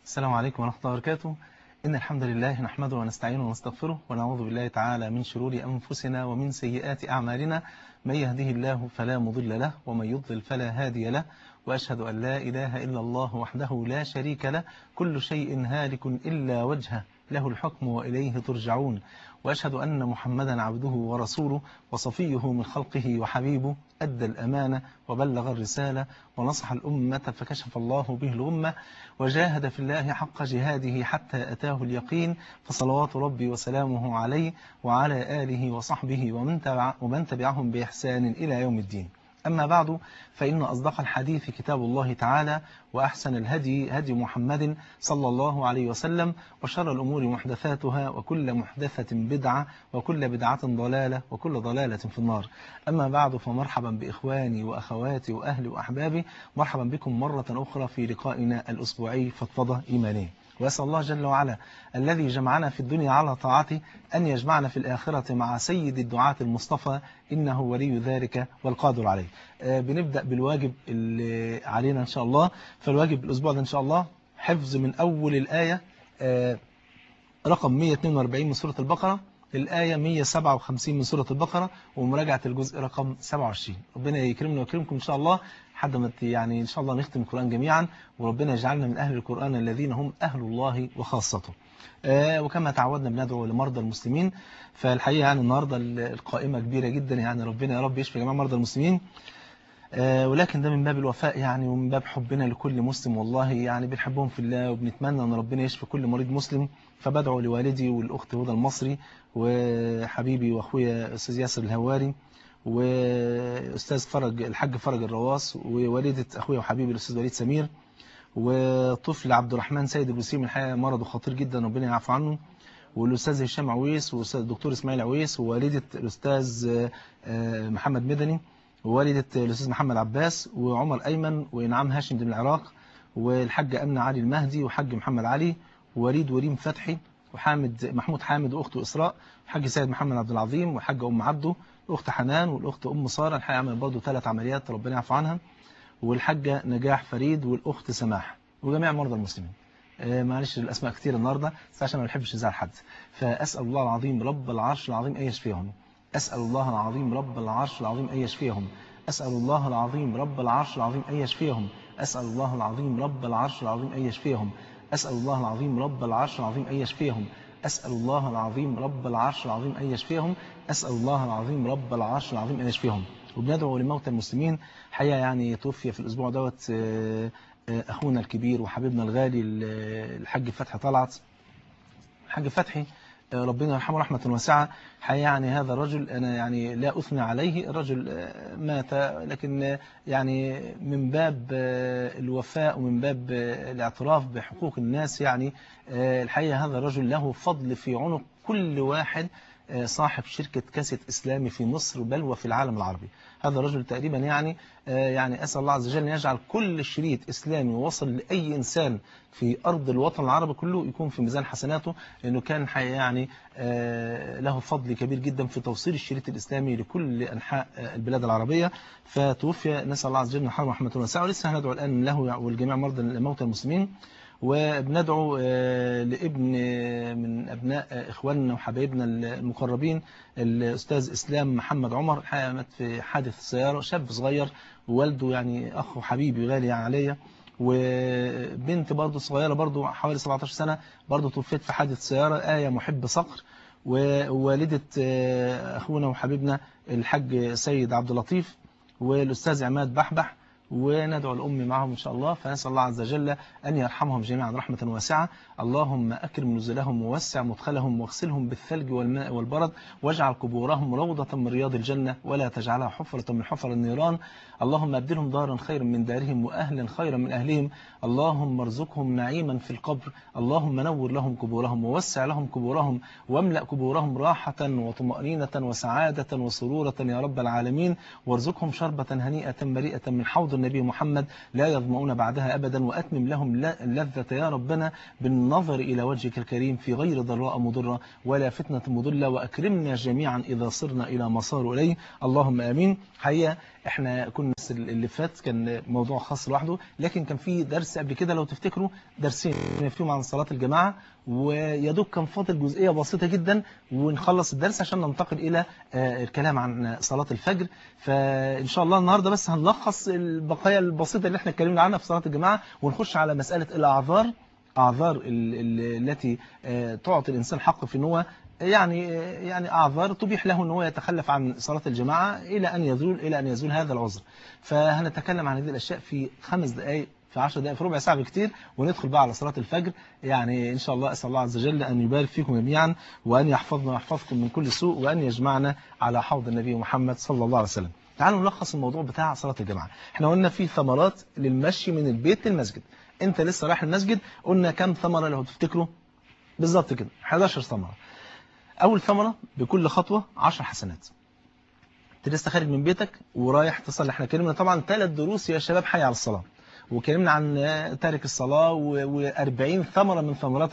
السلام عليكم ورحمة الله وبركاته إن الحمد لله نحمده ونستعينه ونستغفره ونعوذ بالله تعالى من شرور أنفسنا ومن سيئات أعمالنا من يهده الله فلا مضل له ومن يضلل فلا هادي له وأشهد أن لا إله إلا الله وحده لا شريك له كل شيء هالك إلا وجهه له الحكم وإليه ترجعون وأشهد أن محمدا عبده ورسوله وصفيه من خلقه وحبيبه أدى الأمانة وبلغ الرسالة ونصح الأمة فكشف الله به الغمة وجاهد في الله حق جهاده حتى أتاه اليقين فصلوات ربي وسلامه عليه وعلى آله وصحبه ومن, تبع ومن تبعهم بإحسان إلى يوم الدين أما بعد فإن أصدق الحديث كتاب الله تعالى وأحسن الهدي هدي محمد صلى الله عليه وسلم وشر الأمور محدثاتها وكل محدثة بدعة وكل بدعة ضلالة وكل ضلالة في النار أما بعد فمرحبا بإخواني وأخواتي وأهلي وأحبابي مرحبا بكم مرة أخرى في لقائنا الأسبوعي فضفضة إيمانية وأسأل الله جل وعلا الذي جمعنا في الدنيا على طاعته أن يجمعنا في الآخرة مع سيد الدعاة المصطفى إنه ولي ذلك والقادر عليه آه بنبدأ بالواجب اللي علينا إن شاء الله فالواجب الأسبوع ده إن شاء الله حفظ من أول الآية آه رقم 142 من سورة البقرة الآية 157 من سورة البقرة ومراجعة الجزء رقم 27 ربنا يكرمنا ويكرمكم إن شاء الله حد ما يعني إن شاء الله نختم القرآن جميعا وربنا يجعلنا من أهل القرآن الذين هم أهل الله وخاصته آه وكما تعودنا بندعو لمرضى المسلمين فالحقيقة يعني النهاردة القائمة كبيرة جدا يعني ربنا يا رب يشفي جميع مرضى المسلمين آه ولكن ده من باب الوفاء يعني ومن باب حبنا لكل مسلم والله يعني بنحبهم في الله وبنتمنى أن ربنا يشفي كل مريض مسلم فبدعو لوالدي والأخت هدى المصري وحبيبي وأخويا أستاذ ياسر الهواري وأستاذ فرج الحاج فرج الرواس ووالدة أخويا وحبيبي الأستاذ وليد سمير وطفل عبد الرحمن سيد الوسيم الحقيقة مرضه خطير جدا ربنا يعفو عنه والأستاذ هشام عويس والأستاذ الدكتور إسماعيل عويس ووالدة الأستاذ محمد مدني ووالدة الأستاذ محمد عباس وعمر أيمن وإنعام هاشم من العراق والحاج أمنة علي المهدي وحاج محمد علي ووليد وليم فتحي وحامد محمود حامد واخته اسراء الحاج سيد محمد عبد العظيم والحاجه ام عبده الاخت حنان والاخت ام ساره الحقيقه عملت برضه ثلاث عمليات ربنا يعفو عنها والحاجه نجاح فريد والاخت سماح وجميع مرضى المسلمين آه معلش الاسماء كتير النهارده بس عشان ما بحبش ازعل حد فاسال الله العظيم رب العرش العظيم ان يشفيهم اسال الله العظيم رب العرش العظيم ان يشفيهم اسال الله العظيم رب العرش العظيم ان يشفيهم اسال الله العظيم رب العرش العظيم ان يشفيهم أسأل الله العظيم رب العرش العظيم أن يشفيهم أسأل الله العظيم رب العرش العظيم أن يشفيهم أسأل الله العظيم رب العرش العظيم أن يشفيهم وبندعو لموتى المسلمين حقيقة يعني توفي في الأسبوع دوت أخونا الكبير وحبيبنا الغالي الحاج فتحي طلعت الحاج فتحي ربنا يرحمه رحمة واسعة حقيقة يعني هذا الرجل أنا يعني لا أثنى عليه الرجل مات لكن يعني من باب الوفاء ومن باب الاعتراف بحقوق الناس يعني الحقيقة هذا الرجل له فضل في عنق كل واحد صاحب شركة كاسيت إسلامي في مصر بل وفي العالم العربي هذا الرجل تقريبا يعني يعني أسأل الله عز وجل أن يجعل كل شريط إسلامي وصل لأي إنسان في أرض الوطن العربي كله يكون في ميزان حسناته لأنه كان يعني له فضل كبير جدا في توصيل الشريط الإسلامي لكل أنحاء البلاد العربية فتوفي نسأل الله عز وجل نحن رحمة واسعة ولسه هندعو الآن له والجميع مرضى موتى المسلمين وبندعو لابن من أبناء إخواننا وحبايبنا المقربين الأستاذ إسلام محمد عمر الحقيقة مات في حادث سيارة شاب صغير ووالده يعني أخ وحبيبي غالي عليا وبنت برضه صغيرة برضه حوالي 17 سنة برضه توفيت في حادث سيارة آية محب صقر ووالدة أخونا وحبيبنا الحاج سيد عبد اللطيف والأستاذ عماد بحبح وندعو الأم معهم إن شاء الله فنسأل الله عز وجل أن يرحمهم جميعا رحمة واسعة اللهم أكرم نزلهم ووسع مدخلهم واغسلهم بالثلج والماء والبرد واجعل قبورهم روضة من رياض الجنة ولا تجعلها حفرة من حفر النيران اللهم أبدلهم دارا خيرا من دارهم وأهلا خيرا من أهلهم اللهم ارزقهم نعيما في القبر اللهم نور لهم قبورهم ووسع لهم قبورهم واملأ قبورهم راحة وطمأنينة وسعادة وسرورة يا رب العالمين وارزقهم شربة هنيئة مريئة من حوض النبي محمد لا يظمؤون بعدها أبدا وأتمم لهم اللذة يا ربنا بالنظر إلى وجهك الكريم في غير ضراء مضرة ولا فتنة مضلة وأكرمنا جميعا إذا صرنا إلى ما صاروا إليه اللهم آمين حقيقة احنا كنا اللي فات كان موضوع خاص لوحده لكن كان في درس قبل كده لو تفتكروا درسين فيهم عن صلاة الجماعة ويدوب كان فاضل جزئية بسيطة جدا ونخلص الدرس عشان ننتقل إلى الكلام عن صلاة الفجر فإن شاء الله النهاردة بس هنلخص البقايا البسيطة اللي احنا اتكلمنا عنها في صلاة الجماعة ونخش على مسألة الأعذار أعذار التي تعطي الإنسان حق في ان هو يعني يعني أعذار تبيح له ان هو يتخلف عن صلاة الجماعة إلى أن يزول إلى أن يزول هذا العذر فهنتكلم عن هذه الأشياء في خمس دقائق في 10 دقائق في ربع ساعة بكتير وندخل بقى على صلاة الفجر يعني إن شاء الله أسأل الله عز وجل أن يبارك فيكم جميعا وأن يحفظنا ويحفظكم من كل سوء وأن يجمعنا على حوض النبي محمد صلى الله عليه وسلم تعالوا نلخص الموضوع بتاع صلاة الجماعة احنا قلنا في ثمرات للمشي من البيت للمسجد انت لسه رايح المسجد قلنا كم ثمرة لو تفتكروا بالظبط كده 11 ثمرة أول ثمرة بكل خطوة 10 حسنات انت لسه خارج من بيتك ورايح تصلي احنا كلمنا طبعا ثلاث دروس يا شباب حي على الصلاة وكلمنا عن تارك الصلاة و40 ثمرة من ثمرات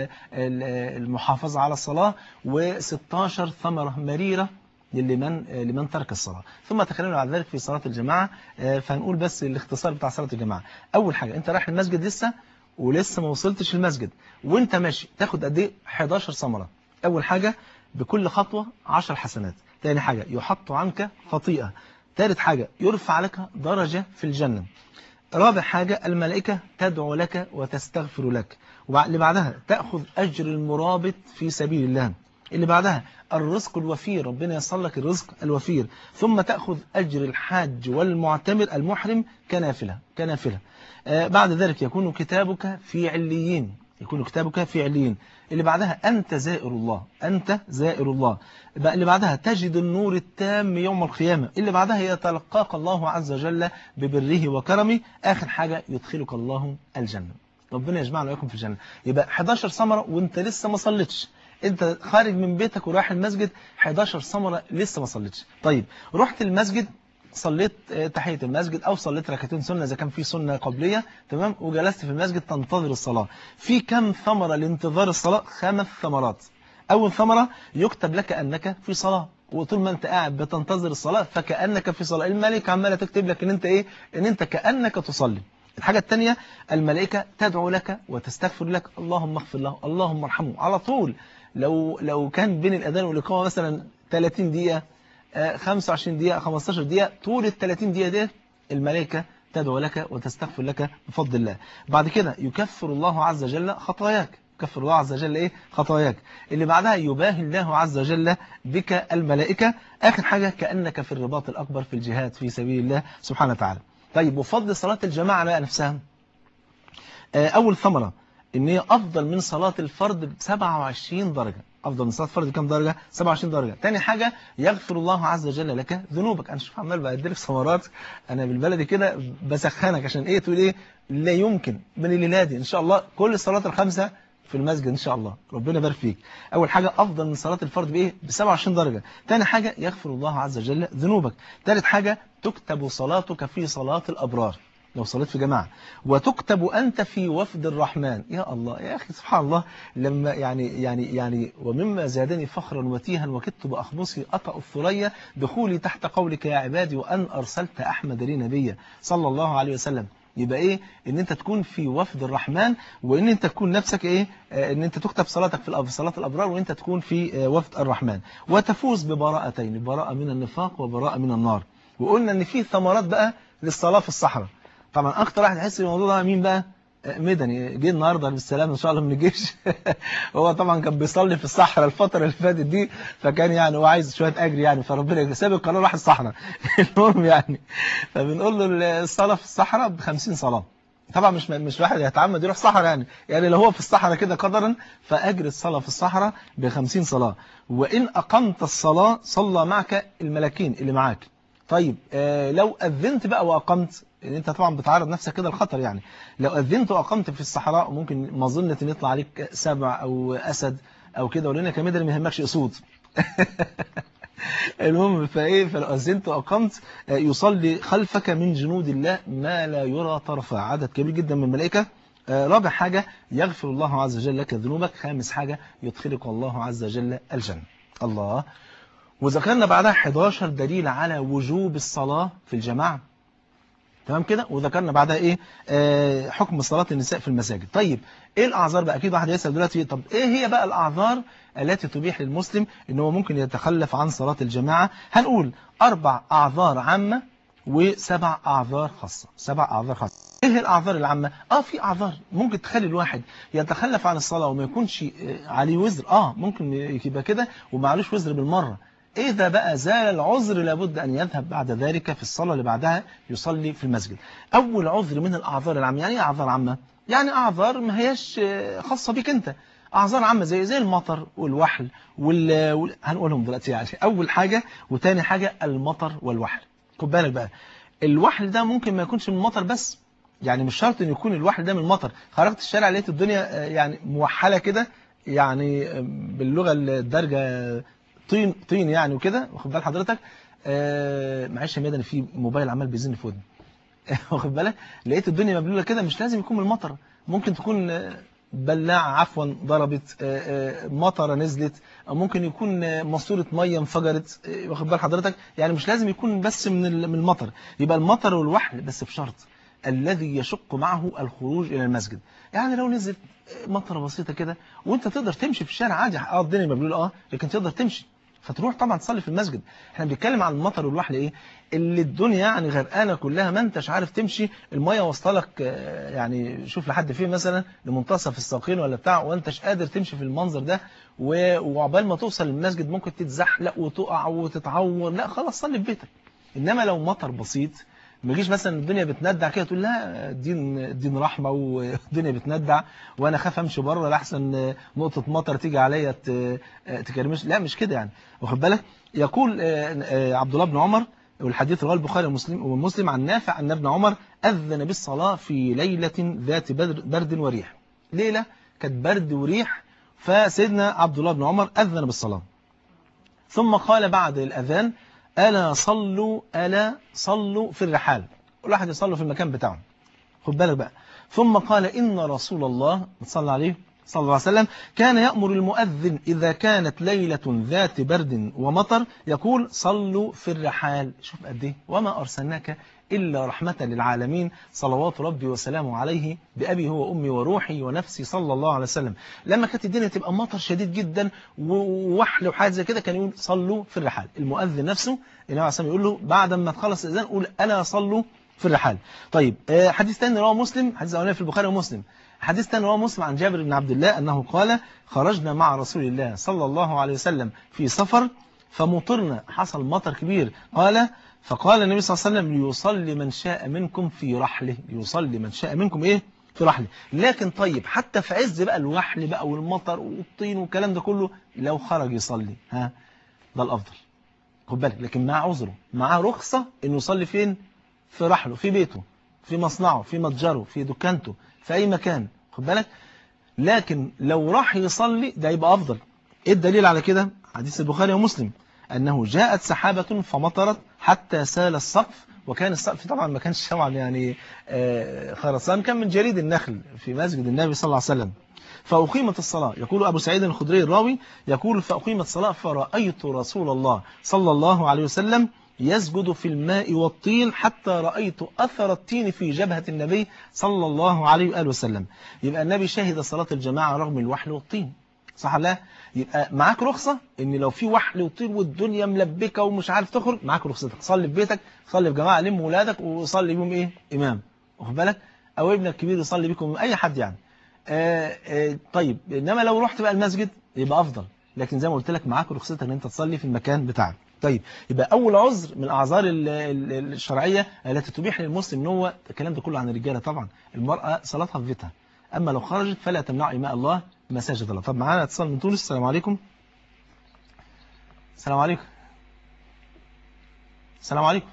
المحافظة على الصلاة و16 ثمرة مريرة لمن لمن ترك الصلاة ثم تكلمنا بعد ذلك في صلاة الجماعة فهنقول بس الاختصار بتاع صلاة الجماعة أول حاجة أنت رايح المسجد لسه ولسه ما وصلتش المسجد وانت ماشي تاخد قد ايه 11 ثمرة أول حاجة بكل خطوة 10 حسنات ثاني حاجة يحط عنك خطيئة ثالث حاجة يرفع لك درجة في الجنة رابع حاجة الملائكة تدعو لك وتستغفر لك اللي بعدها تأخذ أجر المرابط في سبيل الله اللي بعدها الرزق الوفير ربنا يصل لك الرزق الوفير ثم تأخذ أجر الحاج والمعتمر المحرم كنافلة كنافلة آه بعد ذلك يكون كتابك في عليين يكون كتابك في عليين اللي بعدها أنت زائر الله أنت زائر الله اللي بعدها تجد النور التام يوم القيامة اللي بعدها يتلقاك الله عز وجل ببره وكرمه آخر حاجة يدخلك الله الجنة ربنا يجمعنا وياكم في الجنة يبقى 11 ثمرة وانت لسه ما صليتش انت خارج من بيتك ورايح المسجد 11 ثمرة لسه ما صليتش طيب رحت المسجد صليت تحية المسجد أو صليت ركعتين سنة إذا كان في سنة قبلية تمام وجلست في المسجد تنتظر الصلاة في كم ثمرة لانتظار الصلاة خمس ثمرات أول ثمرة يكتب لك أنك في صلاة وطول ما انت قاعد بتنتظر الصلاة فكأنك في صلاة الملك عمالة تكتب لك ان انت ايه ان انت كأنك تصلي الحاجة الثانية الملائكة تدعو لك وتستغفر لك اللهم اغفر له اللهم ارحمه على طول لو لو كان بين الأذان والإقامة مثلا 30 دقيقة 25 دقيقة 15 دقيقة طول ال 30 دقيقة دي الملائكة تدعو لك وتستغفر لك بفضل الله بعد كده يكفر الله عز وجل خطاياك يكفر الله عز وجل ايه خطاياك اللي بعدها يباهي الله عز وجل بك الملائكة آخر حاجة كأنك في الرباط الأكبر في الجهاد في سبيل الله سبحانه وتعالى طيب وفضل صلاة الجماعة بقى نفسها أول ثمرة ان هي أفضل من صلاة الفرد ب 27 درجة أفضل من صلاة الفرد بكام درجة 27 درجة تاني حاجة يغفر الله عز وجل لك ذنوبك أنا شوف عمال بأدلك ثمرات أنا بالبلدي كده بسخنك عشان إيه تقول إيه لا يمكن من الليلة دي إن شاء الله كل الصلاة الخمسة في المسجد إن شاء الله ربنا يبارك فيك أول حاجة أفضل من صلاة الفرد بإيه ب 27 درجة تاني حاجة يغفر الله عز وجل ذنوبك تالت حاجة تكتب صلاتك في صلاة الأبرار لو صليت في جماعة وتكتب أنت في وفد الرحمن يا الله يا أخي سبحان الله لما يعني يعني يعني ومما زادني فخرا وتيها وكدت بأخبصي أطأ الثريا دخولي تحت قولك يا عبادي وأن أرسلت أحمد لي نبيا صلى الله عليه وسلم يبقى ايه ان انت تكون في وفد الرحمن وان انت تكون نفسك ايه ان انت تكتب صلاتك في صلاة الابرار وان انت تكون في وفد الرحمن وتفوز ببراءتين براءة من النفاق وبراءة من النار وقلنا ان في ثمرات بقى للصلاة في الصحراء طبعا اكتر واحد يحس بالموضوع ده مين بقى مدني جه النهارده بالسلام ان شاء الله من الجيش هو طبعا كان بيصلي في الصحراء الفتره اللي فاتت دي فكان يعني هو عايز شويه اجر يعني فربنا ساب القرار راح الصحراء المهم يعني فبنقول له الصلاه في الصحراء ب 50 صلاه طبعا مش مش واحد يتعمد يروح صحراء يعني يعني لو هو في الصحراء كده قدرا فاجر الصلاه في الصحراء ب 50 صلاه وان اقمت الصلاه صلى معك الملاكين اللي معاك طيب آه لو أذنت بقى وأقمت ان انت طبعا بتعرض نفسك كده للخطر يعني لو أذنت وأقمت في الصحراء ممكن مظنة ان يطلع عليك سبع أو أسد أو كده ولأنك كمدر ما يهمكش أسود المهم فايه فلو اذنت واقمت آه، يصلي خلفك من جنود الله ما لا يرى طرفا عدد كبير جدا من الملائكه آه، رابع حاجه يغفر الله عز وجل لك ذنوبك خامس حاجه يدخلك الله عز وجل الجنه الله وذكرنا بعدها 11 دليل على وجوب الصلاه في الجماعه تمام كده وذكرنا بعدها ايه آه حكم صلاه النساء في المساجد طيب ايه الاعذار بقى اكيد واحد يسال دلوقتي طب ايه هي بقى الاعذار التي تبيح للمسلم ان هو ممكن يتخلف عن صلاه الجماعه هنقول اربع اعذار عامه وسبع اعذار خاصه سبع اعذار خاصه ايه الاعذار العامه اه في اعذار ممكن تخلي الواحد يتخلف عن الصلاه وما يكونش آه، عليه وزر اه ممكن يبقى كده ومعلوش وزر بالمره إذا بقى زال العذر لابد أن يذهب بعد ذلك في الصلاة اللي بعدها يصلي في المسجد أول عذر من الأعذار العامة يعني إيه أعذار عامة؟ يعني أعذار ما هياش آه، خاصة بيك أنت أعذار عامة زي زي المطر والوحل وال... وال... هنقولهم دلوقتي يعني أول حاجة وتاني حاجة المطر والوحل خد بالك بقى الوحل ده ممكن ما يكونش من المطر بس يعني مش شرط ان يكون الوحل ده من المطر خرجت الشارع لقيت الدنيا آه، يعني موحله كده يعني آه، باللغه الدارجه طين طين يعني وكده واخد بال حضرتك آه معلش يا ميدان في موبايل عمال بيزن في ودني واخد بالك لقيت الدنيا مبلوله كده مش لازم يكون من المطر ممكن تكون آه، بلاعه عفوا ضربت آه، آه، مطره نزلت او ممكن يكون آه، ماسوره ميه انفجرت آه، واخد بال حضرتك يعني مش لازم يكون بس من ال- من المطر يبقى المطر والوحل بس بشرط الذي يشق معه الخروج الى المسجد يعني لو نزلت مطره بسيطه كده وانت تقدر تمشي في الشارع عادي اه الدنيا مبلوله اه لكن تقدر تمشي فتروح طبعا تصلي في المسجد احنا بنتكلم عن المطر والوحل ايه اللي الدنيا يعني غرقانه كلها ما انتش عارف تمشي الميه واصله لك آه، يعني شوف لحد فين مثلا لمنتصف الساقين ولا بتاع وانتش قادر تمشي في المنظر ده و- وعقبال ما توصل للمسجد ممكن تتزحلق وتقع وتتعور لا خلاص صلي في بيتك انما لو مطر بسيط ما يجيش مثلا الدنيا بتندع كده تقول لا الدين الدين رحمه والدنيا بتندع وانا خاف امشي بره لاحسن نقطه مطر تيجي عليا ت- تكرمش لا مش كده يعني واخد بالك يقول آه، آه، عبد الله بن عمر والحديث رواه البخاري ومسلم ومسلم عن نافع ان ابن عمر اذن بالصلاه في ليله ذات بدر- برد وريح ليله كانت برد وريح فسيدنا عبد الله بن عمر اذن بالصلاه ثم قال بعد الأذان ألا صلوا ألا صلوا في الرحال كل واحد يصلوا في المكان بتاعه خد بالك بقى ثم قال إن رسول الله صلى عليه صلى الله عليه وسلم كان يأمر المؤذن إذا كانت ليلة ذات برد ومطر يقول صلوا في الرحال شوف قد ايه وما أرسلناك إلا رحمة للعالمين صلوات ربي وسلامه عليه بأبي هو أمي وروحي ونفسي صلى الله عليه وسلم لما كانت الدنيا تبقى مطر شديد جدا ووحل وحاجة زي كده كان يقول صلوا في الرحال المؤذن نفسه النبي عليه الصلاة والسلام يقول له بعد ما تخلص الأذان قول ألا صلوا في الرحال طيب آه، حديث ثاني رواه مسلم حديث أولاني في البخاري ومسلم حديث ثاني رواه مسلم عن جابر بن عبد الله أنه قال خرجنا مع رسول الله صلى الله عليه وسلم في سفر فمطرنا حصل مطر كبير قال فقال النبي صلى الله عليه وسلم ليصلي من شاء منكم في رحله ليصلي من شاء منكم ايه في رحله لكن طيب حتى في عز بقى الوحل بقى والمطر والطين والكلام ده كله لو خرج يصلي ها ده الافضل خد بالك لكن معاه عذره معاه رخصه انه يصلي فين في رحله في بيته في مصنعه في متجره في دكانته في اي مكان خد بالك لكن لو راح يصلي ده يبقى افضل ايه الدليل على كده حديث البخاري ومسلم انه جاءت سحابه فمطرت حتى سال السقف وكان السقف طبعا ما كانش طبعا يعني آه، خرسان كان من جريد النخل في مسجد النبي صلى الله عليه وسلم فأقيمت الصلاة يقول أبو سعيد الخدري الراوي يقول فأقيمت الصلاة فرأيت رسول الله صلى الله عليه وسلم يسجد في الماء والطين حتى رأيت أثر الطين في جبهة النبي صلى الله عليه وآله وسلم يبقى النبي شهد صلاة الجماعة رغم الوحل والطين صح لا يبقى معاك رخصة ان لو في وحل وطين والدنيا ملبكة ومش عارف تخرج معاك رخصتك صلي في بيتك صلي في جماعة لم ولادك وصلي بيهم ايه امام واخد بالك او ابنك الكبير يصلي بيكم اي حد يعني آه آه طيب انما لو رحت بقى المسجد يبقى افضل لكن زي ما قلت لك معاك رخصتك ان انت تصلي في المكان بتاعك طيب يبقى اول عذر من الاعذار ال- ال- الشرعيه التي تبيح للمسلم ان هو الكلام ده كله عن الرجاله طبعا المراه صلاتها في بيتها اما لو خرجت فلا تمنع اماء الله مساجد الله طب معانا اتصال من تونس السلام عليكم السلام عليكم السلام عليكم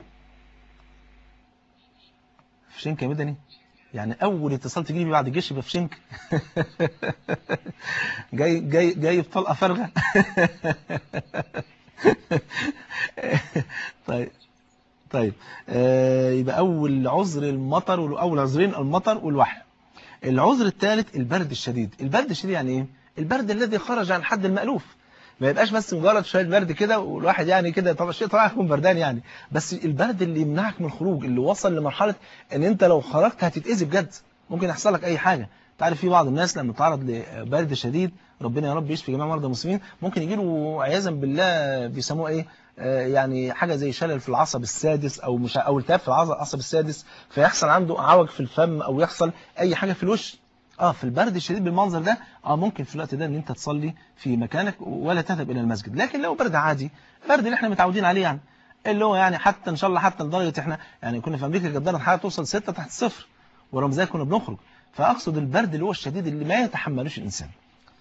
في شنك يا مدني يعني اول اتصال تجي لي بعد الجيش يبقى في شنك جاي جاي جاي بطلقه فارغه طيب طيب آه يبقى أول عذر المطر وأول عذرين المطر والوحي العذر الثالث البرد الشديد البرد الشديد يعني إيه؟ البرد الذي خرج عن حد المألوف ما يبقاش بس مجرد شويه برد كده والواحد يعني كده طبعا شيء طبعا يكون بردان يعني بس البرد اللي يمنعك من الخروج اللي وصل لمرحله ان انت لو خرجت هتتاذي بجد ممكن يحصل لك اي حاجه تعرف في بعض الناس لما تعرض لبرد شديد ربنا يا رب يشفي جميع مرضى المسلمين ممكن يجي له عياذا بالله بيسموه ايه آه يعني حاجه زي شلل في العصب السادس او مش او التهاب في العصب السادس فيحصل عنده عوج في الفم او يحصل اي حاجه في الوش اه في البرد الشديد بالمنظر ده اه ممكن في الوقت ده ان انت تصلي في مكانك ولا تذهب الى المسجد لكن لو برد عادي برد اللي احنا متعودين عليه يعني اللي هو يعني حتى ان شاء الله حتى لدرجه احنا يعني كنا في امريكا كانت درجه الحراره توصل 6 تحت الصفر ورغم ذلك كنا بنخرج فاقصد البرد اللي هو الشديد اللي ما يتحملوش الانسان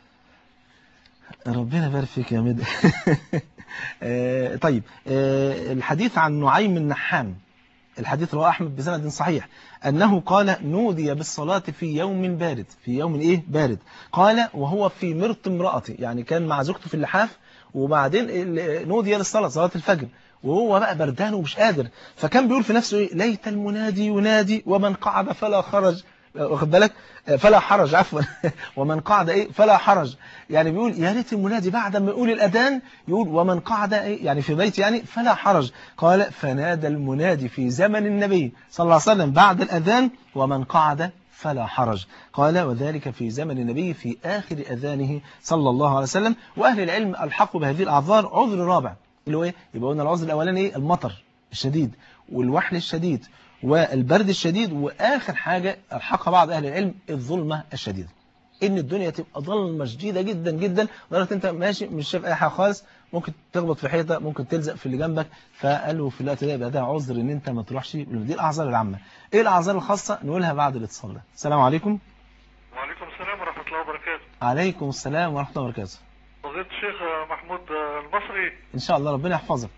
ربنا يبارك فيك يا مد آه طيب آه الحديث عن نعيم النحام الحديث رواه أحمد بسند صحيح أنه قال نودي بالصلاة في يوم بارد في يوم إيه بارد قال وهو في مرط امرأته يعني كان مع زوجته في اللحاف وبعدين نودي للصلاة صلاة الفجر وهو بقى بردان ومش قادر فكان بيقول في نفسه إيه ليت المنادي ينادي ومن قعد فلا خرج واخد بالك فلا حرج عفوا ومن قعد ايه فلا حرج يعني بيقول يا ريت المنادي بعد ما يقول الاذان يقول ومن قعد ايه يعني في بيت يعني فلا حرج قال فنادى المنادي في زمن النبي صلى الله عليه وسلم بعد الاذان ومن قعد فلا حرج قال وذلك في زمن النبي في آخر أذانه صلى الله عليه وسلم وأهل العلم ألحقوا بهذه الأعذار عذر رابع اللي هو إيه؟ يبقى قلنا العذر الأولاني إيه؟ المطر الشديد والوحل الشديد والبرد الشديد وآخر حاجة ألحقها بعض أهل العلم الظلمة الشديدة إن الدنيا تبقى ظلمة شديدة جدا جدا لدرجة أنت ماشي مش شايف أي حاجة خالص ممكن تخبط في حيطة ممكن تلزق في اللي جنبك فقالوا في الوقت ده يبقى ده عذر إن أنت ما تروحش دي الأعذار العامة إيه الأعذار الخاصة نقولها بعد الاتصال ده السلام عليكم وعليكم السلام ورحمة الله وبركاته عليكم السلام ورحمة الله وبركاته فضيلة الشيخ محمود المصري إن شاء الله ربنا يحفظك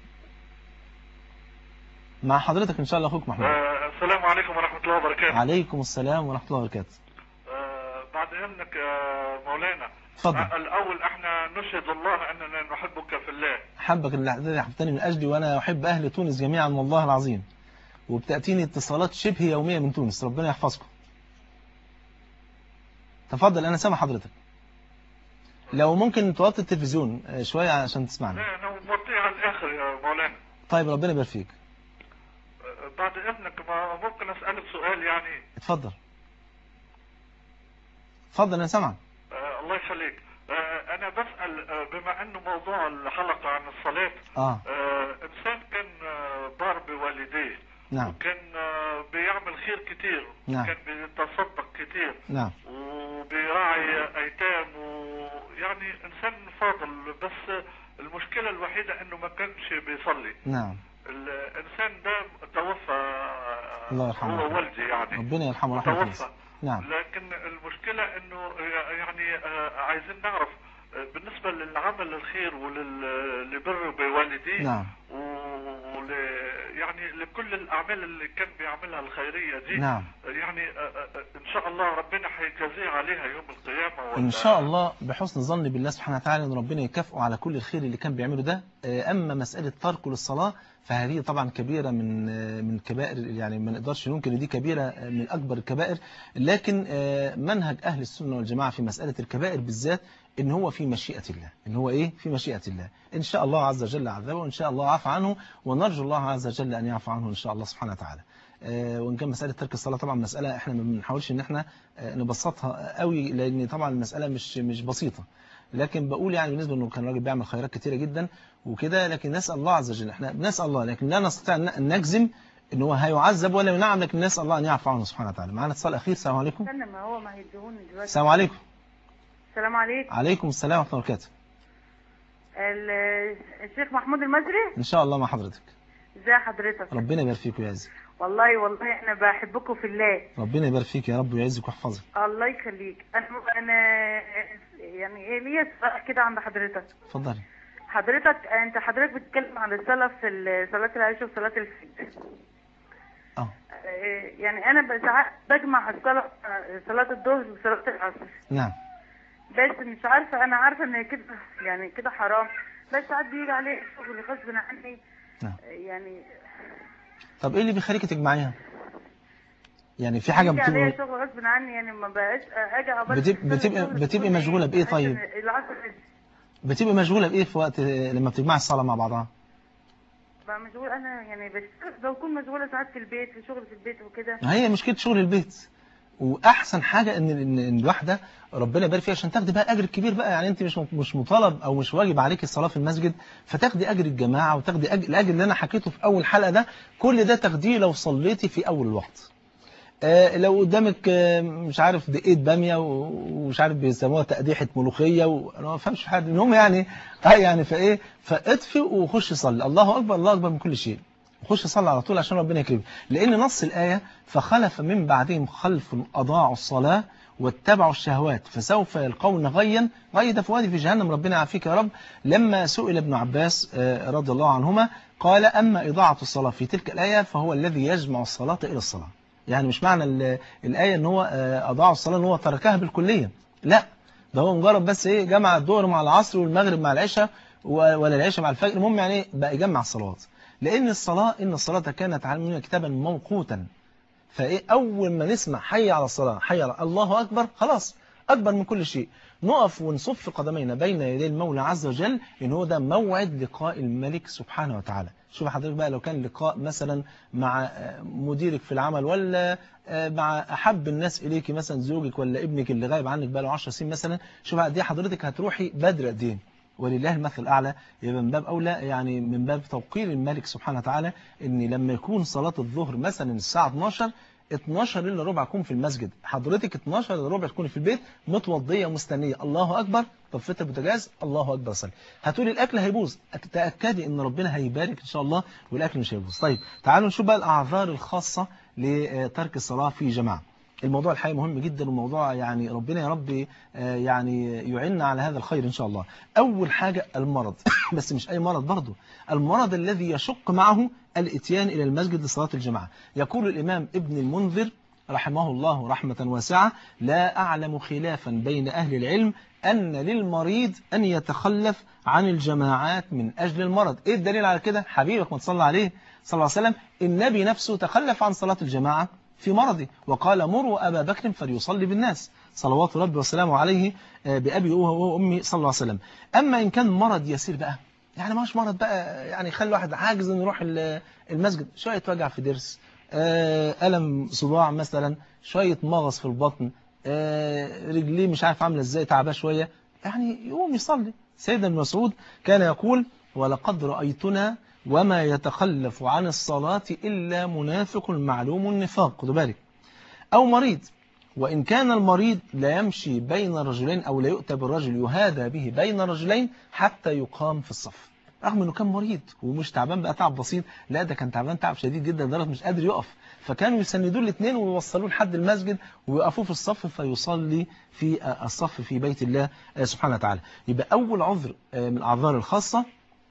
مع حضرتك إن شاء الله أخوك محمود آه السلام عليكم ورحمة الله وبركاته عليكم السلام ورحمة الله وبركاته آه بعد إذنك آه مولانا اتفضل آه الأول احنا نشهد الله أننا نحبك في الله حبك اللي حبتني من أجلي وأنا أحب أهل تونس جميعا والله العظيم وبتأتيني اتصالات شبه يومية من تونس ربنا يحفظكم تفضل أنا سامع حضرتك لو ممكن توطي التلفزيون شوية عشان تسمعنا لا أنا موطيه على الآخر يا مولانا طيب ربنا يبارك فيك آه بعد إذنك ما ممكن أسألك سؤال يعني اتفضل اتفضل أنا سامعك آه الله يخليك آه أنا بسأل آه بما أنه موضوع الحلقة عن الصلاة آه آه إنسان كان آه بار بوالديه نعم وكان آه بيعمل خير كتير نعم. وكان بيتصدق كتير نعم وبيراعي ايتام ويعني انسان فاضل بس المشكله الوحيده انه ما كانش بيصلي نعم الانسان ده توفى الله يرحمه. هو والدي يعني ربنا يرحمه رحمة الله توفى نعم لكن المشكله انه يعني آه، عايزين نعرف آه، بالنسبه للعمل الخير وللبر بوالديه نعم ول يعني لكل الاعمال اللي كان بيعملها الخيريه دي نعم يعني آه، آه، آه، ان شاء الله ربنا هيجازيه عليها يوم القيامه ولا إن شاء الله بحسن ظن بالله سبحانه وتعالى أن ربنا يكافئه على كل الخير اللي كان بيعمله ده آه، أما مسألة تركه للصلاة فهذه طبعا كبيرة من آه، من كبائر يعني ما نقدرش ننكر إن دي كبيرة آه، من أكبر الكبائر لكن آه، منهج أهل السنة والجماعة في مسألة الكبائر بالذات إن هو في مشيئة الله إن هو إيه في مشيئة الله إن شاء الله عز وجل عذبه وإن شاء الله عفى عنه ونرجو الله عز وجل أن يعفو عنه إن شاء الله سبحانه وتعالى آه، وإن كان مسألة ترك الصلاة طبعا مسألة إحنا ما بنحاولش إن إحنا آه، نبسطها قوي لأن طبعا المسألة مش مش بسيطة لكن بقول يعني بالنسبة إنه كان راجل بيعمل خيرات كتيرة جدا وكده لكن نسأل الله عز وجل إحنا بنسأل الله لكن لا نستطيع أن نجزم إن هو هيعذب ولا ينعم لكن نسأل الله أن يعفو عنه سبحانه وتعالى معانا اتصال أخير السلام عليكم استنى ما هو ما هيديهوني دلوقتي السلام عليكم السلام عليكم عليكم السلام ورحمة الله وبركاته ال- الشيخ محمود المصري إن شاء الله مع حضرتك ازي حضرتك ربنا يبارك فيك ويعزك والله والله انا بحبكم في الله ربنا يبارك فيك يا رب ويعزك ويحفظك الله يخليك انا انا يعني ايه ليا سؤال كده عند حضرتك اتفضلي حضرتك انت حضرتك بتتكلم عن الصلاه في ال- صلاه العشاء وصلاه الفجر اه آه، يعني انا ب- ساعات بجمع الصلاه آه، صلاه الظهر وصلاه العصر نعم بس مش عارفه انا عارفه ان كده يعني كده حرام بس ساعات بيجي عليه شغل غصب عني نعم. يعني طب ايه اللي بيخليك تجمعيها يعني في حاجه بيجي عليا بتبقى شغل غصب عني يعني ما بقاش اجي عقبال بتبقى- الشغل بتبقى- الشغل بتبقى يكون مشغولة إيه؟ بإيه عشان طيب؟ العصر بتبقى مشغوله بايه في وقت لما بتجمعي الصلاه مع بعضها بقى مشغول انا يعني بس بكون مشغوله ساعات في البيت في شغل في البيت وكده ما هي مشكله شغل البيت واحسن حاجه ان ان إن الواحده ربنا يبارك فيها عشان تاخدي بقى الاجر الكبير بقى يعني انت مش مش مطالب او مش واجب عليك الصلاه في المسجد فتاخدي اجر الجماعه وتاخدي أجر الاجر اللي انا حكيته في اول حلقه ده كل ده تاخديه لو صليتي في اول الوقت آه، لو قدامك آه، مش عارف دقيقة بامية و- ومش عارف بيسموها تقديحة ملوخية وانا ما بفهمش في حاجة المهم يعني اه يعني فايه فاطفي وخش صلي الله اكبر الله اكبر من كل شيء وخش صلي على طول عشان ربنا يكرمك لان نص الآية فخلف من بعدهم خلف اضاعوا الصلاة واتبعوا الشهوات فسوف يلقون غيا غي ده في وادي في جهنم ربنا يعافيك يا رب لما سئل ابن عباس آه، رضي الله عنهما قال أما إضاعة الصلاة في تلك الآية فهو الذي يجمع الصلاة إلى الصلاة يعني مش معنى ال- الآية ان هو آه، أضاع الصلاة ان هو تركها بالكلية لا ده هو مجرد بس ايه جمع الظهر مع العصر والمغرب مع العشاء و- ولا العشاء مع الفجر المهم يعني ايه بقى يجمع الصلوات لأن الصلاة إن الصلاة كانت على المؤمنين كتابا موقوتا فايه أول ما نسمع حي على الصلاة حي على الله أكبر خلاص أكبر من كل شيء نقف ونصف قدمينا بين يدي المولى عز وجل إن هو ده موعد لقاء الملك سبحانه وتعالى شوف حضرتك بقى لو كان لقاء مثلا مع آه، مديرك في العمل ولا آه، مع أحب الناس إليك مثلا زوجك ولا ابنك اللي غايب عنك بقى له 10 سنين مثلا شوف دي حضرتك هتروحي بدري قد ايه ولله المثل الأعلى يبقى من باب أولى يعني من باب توقير الملك سبحانه وتعالى إن لما يكون صلاة الظهر مثلا الساعة 12 12 الا ربع اكون في المسجد حضرتك 12 الا ربع تكوني في البيت متوضيه مستنيه الله اكبر طفيت البوتاجاز الله اكبر صلي هتقولي الاكل هيبوظ أك- تاكدي ان ربنا هيبارك ان شاء الله والاكل مش هيبوظ طيب تعالوا نشوف بقى الاعذار الخاصه لترك الصلاه في جماعه الموضوع الحقيقي مهم جدا وموضوع يعني ربنا يا رب آه، يعني يعيننا على هذا الخير إن شاء الله أول حاجة المرض بس مش أي مرض برضه المرض الذي يشق معه الاتيان إلى المسجد لصلاة الجماعة يقول الإمام ابن المنذر رحمه الله رحمة واسعة لا أعلم خلافا بين أهل العلم أن للمريض أن يتخلف عن الجماعات من أجل المرض إيه الدليل على كده حبيبك ما تصلى عليه صلى الله عليه وسلم النبي نفسه تخلف عن صلاة الجماعة في مرضه وقال مروا أبا بكر فليصلي بالناس صلوات ربي وسلامه عليه آه، بأبي وأمي صلى الله عليه وسلم أما إن كان مرض يسير بقى يعني ماش مرض بقى يعني خلي واحد عاجز انه يروح ال- المسجد شوية وجع في ضرس آه، ألم صداع مثلا شوية مغص في البطن آه، رجليه مش عارف عاملة ازاي تعباه شوية يعني يقوم يصلي سيدنا ابن مسعود كان يقول ولقد رأيتنا وما يتخلف عن الصلاة إلا منافق معلوم النفاق خدوا بالك أو مريض وإن كان المريض لا يمشي بين رجلين أو لا يؤتى بالرجل يهادى به بين رجلين حتى يقام في الصف رغم أنه كان مريض ومش تعبان بقى تعب بسيط لا ده كان تعبان تعب شديد جدا لدرجة مش قادر يقف فكانوا يسندوه الاثنين ويوصلوه لحد المسجد ويقفوه في الصف فيصلي في آه، الصف في بيت الله آه، سبحانه وتعالى يبقى أول عذر آه، من الأعذار الخاصة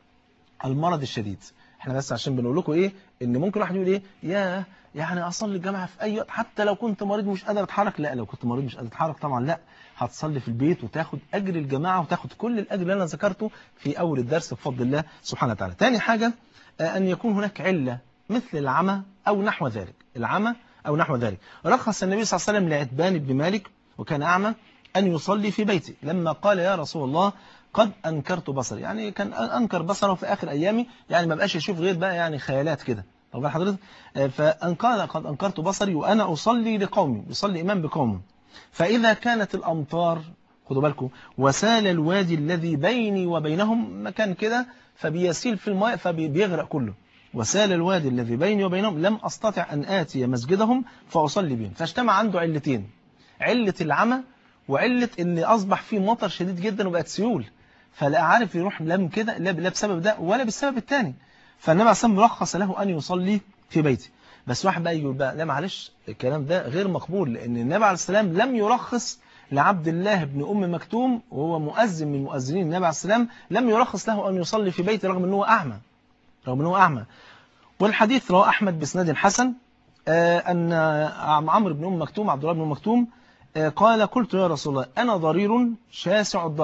المرض الشديد احنا بس عشان بنقول لكم ايه ان ممكن واحد يقول ايه يا يعني اصلي الجامعه في اي وقت حتى لو كنت مريض مش قادر اتحرك لا لو كنت مريض مش قادر اتحرك طبعا لا هتصلي في البيت وتاخد اجر الجماعه وتاخد كل الاجر اللي انا ذكرته في اول الدرس بفضل الله سبحانه وتعالى تاني حاجه آه، ان يكون هناك عله مثل العمى او نحو ذلك العمى او نحو ذلك رخص النبي صلى الله عليه وسلم لعتبان بن مالك وكان اعمى أن يصلي في بيته لما قال يا رسول الله قد أنكرت بصري يعني كان أنكر بصره في آخر أيامي يعني ما بقاش يشوف غير بقى يعني خيالات كده طب حضرتك آه، فأن قال قد أنكرت بصري وأنا أصلي لقومي يصلي إمام بقومه فإذا كانت الأمطار خدوا بالكم وسال الوادي الذي بيني وبينهم مكان كده فبيسيل في الماء فبيغرق كله وسال الوادي الذي بيني وبينهم لم أستطع أن آتي مسجدهم فأصلي بهم فاجتمع عنده علتين علة العمى وعلة ان اصبح فيه مطر شديد جدا وبقت سيول فلا عارف يروح لم كده لا لا بسبب ده ولا بالسبب الثاني فالنبي عليه الصلاه والسلام رخص له ان يصلي في بيته بس واحد بقى يقول بقى لا معلش الكلام ده غير مقبول لان النبي عليه السلام لم يرخص لعبد الله بن ام مكتوم وهو مؤذن من مؤذنين النبي عليه السلام لم يرخص له ان يصلي في بيته رغم ان هو اعمى رغم ان هو اعمى والحديث رواه احمد باسناد حسن آه، ان عم- عمرو بن ام مكتوم عبد الله بن ام مكتوم آه، قال قلت يا رسول الله أنا ضرير شاسع الدار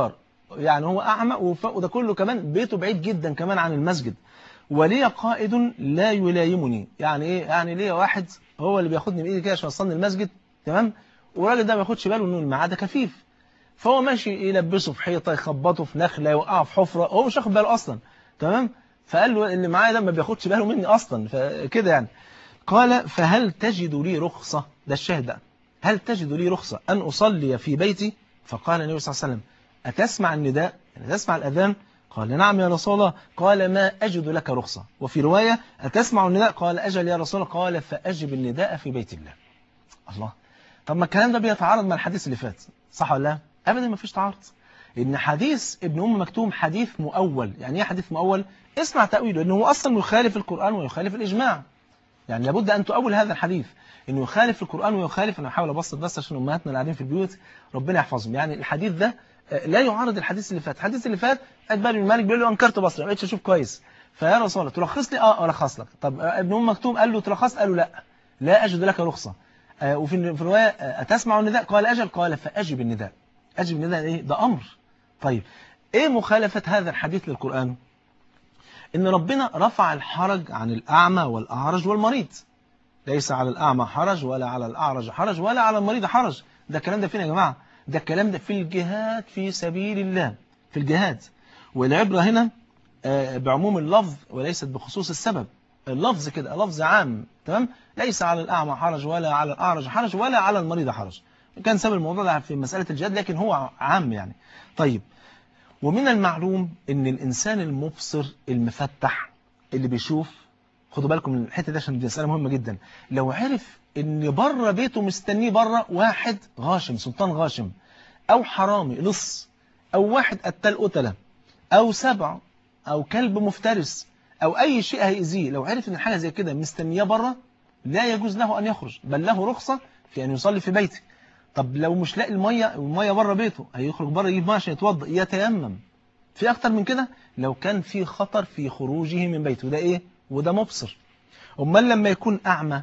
يعني هو أعمى وف- وده كله كمان بيته بعيد جدا كمان عن المسجد ولي قائد لا يلايمني يعني ايه يعني ليا واحد هو اللي بياخدني بايدي كده عشان اوصلني المسجد تمام والراجل ده ما ياخدش باله انه الميعاد ده كفيف فهو ماشي يلبسه في حيطه يخبطه في نخله يوقعه في حفره هو مش واخد باله اصلا تمام فقال له اللي معايا ده ما بياخدش باله مني اصلا فكده يعني قال فهل تجد لي رخصه ده الشاهد بقى هل تجد لي رخصه ان اصلي في بيتي فقال النبي صلى الله عليه وسلم أتسمع النداء يعني تسمع الأذان قال نعم يا رسول الله قال ما أجد لك رخصة وفي رواية أتسمع النداء قال أجل يا رسول الله قال فأجب النداء في بيت الله الله طب ما الكلام ده بيتعارض مع الحديث اللي فات صح ولا لا أبدا ما فيش تعارض إن حديث ابن أم مكتوم حديث مؤول يعني إيه حديث مؤول اسمع تأويله إنه هو أصلا يخالف القرآن ويخالف الإجماع يعني لابد أن تؤول هذا الحديث إنه يخالف القرآن ويخالف أنا هحاول أبسط بس عشان أمهاتنا اللي قاعدين في البيوت ربنا يحفظهم يعني الحديث ده آه، لا يعارض الحديث اللي فات الحديث اللي فات أدبار بن مالك بيقول له أنكرت بصري ما بقتش أشوف كويس فيا رسول الله تلخص لي اه ألخص لك طب آه، ابن أم مكتوم قال له تلخص قال له لا لا أجد لك رخصة آه، وفي في الرواية آه، أتسمع النداء قال أجل قال فأجب النداء أجب النداء إيه ده أمر طيب إيه مخالفة هذا الحديث للقرآن إن ربنا رفع الحرج عن الأعمى والأعرج والمريض ليس على الأعمى حرج ولا على الأعرج حرج ولا على المريض حرج ده الكلام ده فين يا جماعة ده الكلام ده في الجهاد في سبيل الله في الجهاد والعبرة هنا آه، بعموم اللفظ وليست بخصوص السبب اللفظ كده لفظ عام تمام ليس على الأعمى حرج ولا على الأعرج حرج ولا على المريض حرج كان سبب الموضوع ده في مسألة الجهاد لكن هو عام يعني طيب ومن المعلوم ان الانسان المبصر المفتح اللي بيشوف خدوا بالكم من الحته دي عشان دي مساله مهمه جدا لو عرف ان بره بيته مستنيه بره واحد غاشم سلطان غاشم او حرامي لص او واحد قتال قتله او سبع او كلب مفترس او اي شيء هيأذيه لو عرف ان حاجه زي كده مستنياه بره لا يجوز له ان يخرج بل له رخصه في ان يصلي في بيته طب لو مش لاقي الميه الميه بره بيته هيخرج بره يجيب ميه عشان يتوضا يتيمم في اكتر من كده لو كان في خطر في خروجه من بيته ده ايه وده مبصر امال لما يكون اعمى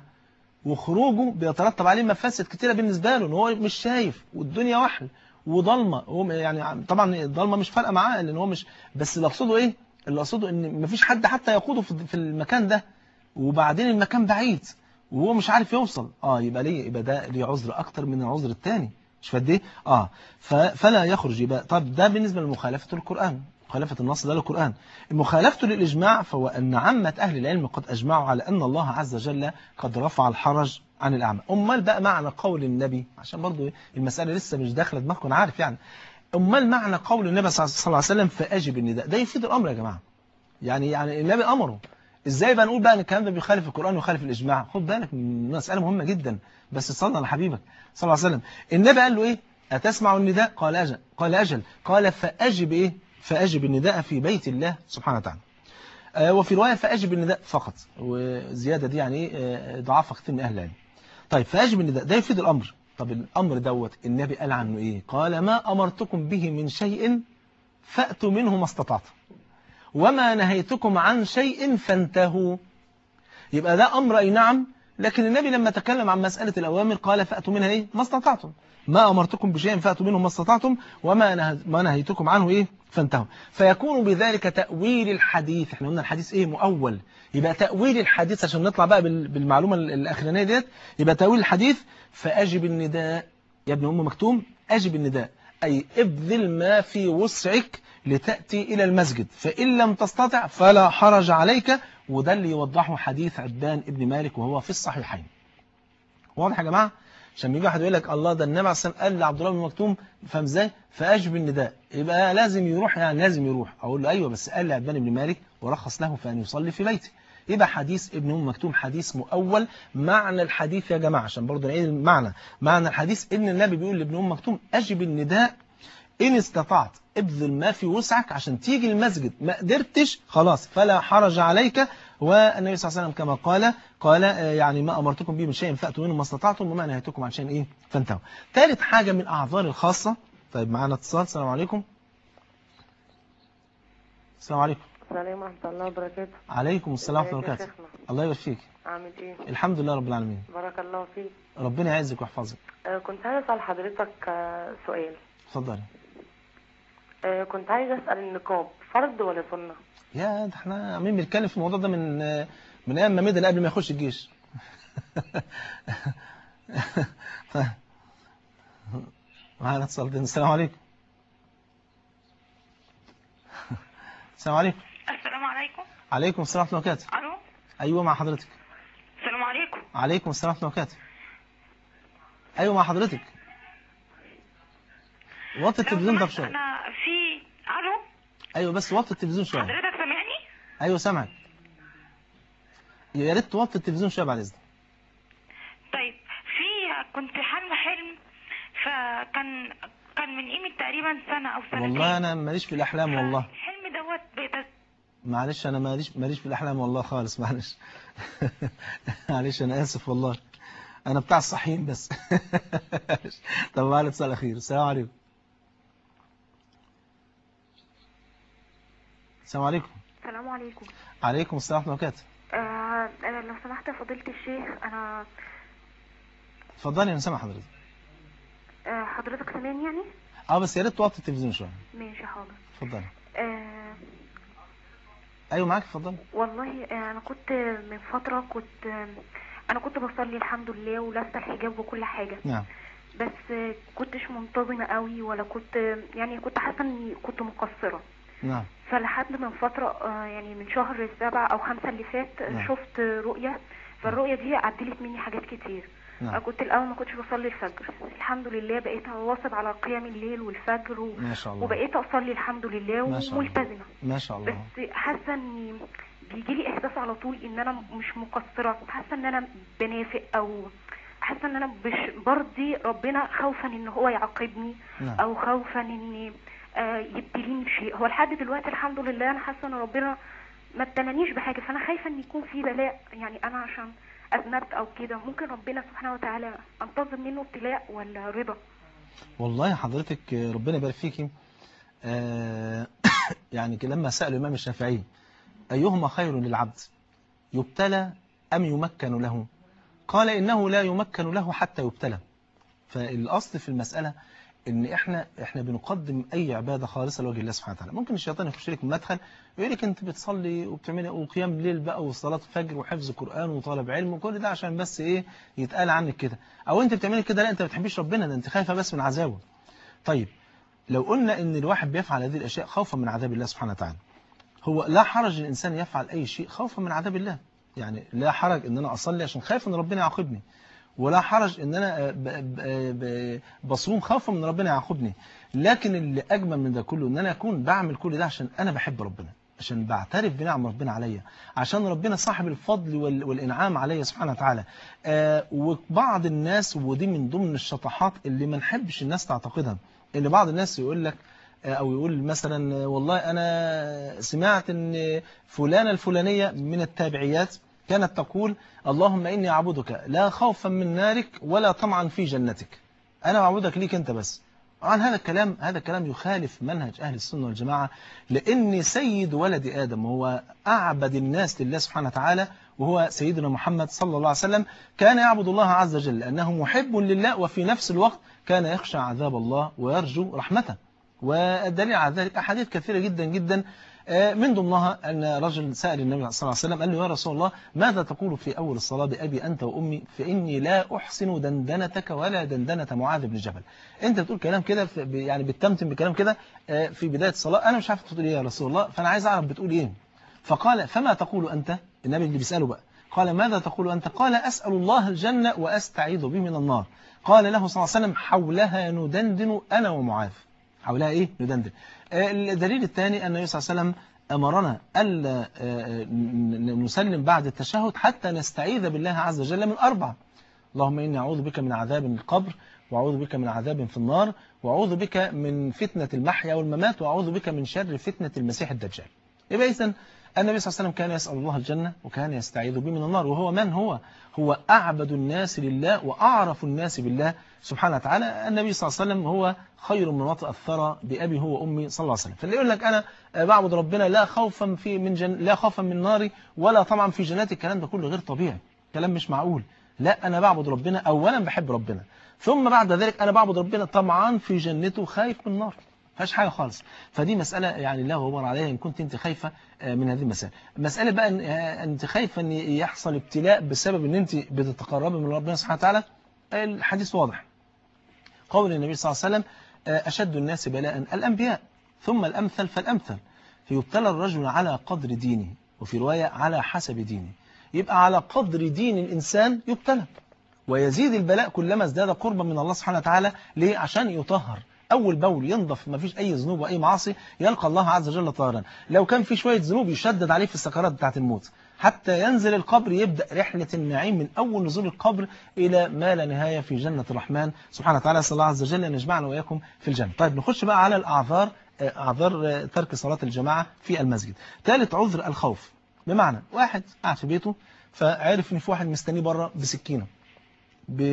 وخروجه بيترتب عليه مفاسد كتيره بالنسبه له ان هو مش شايف والدنيا وحل وضلمه هو يعني طبعا الضلمه مش فارقه معاه لان هو مش بس اللي اقصده ايه اللي اقصده ان مفيش حد حتى يقوده في في المكان ده وبعدين المكان بعيد وهو مش عارف يوصل اه يبقى ليه يبقى ده ليه عذر اكتر من العذر الثاني مش فاهم ايه اه ف- فلا يخرج يبقى طب ده بالنسبه لمخالفه القران مخالفه النص ده للقران مخالفته للاجماع فهو ان عامه اهل العلم قد اجمعوا على ان الله عز وجل قد رفع الحرج عن الاعمى امال بقى معنى قول النبي عشان برضو إيه، المساله لسه مش داخله دماغكم أنا عارف يعني امال معنى قول النبي صلى الله عليه وسلم فاجب النداء ده يفيد الامر يا جماعه يعني يعني النبي امره ازاي بقى نقول بقى ان الكلام ده بيخالف القران ويخالف الاجماع خد بالك من مساله مهمه جدا بس صلى على حبيبك صلى الله عليه وسلم النبي قال له ايه اتسمع النداء قال اجل قال اجل قال فاجب ايه فاجب النداء في بيت الله سبحانه وتعالى آه وفي روايه فاجب النداء فقط وزياده دي يعني ايه آه، ضعفها كتير من اهل العلم طيب فاجب النداء ده يفيد الامر طب الامر دوت النبي قال عنه ايه قال ما امرتكم به من شيء فاتوا منه ما استطعتم وما نهيتكم عن شيء فانتهوا يبقى ده أمر أي نعم لكن النبي لما تكلم عن مسألة الأوامر قال فأتوا منها إيه ما استطعتم ما أمرتكم بشيء فأتوا منه ما استطعتم وما نه- ما نهيتكم عنه إيه فانتهوا فيكون بذلك تأويل الحديث احنا قلنا الحديث إيه مؤول يبقى تأويل الحديث عشان نطلع بقى بال- بالمعلومة ال- الأخرانية ديت يبقى تأويل الحديث فأجب النداء يا ابن أم مكتوم أجب النداء أي ابذل ما في وسعك لتأتي إلى المسجد فإن لم تستطع فلا حرج عليك وده اللي يوضحه حديث عبان ابن مالك وهو في الصحيحين واضح يا جماعة عشان يجي واحد يقول لك الله ده النبي عليه الصلاة والسلام قال لعبد الله بن مكتوم فاهم ازاي فأجب النداء يبقى لازم يروح يعني لازم يروح أقول له أيوه بس قال لعبان بن مالك ورخص له فأن يصلي في بيته يبقى حديث ابن أم مكتوم حديث مؤول معنى الحديث يا جماعة عشان برضه نعيد المعنى معنى الحديث إن النبي بيقول لابن أم مكتوم أجب النداء إن استطعت ابذل ما في وسعك عشان تيجي المسجد ما قدرتش خلاص فلا حرج عليك والنبي صلى الله عليه وسلم كما قال قال آه، يعني ما أمرتكم به من شيء فأتوا منه ما استطعتم وما نهيتكم عن شيء إيه فانتهوا ثالث حاجة من الأعذار الخاصة طيب معانا اتصال السلام عليكم السلام عليكم السلام ورحمة الله وبركاته عليكم السلام ورحمة الله ازيك يا وبركاته شيخنا؟ الله يبارك فيك عامل ايه؟ الحمد لله رب العالمين بارك الله فيك ربنا يعزك ويحفظك آه كنت عايز اسأل حضرتك آه سؤال اتفضلي آه، كنت عايزة أسأل النقاب فرض ولا سنة؟ يا ده احنا عمالين بنتكلم في الموضوع ده من من ايام ما ميدل قبل ما يخش الجيش معانا اتصال تاني السلام عليكم السلام عليكم السلام عليكم عليكم السلام ورحمه الله وبركاته الو ايوه مع حضرتك السلام عليكم عليكم السلام ورحمه الله وبركاته ايوه مع حضرتك وطي لو التلفزيون ده سمحت شويه انا في الو ايوه بس وطي التلفزيون شويه حضرتك سامعني ايوه سامعك يا ريت توطي التلفزيون شويه بعد اذنك طيب في كنت حلم حلم فكان كان من قيمة تقريبا سنة أو سنتين والله انا ماليش في الاحلام والله الحلم دوت بيت- معلش انا ماليش ماليش في الاحلام والله خالص معلش معلش انا اسف والله انا بتاع الصحيين بس طب معلش اتصال اخير السلام عليكم السلام عليكم السلام عليكم عليكم السلام ورحمه الله وبركاته آه أنا لو سمحت يا فضيلة الشيخ أنا اتفضلي انا سامع حضرتك آه حضرتك سامعني يعني؟ اه بس يا ريت توطي التلفزيون شويه ماشي حاضر اتفضلي آه ايوه معاك اتفضلي والله آه أنا كنت من فترة كنت آه أنا كنت بصلي الحمد لله ولابسة الحجاب وكل حاجة نعم بس آه كنتش منتظمة قوي ولا كنت يعني كنت حاسة إني كنت مقصرة نعم فلحد من فترة آه يعني من شهر سبعة أو خمسة اللي فات آه، نعم. شفت رؤية فالرؤية دي عدلت مني حاجات كتير أنا نعم كنت الأول ما كنتش بصلي الفجر الحمد لله بقيت أواظب على قيام الليل والفجر و... ما شاء الله وبقيت أصلي الحمد لله ما شاء الله. وملتزمة ما شاء الله بس حاسة إني بيجي لي إحساس على طول إن أنا مش مقصرة حاسة إن أنا بنافق أو حاسة إن أنا مش برضي ربنا خوفا إن هو يعاقبني نعم أو خوفا إن آه، يبتليني بشيء هو لحد دلوقتي الحمد لله أنا حاسة إن ربنا ما ابتلانيش بحاجة فأنا خايفة إن يكون في بلاء يعني أنا عشان أذنبت أو كده ممكن ربنا سبحانه وتعالى أنتظر منه ابتلاء ولا رضا والله حضرتك ربنا يبارك فيكي آه، يعني لما سأل الإمام الشافعي أيهما خير للعبد يبتلى أم يمكن له قال إنه لا يمكن له حتى يبتلى فالأصل في المسألة إن إحنا إحنا بنقدم أي عبادة خالصة لوجه الله سبحانه وتعالى ممكن الشيطان يخش لك من مدخل يقول لك أنت بتصلي وبتعملي وقيام ليل بقى وصلاة فجر وحفظ قرآن وطلب علم وكل ده عشان بس إيه يتقال عنك كده أو أنت بتعملي كده لا أنت ما بتحبيش ربنا ده أنت خايفة بس من عذابه طيب لو قلنا ان الواحد بيفعل هذه الاشياء خوفا من عذاب الله سبحانه وتعالى هو لا حرج الانسان يفعل اي شيء خوفا من عذاب الله يعني لا حرج ان انا اصلي عشان خايف ان ربنا يعاقبني ولا حرج ان انا ب- ب- ب- بصوم خوفا من ربنا يعاقبني لكن اللي اجمل من ده كله ان انا اكون بعمل كل ده عشان انا بحب ربنا عشان بعترف بنعم ربنا عليا عشان ربنا صاحب الفضل وال- والانعام عليا سبحانه وتعالى آه وبعض الناس ودي من ضمن الشطحات اللي ما نحبش الناس تعتقدها ان بعض الناس يقول لك آه، او يقول مثلا آه، والله انا سمعت ان فلانة الفلانية من التابعيات كانت تقول اللهم اني اعبدك لا خوفا من نارك ولا طمعا في جنتك انا اعبدك ليك انت بس طبعا هذا الكلام هذا الكلام يخالف منهج اهل السنه والجماعه لان سيد ولد ادم هو اعبد الناس لله سبحانه وتعالى وهو سيدنا محمد صلى الله عليه وسلم كان يعبد الله عز وجل لانه محب لله وفي نفس الوقت كان يخشى عذاب الله ويرجو رحمته والدليل على ذلك احاديث كثيره جدا جدا آه، من ضمنها أن رجل سأل النبي صلى الله عليه وسلم قال له يا رسول الله ماذا تقول في أول الصلاة بأبي أنت وأمي فإني لا أحسن دندنتك ولا دندنة معاذ بن جبل أنت بتقول كلام كده في- ب- يعني بتتمتم بكلام كده آه، في بداية الصلاة أنا مش عارف تقول إيه يا رسول الله فأنا عايز أعرف بتقول إيه فقال فما تقول أنت النبي اللي بيسأله بقى قال ماذا تقول أنت قال أسأل الله الجنة وأستعيذ به من النار قال له صلى الله عليه وسلم حولها ندندن أنا ومعاذ حولها إيه ندندن آه، الدليل الثاني أن النبي صلى الله عليه وسلم أمرنا ألا آه، ن- نسلم بعد التشهد حتى نستعيذ بالله عز وجل من أربع اللهم إني أعوذ بك من عذاب القبر وأعوذ بك من عذاب في النار وأعوذ بك من فتنة المحيا والممات وأعوذ بك من شر فتنة المسيح الدجال يبقى إذن النبي صلى الله عليه وسلم كان يسأل الله الجنة وكان يستعيذ به من النار وهو من هو هو أعبد الناس لله وأعرف الناس بالله سبحانه وتعالى النبي صلى الله عليه وسلم هو خير من وطئ الثرى بأبي هو وأمي صلى الله عليه وسلم فاللي يقول لك أنا بعبد ربنا لا خوفا في من جن لا خوفا من ناري ولا طبعا في جنات الكلام ده كله غير طبيعي كلام مش معقول لا أنا بعبد ربنا أولا بحب ربنا ثم بعد ذلك أنا بعبد ربنا طمعان في جنته خايف من النار فيهاش حاجه خالص فدي مساله يعني لا غبار عليها ان كنت انت خايفه آه، من هذه المسائل مساله بقى ان آه، انت خايفه ان يحصل ابتلاء بسبب ان انت بتتقربي من ربنا سبحانه وتعالى الحديث واضح قول النبي صلى الله عليه وسلم آه، أشد الناس بلاء الأنبياء ثم الأمثل فالأمثل فيبتلى الرجل على قدر دينه وفي رواية على حسب دينه يبقى على قدر دين الإنسان يبتلى ويزيد البلاء كلما ازداد قربا من الله سبحانه وتعالى ليه عشان يطهر أول بول ينضف ما فيش أي ذنوب وأي معاصي يلقى الله عز وجل طاهرا لو كان في شوية ذنوب يشدد عليه في السكرات بتاعة الموت حتى ينزل القبر يبدأ رحلة النعيم من أول نزول القبر إلى ما لا نهاية في جنة الرحمن سبحانه وتعالى صلى الله عز وجل أن يجمعنا وإياكم في الجنة طيب نخش بقى على الأعذار آه، أعذار آه، ترك صلاة الجماعة في المسجد ثالث عذر الخوف بمعنى واحد قاعد في بيته فعرف ان في واحد مستنيه بره بسكينه ب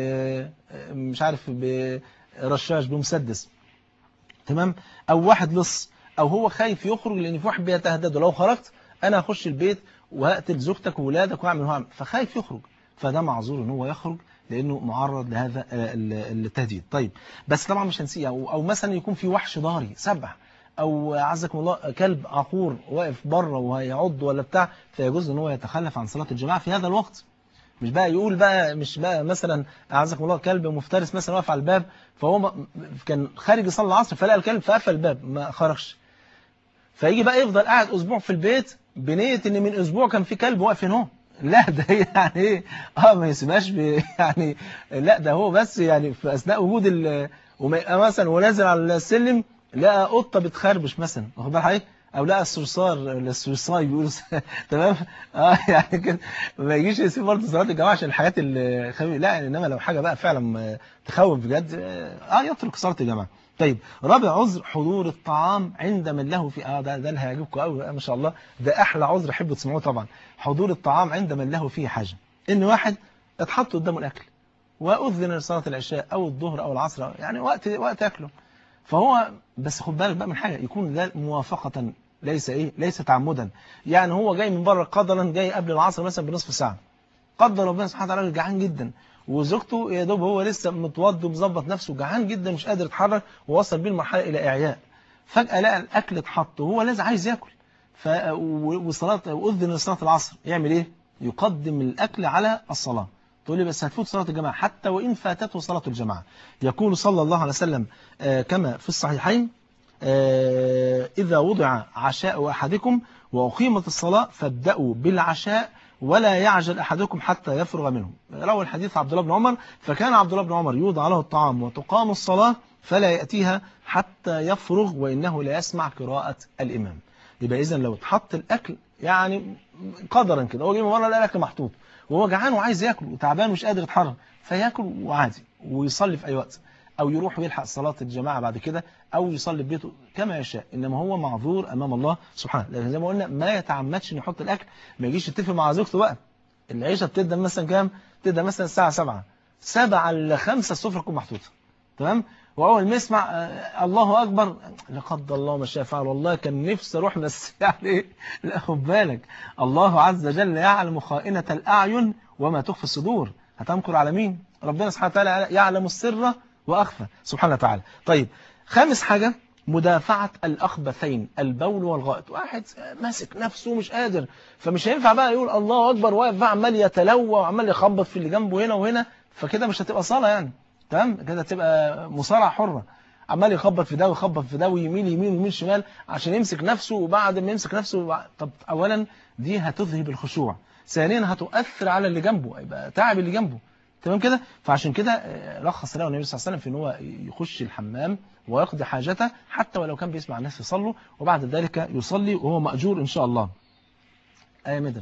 مش عارف برشاش بمسدس تمام او واحد لص او هو خايف يخرج لان في واحد بيتهدده لو خرجت انا هخش البيت وهقتل زوجتك وولادك واعمل وهعمل فخايف يخرج فده معذور ان هو يخرج لانه معرض لهذا آه، ال- التهديد طيب بس طبعا مش هنسيه او أو مثلا يكون في وحش ضاري سبع او عزكم الله كلب عقور واقف بره وهيعض ولا بتاع فيجوز ان هو يتخلف عن صلاه الجماعه في هذا الوقت مش بقى يقول بقى مش بقى مثلا اعزكم الله كلب مفترس مثلا واقف على الباب فهو م- كان خارج يصلي العصر فلقى الكلب فقفل الباب ما خرجش فيجي بقى يفضل قاعد اسبوع في البيت بنيه ان من اسبوع كان في كلب واقف هنا لا ده يعني ايه اه ما يسيبهاش ب- يعني لا ده هو بس يعني في اثناء وجود ال وما يبقى مثلا ونازل على السلم لقى قطه بتخربش مثلا واخد بال حضرتك او لقى الصرصار الصرصاي بيقولوا تمام اه يعني كده ما يجيش يسيب برضه صلاه الجماعه عشان الحاجات الخفيفه لا انما لو حاجه بقى فعلا آه، تخوف بجد اه يترك صلاه الجماعه طيب رابع عذر حضور الطعام عند من له في اه ده ده اللي هيعجبكم قوي ما شاء الله ده احلى عذر احبوا تسمعوه طبعا حضور الطعام عند من له فيه حاجه ان واحد اتحط قدامه الاكل واذن لصلاه العشاء او الظهر او العصر يعني وقت وقت اكله فهو بس خد بالك بقى من حاجه يكون ده موافقه ليس ايه ليس تعمدا يعني هو جاي من بره قدرا جاي قبل العصر مثلا بنصف ساعه قدر ربنا سبحانه وتعالى جعان جدا وزوجته يا دوب هو لسه متوضي ومظبط نفسه جعان جدا مش قادر يتحرك ووصل بيه المرحله الى اعياء فجاه لقى الاكل اتحط وهو لازم عايز ياكل ف و- وصلاه واذن لصلاه العصر يعمل ايه يقدم الاكل على الصلاه تقول لي بس هتفوت صلاه الجماعه حتى وان فاتته صلاه الجماعه يقول صلى الله عليه وسلم آه، كما في الصحيحين آه، إذا وضع عشاء أحدكم وأقيمت الصلاة فابدأوا بالعشاء ولا يعجل أحدكم حتى يفرغ منه روى الحديث عبد الله بن عمر فكان عبد الله بن عمر يوضع له الطعام وتقام الصلاة فلا يأتيها حتى يفرغ وإنه لا يسمع قراءة الإمام يبقى إذا لو اتحط الأكل يعني قدرا كده هو جه من مرة لقى الأكل محطوط وهو جعان وعايز ياكل وتعبان ومش قادر يتحرك فياكل وعادي ويصلي في أي وقت أو يروح ويلحق صلاة الجماعة بعد كده أو يصلي في بيته كما يشاء إنما هو معذور أمام الله سبحانه لكن زي ما قلنا ما يتعمدش إنه يحط الأكل ما يجيش يتفق مع زوجته بقى العيشة بتبدأ مثلا كام؟ تبدأ مثلا الساعة 7 7 ل 5 السفرة تكون محطوطة تمام؟ وأول ما يسمع آه، الله أكبر لا قدر الله ما شاء فعل والله كان نفسي أروح بس يعني لا خد بالك الله عز وجل يعلم خائنة الأعين وما تخفي الصدور هتمكر على مين؟ ربنا سبحانه وتعالى يعلم السر وأخفى سبحانه وتعالى طيب خامس حاجة مدافعة الأخبثين البول والغائط واحد ماسك نفسه مش قادر فمش هينفع بقى يقول الله أكبر واقف بقى عمال يتلوى وعمال يخبط في اللي جنبه هنا وهنا فكده مش هتبقى صلاة يعني تمام كده تبقى مصارعة حرة عمال يخبط في ده ويخبط في ده ويميل يمين ويمين شمال عشان يمسك نفسه وبعد ما يمسك نفسه وبعد- طب أولا دي هتذهب الخشوع ثانيا هتؤثر على اللي جنبه يبقى تعب اللي جنبه تمام كده فعشان كده آه، رخص له النبي صلى الله عليه وسلم في ان هو يخش الحمام ويقضي حاجته حتى ولو كان بيسمع الناس يصلوا وبعد ذلك يصلي وهو مأجور ان شاء الله آية مدن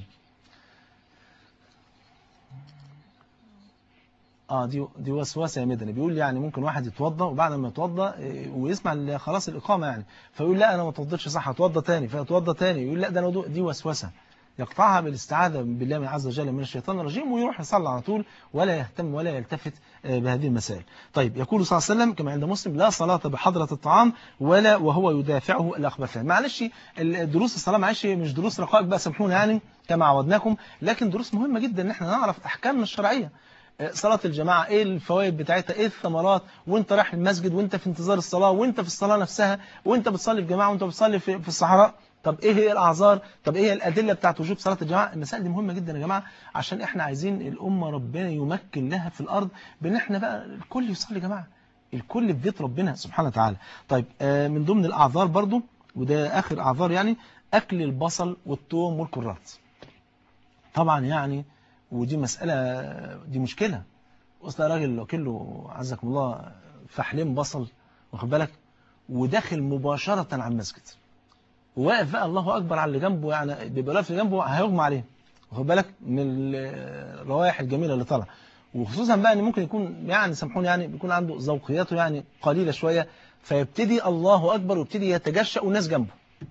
اه دي دي وسوسه يا مدني بيقول يعني ممكن واحد يتوضا وبعد ما يتوضا إيه، ويسمع ال- خلاص الاقامه يعني فيقول لا انا ما اتوضيتش صح اتوضا تاني فيتوضا تاني يقول لا ده انا وضوء- دي وسوسه يقطعها بالاستعاذة بالله من عز وجل من الشيطان الرجيم ويروح يصلي على طول ولا يهتم ولا يلتفت آه، بهذه المسائل طيب يقول صلى الله عليه وسلم كما عند مسلم لا صلاة بحضرة الطعام ولا وهو يدافعه الأخبثان معلش دروس الصلاة معلش مش دروس رقائق بقى سامحونا يعني كما عودناكم لكن دروس مهمة جدا ان احنا نعرف أحكامنا الشرعية آه، صلاة الجماعة ايه الفوائد بتاعتها ايه الثمرات وانت رايح المسجد وانت في انتظار الصلاة وانت في الصلاة نفسها وانت بتصلي في جماعة وانت بتصلي في, في الصحراء طب ايه هي الاعذار طب ايه هي الادله بتاعت وجوب صلاه الجماعه المسائل دي مهمه جدا يا جماعه عشان احنا عايزين الامه ربنا يمكن لها في الارض بان احنا بقى الكل يصلي يا جماعه الكل في بيت ربنا سبحانه وتعالى طيب آه من ضمن الاعذار برضو وده اخر اعذار يعني اكل البصل والثوم والكرات طبعا يعني ودي مساله دي مشكله وصل راجل وكله عزكم الله فحلين بصل واخد بالك وداخل مباشره على المسجد وواقف بقى الله اكبر على اللي جنبه يعني بيبقى واقف اللي جنبه هيغمى عليه واخد بالك من الروائح الجميله اللي طالعه وخصوصا بقى ان ممكن يكون يعني سامحوني يعني بيكون عنده ذوقياته يعني قليله شويه فيبتدي الله اكبر ويبتدي يتجشأ والناس جنبه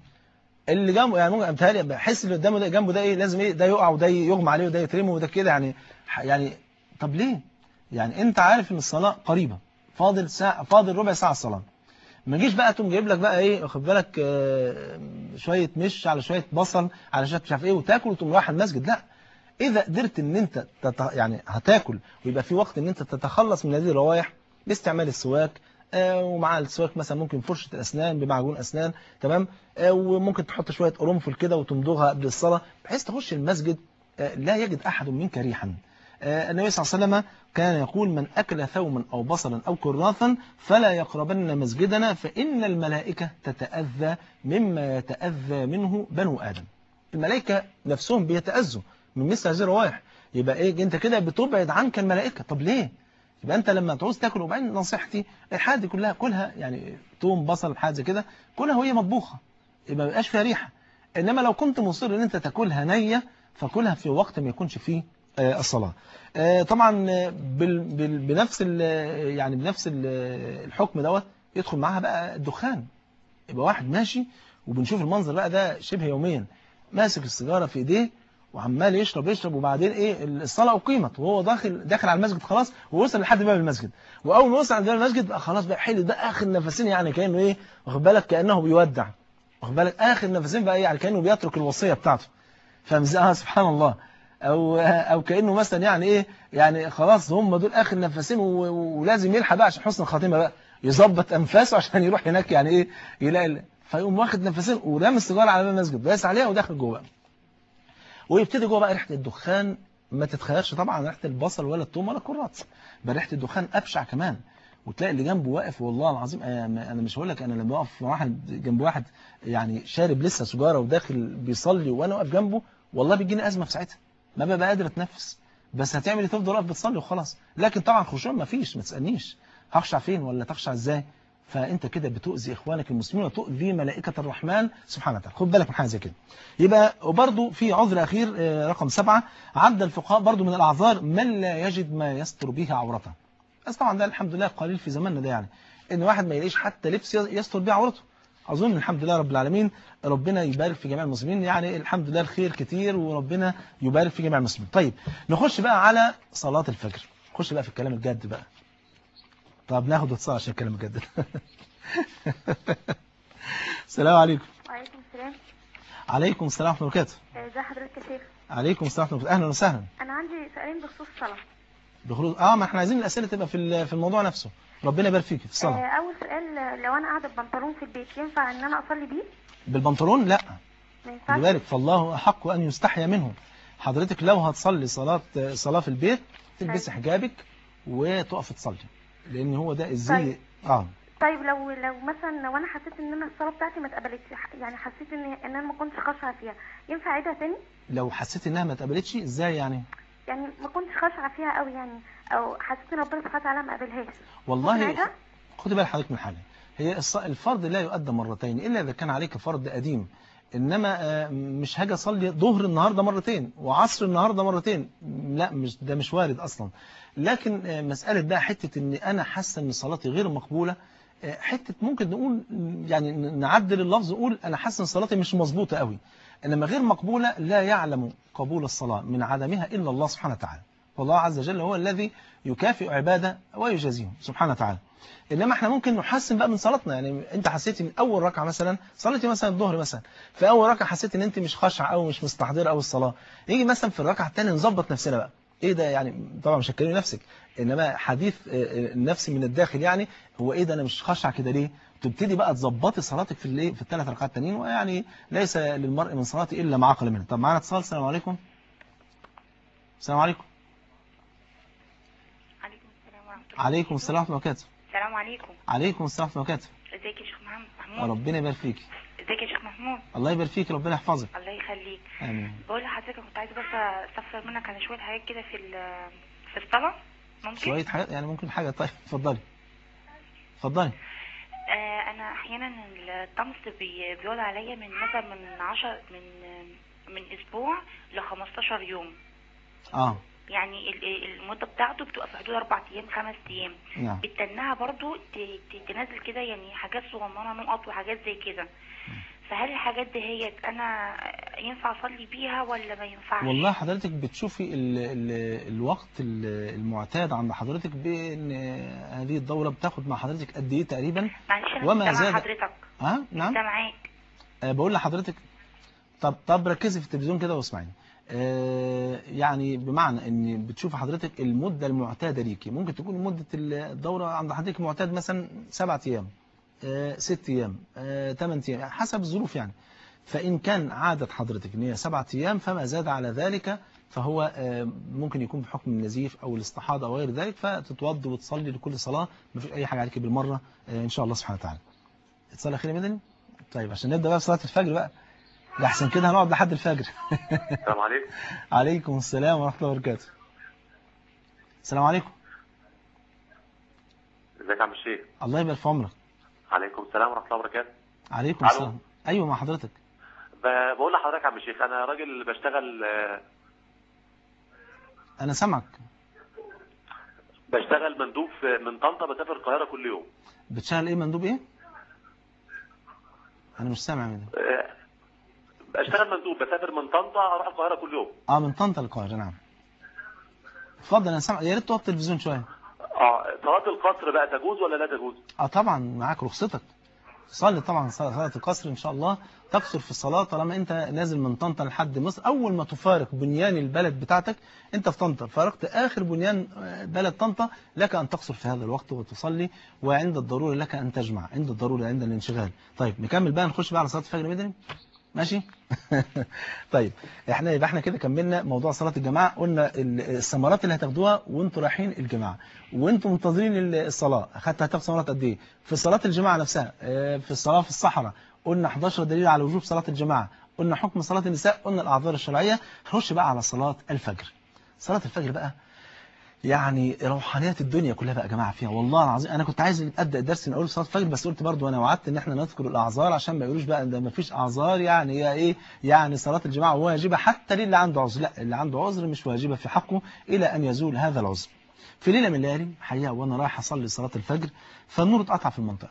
اللي جنبه يعني ممكن امثالي بحس اللي قدامه ده جنبه ده ايه لازم ايه ده يقع وده يغمى عليه وده يترمه وده كده يعني يعني طب ليه يعني انت عارف ان الصلاه قريبه فاضل ساعه فاضل ربع ساعه الصلاه ما جيش بقى تقوم جايب لك بقى ايه واخد بالك آه، شويه مش على شويه بصل على شويه مش عارف ايه وتاكل وتقوم رايح المسجد لا اذا قدرت ان انت تت... يعني هتاكل ويبقى في وقت ان انت تتخلص من هذه الروائح باستعمال السواك آه، ومع السواك مثلا ممكن فرشه الاسنان بمعجون اسنان تمام آه، وممكن تحط شويه قرنفل كده وتمضغها قبل الصلاه بحيث تخش المسجد آه، لا يجد احد منك ريحا آه، النبي صلى الله عليه وسلم كان يقول من أكل ثوما أو بصلا أو كراثا فلا يقربن مسجدنا فإن الملائكة تتأذى مما يتأذى منه بنو آدم الملائكة نفسهم بيتأذوا من مثل هذه الروائح يبقى إيه أنت كده بتبعد عنك الملائكة طب ليه؟ يبقى أنت لما تعوز تاكل وبعدين نصيحتي الحاجات دي كلها كلها يعني توم بصل حاجة زي كده كلها وهي مطبوخة يبقى ما يبقاش فيها ريحة إنما لو كنت مصر إن أنت تاكلها نية فكلها في وقت ما يكونش فيه آه، الصلاة آه، طبعا آه، بال- بال- بنفس ال- يعني بنفس ال- الحكم دوت يدخل معاها بقى الدخان يبقى واحد ماشي وبنشوف المنظر بقى ده شبه يوميا ماسك السيجارة في ايديه وعمال يشرب يشرب وبعدين ايه الصلاة أقيمت وهو داخل داخل على المسجد خلاص ووصل لحد باب المسجد وأول ما وصل عند باب المسجد بقى خلاص بقى حلو ده آخر نفسين يعني كأنه ايه واخد بالك كأنه بيودع واخد بالك آخر نفسين بقى ايه يعني كأنه بيترك الوصية بتاعته فاهم ازاي آه، سبحان الله او او كانه مثلا يعني ايه يعني خلاص هم دول اخر نفسين و- و- ولازم يلحق بقى عشان حسن الخاتمه بقى يظبط انفاسه عشان يروح هناك يعني ايه يلاقي ال- فيقوم واخد نفسين ورامي السيجاره على باب المسجد دايس عليها وداخل جوه بقى ويبتدي جوه بقى ريحه الدخان ما تتخيلش طبعا ريحه البصل ولا الثوم ولا الكرات بل ريحه الدخان ابشع كمان وتلاقي اللي جنبه واقف والله العظيم آه، ما- انا مش هقول لك انا لما اقف مع واحد جنب واحد يعني شارب لسه سيجاره وداخل بيصلي وانا واقف جنبه والله بيجيني ازمه في ساعتها ما ببقى قادر اتنفس بس هتعمل ايه تفضل واقف بتصلي وخلاص لكن طبعا خشوع ما فيش ما تسالنيش هخشع فين ولا تخشع ازاي فانت كده بتؤذي اخوانك المسلمين وتؤذي ملائكه الرحمن سبحانه وتعالى خد بالك من حاجه زي كده يبقى وبرده في عذر اخير آه، رقم سبعة عد الفقهاء برضو من الاعذار من لا يجد ما يستر به عورته بس طبعا ده الحمد لله قليل في زماننا ده يعني ان واحد ما يلاقيش حتى لبس يستر به عورته اظن الحمد لله رب العالمين ربنا يبارك في جميع المسلمين يعني الحمد لله الخير كتير وربنا يبارك في جميع المسلمين طيب نخش بقى على صلاة الفجر نخش بقى في الكلام الجد بقى طب ناخد اتصال عشان الكلام الجد السلام عليكم وعليكم السلام عليكم السلام ورحمة الله وبركاته ازي حضرتك يا شيخ عليكم السلام ورحمة الله اهلا وسهلا انا عندي سؤالين بخصوص الصلاه بخلوص اه ما احنا عايزين الاسئله تبقى في ال- في الموضوع نفسه ربنا يبارك فيك في آه، الصلاه اول سؤال آه، لو انا قاعده ببنطلون في البيت ينفع ان انا اصلي بيه بالبنطلون لا ما ينفعش خلي بالك فالله احق ان يستحيا منه حضرتك لو هتصلي صلاه صلاه في البيت تلبسي حجابك وتقف تصلي لان هو ده الزي طيب. اه طيب لو لو مثلا لو انا حسيت ان انا الصلاه بتاعتي ما اتقبلتش ح- يعني حسيت ان ان انا ما كنتش خاشعه فيها ينفع اعيدها تاني لو حسيت انها ما اتقبلتش ازاي يعني يعني ما كنتش خاشعه فيها قوي يعني او حسيت ان ربنا سبحانه وتعالى ما قبلهاش ممكن والله أعيدها؟ خدي بال حضرتك من حاجه هي الص- الفرض لا يؤدى مرتين الا اذا كان عليك فرض قديم انما آه، مش هاجي اصلي ظهر النهارده مرتين وعصر النهارده مرتين لا مش ده مش وارد اصلا لكن آه، مساله بقى حته ان انا حاسه ان صلاتي غير مقبوله آه، حته ممكن نقول يعني ن- نعدل اللفظ نقول انا حاسس ان صلاتي مش مظبوطه قوي انما غير مقبوله لا يعلم قبول الصلاه من عدمها الا الله سبحانه وتعالى والله عز وجل هو الذي يكافئ عباده ويجازيهم سبحانه وتعالى انما احنا ممكن نحسن بقى من صلاتنا يعني انت حسيتي من اول ركعه مثلا صليتي مثلا الظهر مثلا في اول ركعه حسيت ان انت مش خاشعه او مش مستحضره او الصلاه يجي مثلا في الركعه الثانيه نظبط نفسنا بقى ايه ده يعني طبعا مش هتكلمي نفسك انما حديث آه، آه، النفس من الداخل يعني هو ايه ده انا مش خاشع كده ليه تبتدي بقى تظبطي صلاتك في الايه في الثلاث ركعات التانيين ويعني ليس للمرء من صلاته الا ما عقل منه طب معانا اتصال السلام عليكم السلام عليكم عليكم السلام ورحمه الله عليكم السلام ورحمه الله وبركاته السلام عليكم عليكم السلام ورحمه الله وبركاته ازيك يا شيخ محمد محمود ربنا يبارك فيك ازيك يا شيخ محمود الله يبارك فيك ربنا يحفظك الله يخليك امين بقول لحضرتك كنت عايزه بس استفسر منك عن شويه حاجات كده في ال- في الصلاه ممكن شويه حاجات يعني ممكن حاجه طيب اتفضلي اتفضلي آه انا احيانا الطمس بي- بيقول عليا من مثلا من 10 من من اسبوع ل 15 يوم اه يعني ال- المده بتاعته بتبقى في حدود اربع ايام خمس ايام نعم بتنها برضو ت- ت- تنزل كده يعني حاجات صغننه نقط وحاجات زي كده فهل الحاجات دي هي انا ينفع اصلي بيها ولا ما ينفعش والله حضرتك بتشوفي ال ال الوقت ال- المعتاد عند حضرتك بان هذه الدورة بتاخد مع حضرتك قد ايه تقريبا معلش انا وما مش سامعة زاد- حضرتك ها نعم سامعاك أه بقول لحضرتك طب طب ركزي في التلفزيون كده واسمعيني أه يعني بمعنى ان بتشوف حضرتك المدة المعتادة ليكي ممكن تكون مدة الدورة عند حضرتك معتاد مثلا سبعة ايام أه ست ايام أه ثمان ايام يعني حسب الظروف يعني فإن كان عادة حضرتك ان هي سبعة ايام فما زاد على ذلك فهو آه، ممكن يكون بحكم النزيف او الاستحاضة او غير ذلك فتتوضى وتصلي لكل صلاة مفيش اي حاجة عليك بالمرة آه، ان شاء الله سبحانه وتعالى اتصال اخير يا مدني طيب عشان نبدأ بقى في صلاة الفجر بقى ده احسن كده هنقعد لحد الفجر السلام عليكم عليكم السلام ورحمة الله وبركاته السلام عليكم ازيك يا عم الشيخ الله يبارك في عمرك عليكم السلام ورحمه الله وبركاته عليكم ألو. السلام ايوه مع حضرتك ب- بقول لحضرتك يا عم الشيخ انا راجل بشتغل آه، انا سامعك بشتغل مندوب في- من طنطا بسافر القاهره كل يوم بتشتغل ايه مندوب ايه انا مش سامع من ده آه، بشتغل مندوب بسافر من طنطا اروح القاهره كل يوم اه من طنطا للقاهرة نعم اتفضل انا سامع يا ريت توطي التلفزيون شوية اه صلاه القصر بقى تجوز ولا لا تجوز اه طبعا معاك رخصتك صلي طبعا صلاة صلاة القصر ان شاء الله تقصر في الصلاة طالما انت نازل من طنطا لحد مصر اول ما تفارق بنيان البلد بتاعتك انت في طنطا فارقت اخر بنيان آه، بلد طنطا لك ان تقصر في هذا الوقت وتصلي وعند الضرورة لك ان تجمع عند الضرورة عند الانشغال طيب نكمل بقى نخش بقى على صلاة الفجر مدني ماشي طيب احنا يبقى احنا كده كملنا موضوع صلاة الجماعة قلنا ال- الثمرات اللي هتاخدوها وانتوا رايحين الجماعة وانتوا منتظرين ال- الصلاة اخدت هتاخد ثمرات قد ايه في صلاة الجماعة نفسها اه، في الصلاة في الصحراء قلنا 11 دليل على وجوب صلاة الجماعة قلنا حكم صلاة النساء قلنا الأعذار الشرعية هنخش بقى على صلاة الفجر صلاة الفجر بقى يعني روحانيات الدنيا كلها بقى يا جماعه فيها والله العظيم انا كنت عايز ابدا الدرس من اول صلاه الفجر بس قلت برضو انا وعدت ان احنا نذكر الاعذار عشان ما يقولوش بقى ده ما فيش اعذار يعني يا ايه يعني صلاه الجماعه واجبه حتى للي عنده عذر لا اللي عنده عذر مش واجبه في حقه الى ان يزول هذا العذر في ليله من الليالي حقيقه وانا رايح اصلي صلاه الفجر فالنور اتقطع في المنطقه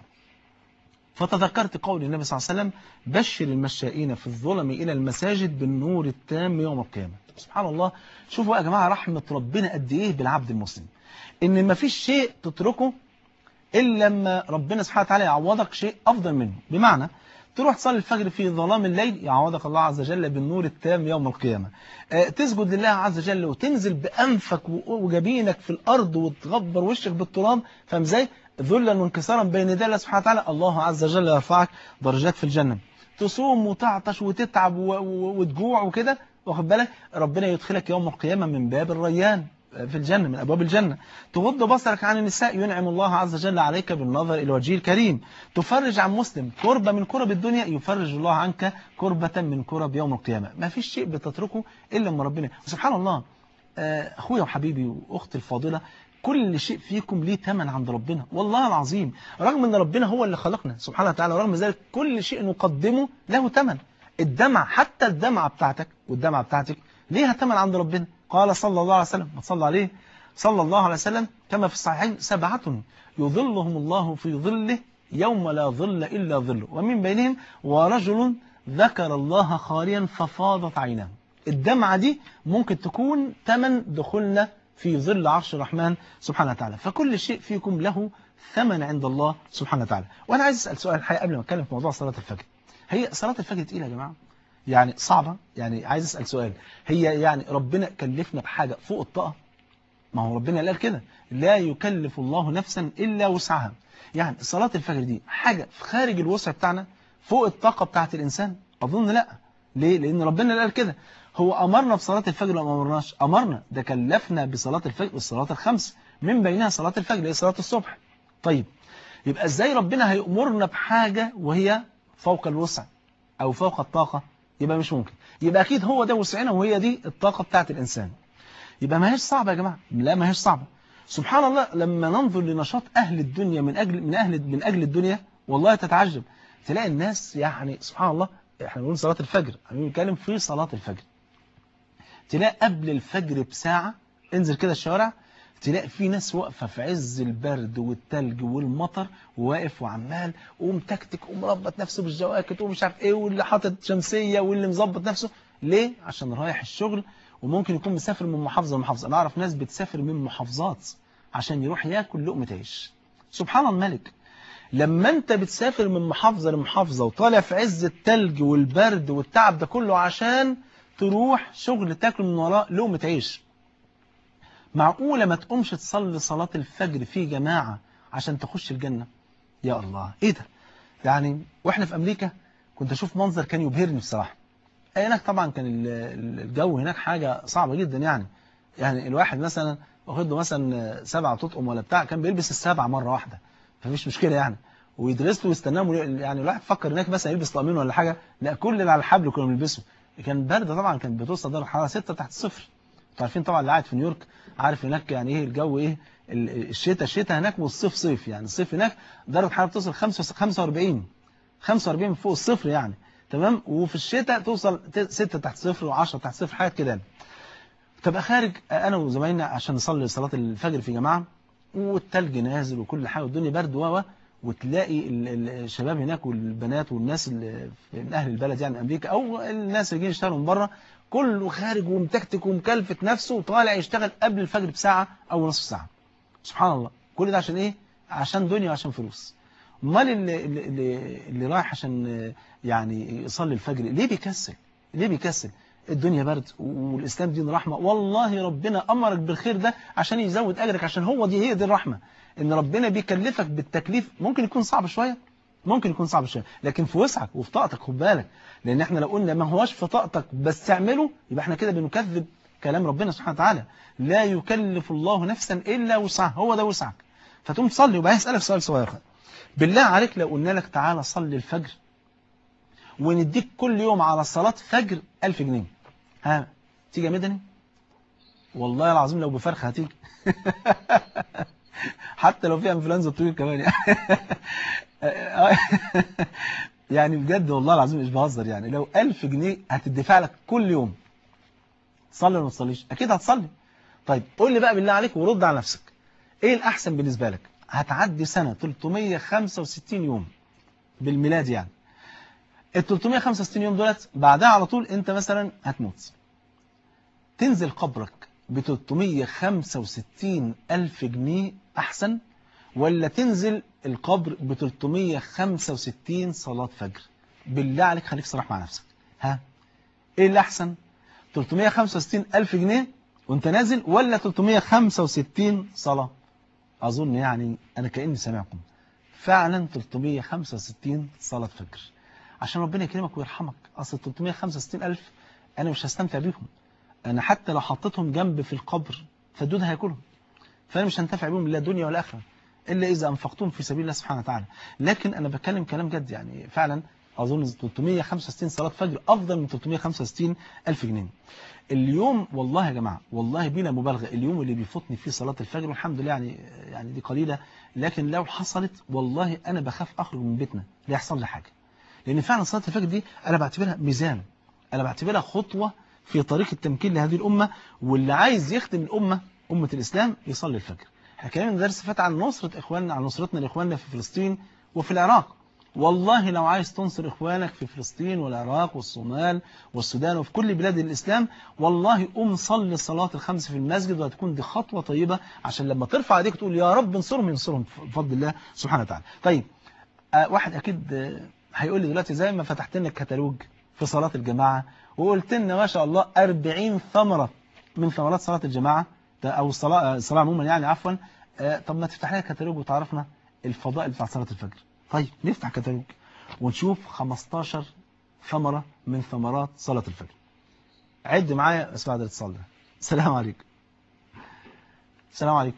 فتذكرت قول النبي صلى الله عليه وسلم بشر المشائين في الظلم إلى المساجد بالنور التام يوم القيامة سبحان الله شوفوا يا جماعة رحمة ربنا قد إيه بالعبد المسلم إن ما فيش شيء تتركه إلا لما ربنا سبحانه وتعالى يعوضك شيء أفضل منه بمعنى تروح تصلي الفجر في ظلام الليل يعوضك الله عز وجل بالنور التام يوم القيامة آه، تسجد لله عز وجل وتنزل بأنفك و- وجبينك في الأرض وتغبر وشك بالتراب فاهم ازاي؟ ذلا وانكسارا بين يدي الله سبحانه وتعالى الله عز وجل يرفعك درجات في الجنة تصوم وتعطش وتتعب و- و- وتجوع وكده واخد بالك ربنا يدخلك يوم القيامة من باب الريان في الجنة من أبواب الجنة تغض بصرك عن النساء ينعم الله عز وجل عليك بالنظر إلى وجهه الكريم تفرج عن مسلم كربة من كرب الدنيا يفرج الله عنك كربة من كرب يوم القيامة ما فيش شيء بتتركه إلا لما ربنا وسبحان الله آه، أخويا وحبيبي وأختي الفاضلة كل شيء فيكم ليه ثمن عند ربنا والله العظيم رغم ان ربنا هو اللي خلقنا سبحانه وتعالى ورغم ذلك كل شيء نقدمه له ثمن الدمع حتى الدمعة بتاعتك والدمعة بتاعتك ليها ثمن عند ربنا قال صلى الله عليه وسلم ما تصلى عليه صلى الله عليه وسلم كما في الصحيحين سبعة يظلهم الله في ظله يوم لا ظل إلا ظله ومن بينهم ورجل ذكر الله خاليا ففاضت عيناه الدمعة دي ممكن تكون ثمن دخولنا في ظل عرش الرحمن سبحانه وتعالى فكل شيء فيكم له ثمن عند الله سبحانه وتعالى وأنا عايز أسأل سؤال الحقيقة قبل ما أتكلم في موضوع صلاة الفجر هي صلاة الفجر تقيلة يا جماعة يعني صعبة يعني عايز أسأل سؤال هي يعني ربنا كلفنا بحاجة فوق الطاقة ما هو ربنا قال كده لا يكلف الله نفسا إلا وسعها يعني صلاة الفجر دي حاجة في خارج الوسع بتاعنا فوق الطاقة بتاعت الإنسان أظن لا ليه؟ لأن ربنا قال كده هو أمرنا بصلاة الفجر ولا ما أمرناش أمرنا ده كلفنا بصلاة الفجر الصلاة الخمس من بينها صلاة الفجر اللي هي صلاة الصبح طيب يبقى إزاي ربنا هيأمرنا بحاجة وهي فوق الوسع أو فوق الطاقة يبقى مش ممكن يبقى أكيد هو ده وسعنا وهي دي الطاقة بتاعت الإنسان يبقى ما هيش صعبة يا جماعة لا ما هيش صعبة سبحان الله لما ننظر لنشاط أهل الدنيا من أجل من أهل من أجل الدنيا والله تتعجب تلاقي الناس يعني سبحان الله احنا بنقول صلاة الفجر احنا بنتكلم في صلاة الفجر تلاقي قبل الفجر بساعة انزل كده الشوارع تلاقي في ناس واقفة في عز البرد والتلج والمطر وواقف وعمال ومتكتك ومربط نفسه بالجواكت ومش عارف ايه واللي حاطط شمسية واللي مظبط نفسه ليه؟ عشان رايح الشغل وممكن يكون مسافر من محافظة لمحافظة انا اعرف ناس بتسافر من محافظات عشان يروح ياكل لقمة عيش سبحان الملك لما انت بتسافر من محافظة لمحافظة وطالع في عز التلج والبرد والتعب ده كله عشان تروح شغل تاكل من وراه لقمة عيش معقولة ما تقومش تصلي صلاة الفجر في جماعة عشان تخش الجنة يا الله ايه ده يعني واحنا في امريكا كنت اشوف منظر كان يبهرني بصراحة هناك طبعا كان الجو هناك حاجة صعبة جدا يعني يعني الواحد مثلا واخد له مثلا سبعة تطقم ولا بتاع كان بيلبس السبعة مرة واحدة فمفيش مشكلة يعني ويدرس له ويستناهم يعني الواحد فكر هناك مثلا يلبس طقمين ولا حاجة لا كل اللي على الحبل كانوا بيلبسوا كان برد طبعا كان بتوصل درجة الحرارة 6 تحت الصفر انتوا عارفين طبعا اللي قاعد في نيويورك عارف هناك يعني ايه الجو ايه الشتاء الشتاء هناك والصيف صيف يعني الصيف هناك درجة الحرارة بتوصل 45 45 فوق الصفر يعني تمام وفي الشتاء توصل 6 تحت صفر و10 تحت صفر حاجات كده يعني. تبقى خارج انا وزمايلنا عشان نصلي صلاة الفجر في جماعة والتلج نازل وكل حاجة والدنيا برد و وتلاقي الشباب هناك والبنات والناس اللي من اهل البلد يعني امريكا او الناس اللي جايين يشتغلوا من بره كله خارج ومتكتك ومكلفت نفسه وطالع يشتغل قبل الفجر بساعة او نصف ساعة سبحان الله كل ده عشان ايه عشان دنيا وعشان فلوس امال اللي, اللي, اللي رايح عشان يعني يصلي الفجر ليه بيكسل ليه بيكسل الدنيا برد والإسلام دين رحمة والله ربنا أمرك بالخير ده عشان يزود أجرك عشان هو دي هي دي الرحمة إن ربنا بيكلفك بالتكليف ممكن يكون صعب شوية ممكن يكون صعب شوية لكن في وسعك وفي طاقتك خد بالك لأن احنا لو قلنا ما هواش في طاقتك بس اعمله يبقى احنا كده بنكذب كلام ربنا سبحانه وتعالى لا يكلف الله نفسا إلا وسعها هو ده وسعك فتقوم تصلي وبعدين أسألك سؤال صغير بالله عليك لو قلنا لك تعالى صلي الفجر ونديك كل يوم على صلاة فجر 1000 جنيه ها تيجي يا مدني والله العظيم لو بفرخة هتيجي حتى لو فيها انفلونزا طويل كمان يعني يعني بجد والله العظيم مش بهزر يعني لو 1000 جنيه هتدفع لك كل يوم تصلي ولا ما تصليش اكيد هتصلي طيب قول لي بقى بالله عليك ورد على نفسك ايه الاحسن بالنسبه لك هتعدي سنه 365 يوم بالميلاد يعني ال 365 يوم دولت بعدها على طول انت مثلا هتموت تنزل قبرك ب 365 ألف جنيه أحسن ولا تنزل القبر ب 365 صلاة فجر بالله عليك خليك صراح مع نفسك ها ايه اللي أحسن 365 ألف جنيه وانت نازل ولا 365 صلاة أظن يعني أنا كأني سامعكم فعلا 365 صلاة فجر عشان ربنا يكرمك ويرحمك أصل 365 ألف أنا مش هستمتع بيهم أنا حتى لو حطيتهم جنب في القبر فالدود هياكلهم فأنا مش هنتفع بيهم لا دنيا ولا آخرة إلا إذا أنفقتهم في سبيل الله سبحانه وتعالى لكن أنا بتكلم كلام جد يعني فعلا أظن 365 صلاة فجر أفضل من 365 ألف جنيه اليوم والله يا جماعة والله بلا مبالغة اليوم اللي بيفوتني فيه صلاة الفجر والحمد لله يعني يعني دي قليلة لكن لو حصلت والله أنا بخاف أخرج من بيتنا لا يحصل لي حاجة لأن فعلا صلاة الفجر دي أنا بعتبرها ميزان أنا بعتبرها خطوة في طريق التمكين لهذه الأمة واللي عايز يخدم الأمة أمة الإسلام يصلي الفجر احنا كلامنا درس فات عن نصرة إخواننا عن نصرتنا لإخواننا في فلسطين وفي العراق والله لو عايز تنصر إخوانك في فلسطين والعراق والصومال والسودان وفي كل بلاد الإسلام والله قوم صلي الصلاة الخمس في المسجد وهتكون دي خطوة طيبة عشان لما ترفع ايديك تقول يا رب انصرهم ينصرهم بفضل الله سبحانه وتعالى طيب آه واحد أكيد آه هيقول لي دلوقتي زي ما فتحت لنا الكتالوج في صلاة الجماعة وقلت لنا ما شاء الله 40 ثمرة من ثمرات صلاة الجماعة ده أو الصلاة الصلاة عموما يعني عفوا آه، طب ما تفتح لنا كتالوج وتعرفنا الفضائل بتاع صلاة الفجر طيب نفتح كتالوج ونشوف 15 ثمرة من ثمرات صلاة الفجر عد معايا بس بعد الاتصال ده السلام عليكم السلام عليكم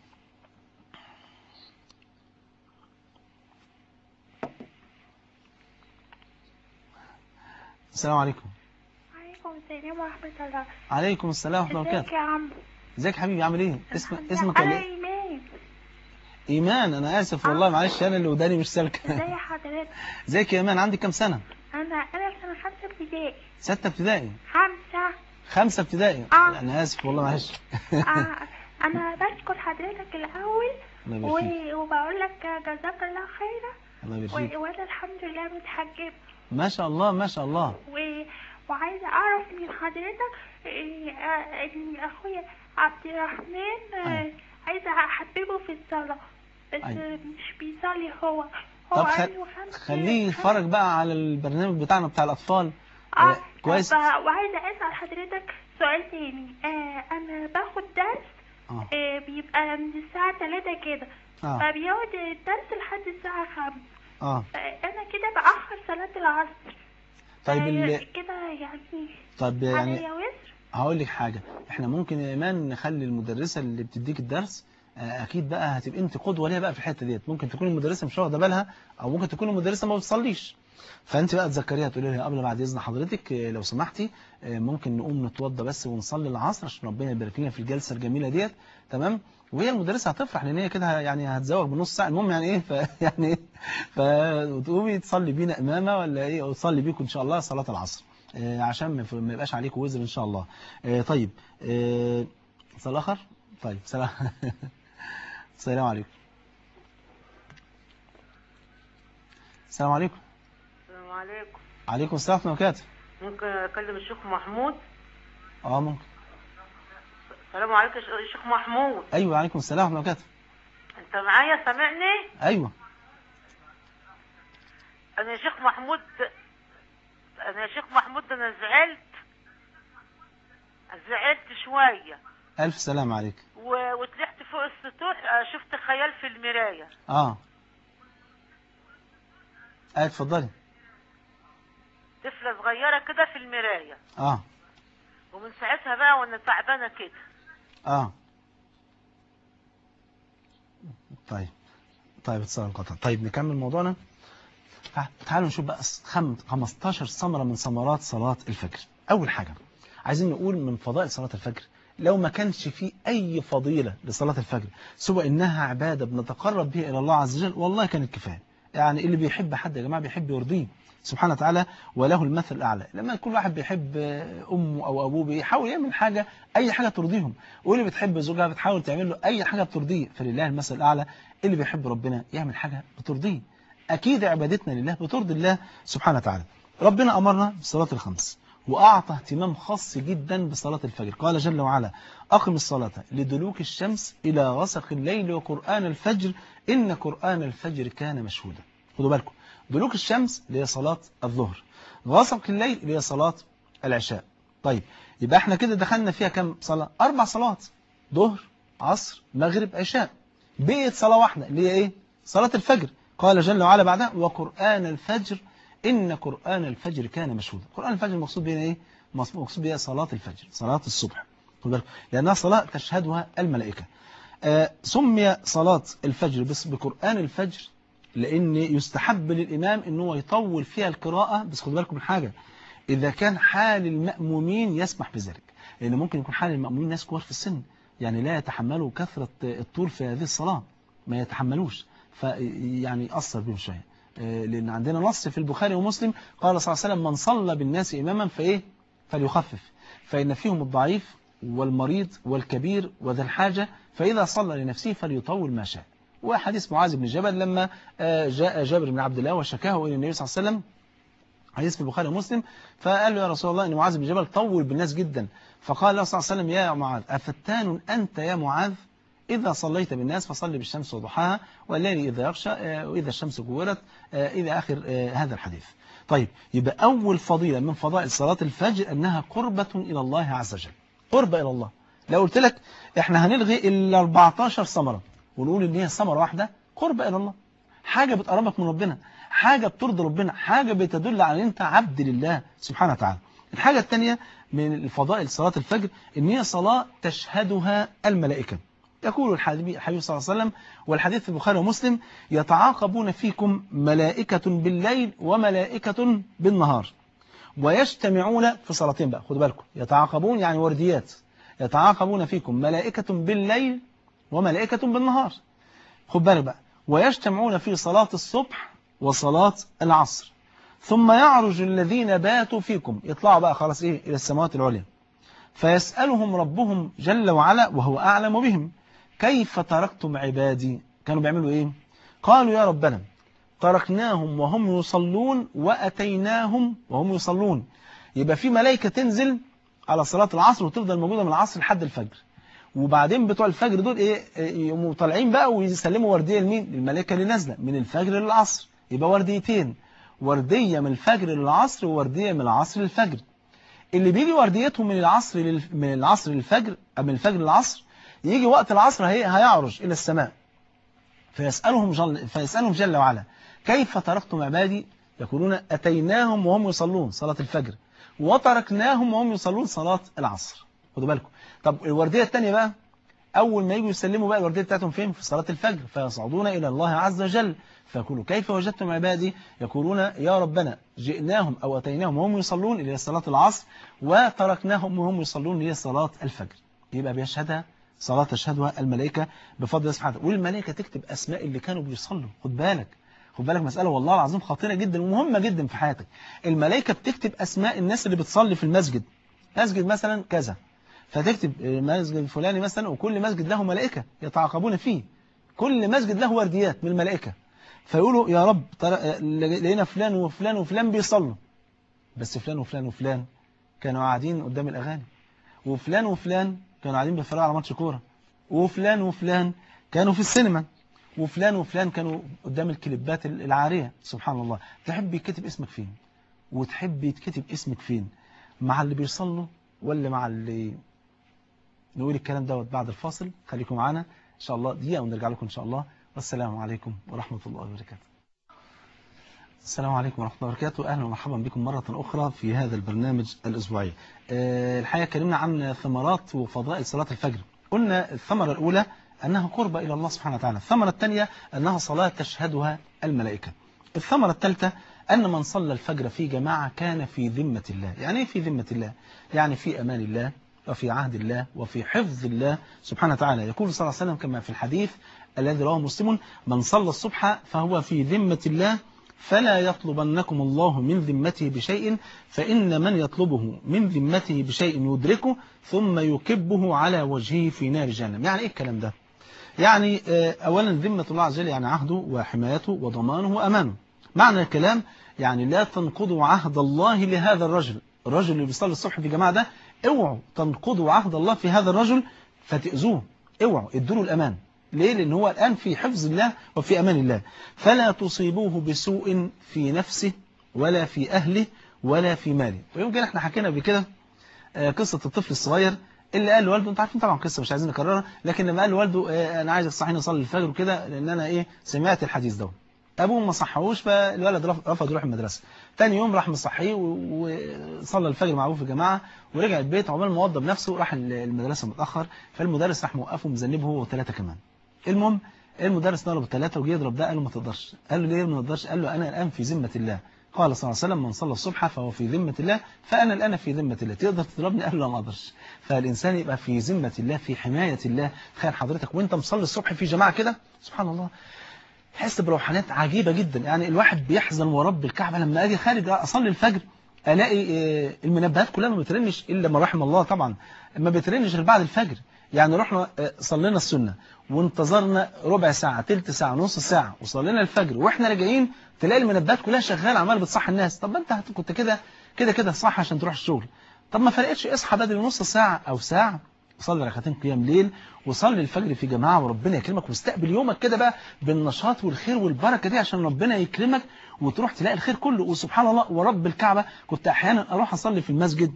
السلام عليكم عليكم السلام ورحمة الله عليكم السلام ورحمة الله ازيك وبركاته يا عم ازيك حبيبي عامل ايه اسم الحمد اسمك لله. ولا انا ايه ايمان ايمان انا اسف والله معلش انا اللي وداني مش سالكه ازي حضرتك ازيك يا ايمان عندك كام سنه انا انا في سنة خمسة ابتدائي ستة ابتدائي خمسة خمسة ابتدائي آه. انا اسف والله معلش آه انا بشكر حضرتك الاول الله يبارك فيك و- وبقول لك جزاك الله خيرا الله يبارك و- فيك وانا الحمد لله متحجبة ما شاء الله ما شاء الله و... وعايزة أعرف من حضرتك إيه، آه، إن أخويا عبد الرحمن آه، أيوة. عايزة أحببه في الصلاة بس أيوة. آه، مش بيصلي هو هو طب خل... عنده خمس خليه خمس- يتفرج بقى على البرنامج بتاعنا بتاع الاطفال اه آه، كويس طب آه، وعايزة أسأل حضرتك سؤال تاني آه أنا باخد درس اه آه بيبقى من الساعة تلاتة كده اه فبيقعد الدرس لحد الساعة خمسة اه فأنا كده بأخر صلاة العصر طيب آه، ال... كده يعني طب يعني عليا وزر هقول لك حاجة احنا ممكن يا ايمان نخلي المدرسة اللي بتديك الدرس آه، اكيد بقى هتبقى انت قدوة ليها بقى في الحتة ديت ممكن تكون المدرسة مش واخدة بالها او ممكن تكون المدرسة ما بتصليش فانت بقى تذكريها تقولي لها قبل بعد اذن حضرتك آه، لو سمحتي آه، ممكن نقوم نتوضى بس ونصلي العصر عشان ربنا يبارك لنا في الجلسة الجميلة ديت تمام وهي المدرسة هتفرح لان هي كده يعني هتزوج بنص ساعة المهم يعني ايه ف يعني ايه فتقومي تصلي بينا امامة ولا ايه او تصلي بيكم ان شاء الله صلاة العصر آه، عشان ما ما يبقاش عليكم وزر ان شاء الله آه، طيب آه، اتصال اخر طيب سلام السلام عليكم السلام عليكم السلام عليكم عليكم السلام ورحمه الله وبركاته ممكن اكلم الشيخ محمود اه ممكن السلام عليكم يا شيخ محمود ايوه عليكم السلام ورحمه الله وبركاته انت معايا سامعني ايوه انا يا شيخ محمود انا يا شيخ محمود انا زعلت زعلت شوية الف سلام عليك و... وطلعت فوق السطوح آه، شفت خيال في المراية اه اه اتفضلي طفلة صغيرة كده في المراية اه ومن ساعتها بقى وانا تعبانة كده اه طيب طيب اتصال انقطع طيب نكمل موضوعنا تع- تعالوا نشوف بقى خم- 15 ثمرة من ثمرات صلاة الفجر أول حاجة عايزين نقول من فضائل صلاة الفجر لو ما كانش في أي فضيلة لصلاة الفجر سوى إنها عبادة بنتقرب بها إلى الله عز وجل والله كانت كفاية يعني اللي بيحب حد يا جماعة بيحب يرضيه سبحانه وتعالى وله المثل الأعلى لما كل واحد بيحب أمه أو أبوه بيحاول يعمل حاجة أي حاجة ترضيهم واللي بتحب زوجها بتحاول تعمل له أي حاجة بترضيه فلله المثل الأعلى اللي بيحب ربنا يعمل حاجة بترضيه أكيد عبادتنا لله بترضي الله سبحانه وتعالى ربنا أمرنا بالصلاة الخمس وأعطى اهتمام خاص جدا بصلاة الفجر قال جل وعلا أقم الصلاة لدلوك الشمس إلى غسق الليل وقرآن الفجر إن قرآن الفجر كان مشهودا خدوا بالكم دلوك الشمس اللي هي صلاة الظهر غسق الليل اللي هي صلاة العشاء طيب يبقى احنا كده دخلنا فيها كم صلاة أربع صلوات ظهر عصر مغرب عشاء بقيت صلاة واحدة اللي هي إيه صلاة الفجر قال جل وعلا بعدها وقرآن الفجر إن قرآن الفجر كان مشهودا قرآن الفجر المقصود بها إيه مقصود بها صلاة الفجر صلاة الصبح خد بالك لأنها صلاة تشهدها الملائكة آه سمي صلاة الفجر بس بقرآن الفجر لأن يستحب للإمام أن هو يطول فيها القراءة بس خد بالكم من حاجة إذا كان حال المأمومين يسمح بذلك لأن ممكن يكون حال المأمومين ناس كبار في السن يعني لا يتحملوا كثرة الطول في هذه الصلاة ما يتحملوش فيعني أثر بهم شوية آه، لأن عندنا نص في البخاري ومسلم قال صلى الله عليه وسلم من صلى بالناس إماما فإيه فليخفف فإن فيهم الضعيف والمريض والكبير وذا الحاجة فإذا صلى لنفسه فليطول ما شاء وحديث معاذ بن جبل لما آه، جاء جابر بن عبد الله وشكاه إلى النبي صلى الله عليه وسلم حديث في البخاري ومسلم فقال له يا رسول الله ان معاذ بن جبل طول بالناس جدا فقال له صلى الله عليه وسلم يا معاذ افتان انت يا معاذ إذا صليت بالناس فصلي بالشمس وضحاها والليل إذا يغشى آه، وإذا الشمس كورت آه، إلى آخر آه، هذا الحديث طيب يبقى أول فضيلة من فضائل صلاة الفجر أنها قربة إلى الله عز وجل قربة إلى الله لو قلت لك إحنا هنلغي ال 14 ثمرة ونقول إن هي ثمرة واحدة قربة إلى الله حاجة بتقربك من ربنا حاجة بترضي ربنا حاجة بتدل على أن أنت عبد لله سبحانه وتعالى الحاجة الثانية من الفضائل صلاة الفجر إن هي صلاة تشهدها الملائكة يقول الحبيب الحبيب صلى الله عليه وسلم والحديث في البخاري ومسلم يتعاقبون فيكم ملائكة بالليل وملائكة بالنهار ويجتمعون في صلاتين بقى خدوا بالكم يتعاقبون يعني ورديات يتعاقبون فيكم ملائكة بالليل وملائكة بالنهار خد بالك بقى ويجتمعون في صلاة الصبح وصلاة العصر ثم يعرج الذين باتوا فيكم يطلعوا بقى خلاص ايه الى السماوات العليا فيسألهم ربهم جل وعلا وهو أعلم بهم كيف تركتم عبادي كانوا بيعملوا ايه قالوا يا ربنا تركناهم وهم يصلون وأتيناهم وهم يصلون يبقى في ملائكة تنزل على صلاة العصر وتفضل موجودة من العصر لحد الفجر وبعدين بتوع الفجر دول ايه إيه، يقوموا طالعين بقى ويسلموا وردية لمين للملائكة اللي نازلة من الفجر للعصر يبقى ورديتين وردية من الفجر للعصر ووردية من العصر للفجر اللي بيجي ورديتهم من العصر لل... من العصر للفجر أو من الفجر للعصر يجي وقت العصر هي... هيعرج إلى السماء فيسألهم جل... فيسألهم جل وعلا كيف تركتم عبادي يقولون أتيناهم وهم يصلون صلاة الفجر وتركناهم وهم يصلون صلاة العصر خدوا بالكم طب الوردية الثانية بقى أول ما يجوا يسلموا بقى الوردية بتاعتهم فين في صلاة الفجر فيصعدون إلى الله عز وجل فيقولوا كيف وجدتم عبادي يقولون يا ربنا جئناهم أو أتيناهم وهم يصلون إلى صلاة العصر وتركناهم وهم يصلون إلى صلاة الفجر يبقى بيشهدها صلاة تشهدها الملائكة بفضل الله سبحانه وتعالى. والملائكة تكتب أسماء اللي كانوا بيصلوا خد بالك خد بالك مسألة والله العظيم خطيرة جدا ومهمة جدا في حياتك الملائكة بتكتب أسماء الناس اللي بتصلي في المسجد مسجد مثلا كذا فتكتب المسجد الفلاني مثلا وكل مسجد له ملائكة يتعاقبون فيه كل مسجد له ورديات من الملائكة فيقولوا يا رب ترى لقينا فلان وفلان وفلان بيصلوا بس فلان وفلان وفلان كانوا قاعدين قدام الأغاني وفلان وفلان كانوا قاعدين بيتفرجوا على ماتش كورة وفلان وفلان كانوا في السينما وفلان وفلان كانوا قدام الكليبات العارية سبحان الله تحب يتكتب اسمك فين وتحب يتكتب اسمك فين مع اللي بيصلوا ولا مع اللي نقول الكلام دوت بعد الفاصل خليكم معانا إن شاء الله دقيقة ونرجع لكم إن شاء الله والسلام عليكم ورحمة الله وبركاته السلام عليكم ورحمة الله وبركاته أهلا ومرحبا بكم مرة أخرى في هذا البرنامج الأسبوعي أه الحقيقة كلمنا عن ثمرات وفضائل صلاة الفجر قلنا الثمرة الأولى أنها قربة إلى الله سبحانه وتعالى الثمرة الثانية أنها صلاة تشهدها الملائكة الثمرة الثالثة أن من صلى الفجر في جماعة كان في ذمة الله يعني إيه في ذمة الله يعني في أمان الله وفي عهد الله وفي حفظ الله سبحانه وتعالى يقول صلى الله عليه وسلم كما في الحديث الذي رواه مسلم من صلى الصبح فهو في ذمة الله فلا يطلبنكم الله من ذمته بشيء فإن من يطلبه من ذمته بشيء يدركه ثم يكبه على وجهه في نار جهنم يعني إيه الكلام ده يعني أولا ذمة الله عز وجل يعني عهده وحمايته وضمانه وأمانه معنى الكلام يعني لا تنقضوا عهد الله لهذا الرجل الرجل اللي بيصلي الصبح في جماعة ده اوعوا تنقضوا عهد الله في هذا الرجل فتأذوه اوعوا ادوا له الأمان ليه؟ لأن هو الآن في حفظ الله وفي أمان الله فلا تصيبوه بسوء في نفسه ولا في أهله ولا في ماله ويمكن احنا حكينا بكده قصة الطفل الصغير اللي قال لوالده انت عارفين طبعا قصة مش عايزين نكررها لكن لما قال لوالده اه انا عايزك تصحيني اصلي الفجر وكده لان انا ايه سمعت الحديث ده ابوه ما صحوش فالولد رفض يروح المدرسه تاني يوم راح مصحيه وصلى الفجر مع ابوه في الجماعه ورجع البيت عقبال ما وضب نفسه راح المدرسه متاخر فالمدرس راح موقفه مذنبه هو وثلاثه كمان المهم المدرس ضرب الثلاثه وجه يضرب ده قال له ما تقدرش قال له ليه ما تقدرش قال له انا الان في ذمه الله قال صلى الله عليه وسلم من صلى الصبح فهو في ذمة الله فأنا الآن في ذمة الله تقدر تضربني قال له ما أقدرش فالإنسان يبقى في ذمة الله في حماية الله تخيل حضرتك وانت مصلي الصبح في جماعة كده سبحان الله تحس بروحانيات عجيبة جدا يعني الواحد بيحزن ورب الكعبة لما أجي خارج أصلي الفجر ألاقي المنبهات كلها ما بترنش إلا ما رحم الله طبعا ما بترنش غير بعد الفجر يعني رحنا صلينا السنة وانتظرنا ربع ساعة تلت ساعة نص ساعة وصلينا الفجر واحنا راجعين تلاقي المنبهات كلها شغالة عمال بتصحي الناس طب انت كنت كده كده كده صح عشان تروح الشغل طب ما فرقتش اصحى بدري نص ساعة او ساعة صلي ركعتين قيام ليل وصلي الفجر في جماعة وربنا يكرمك واستقبل يومك كده بقى بالنشاط والخير والبركة دي عشان ربنا يكرمك وتروح تلاقي الخير كله وسبحان الله ورب الكعبة كنت أحيانا أروح أصلي في المسجد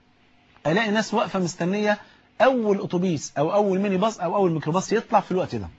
ألاقي ناس واقفة مستنية أول أتوبيس أو أول ميني باص أو أول ميكروباص يطلع في الوقت ده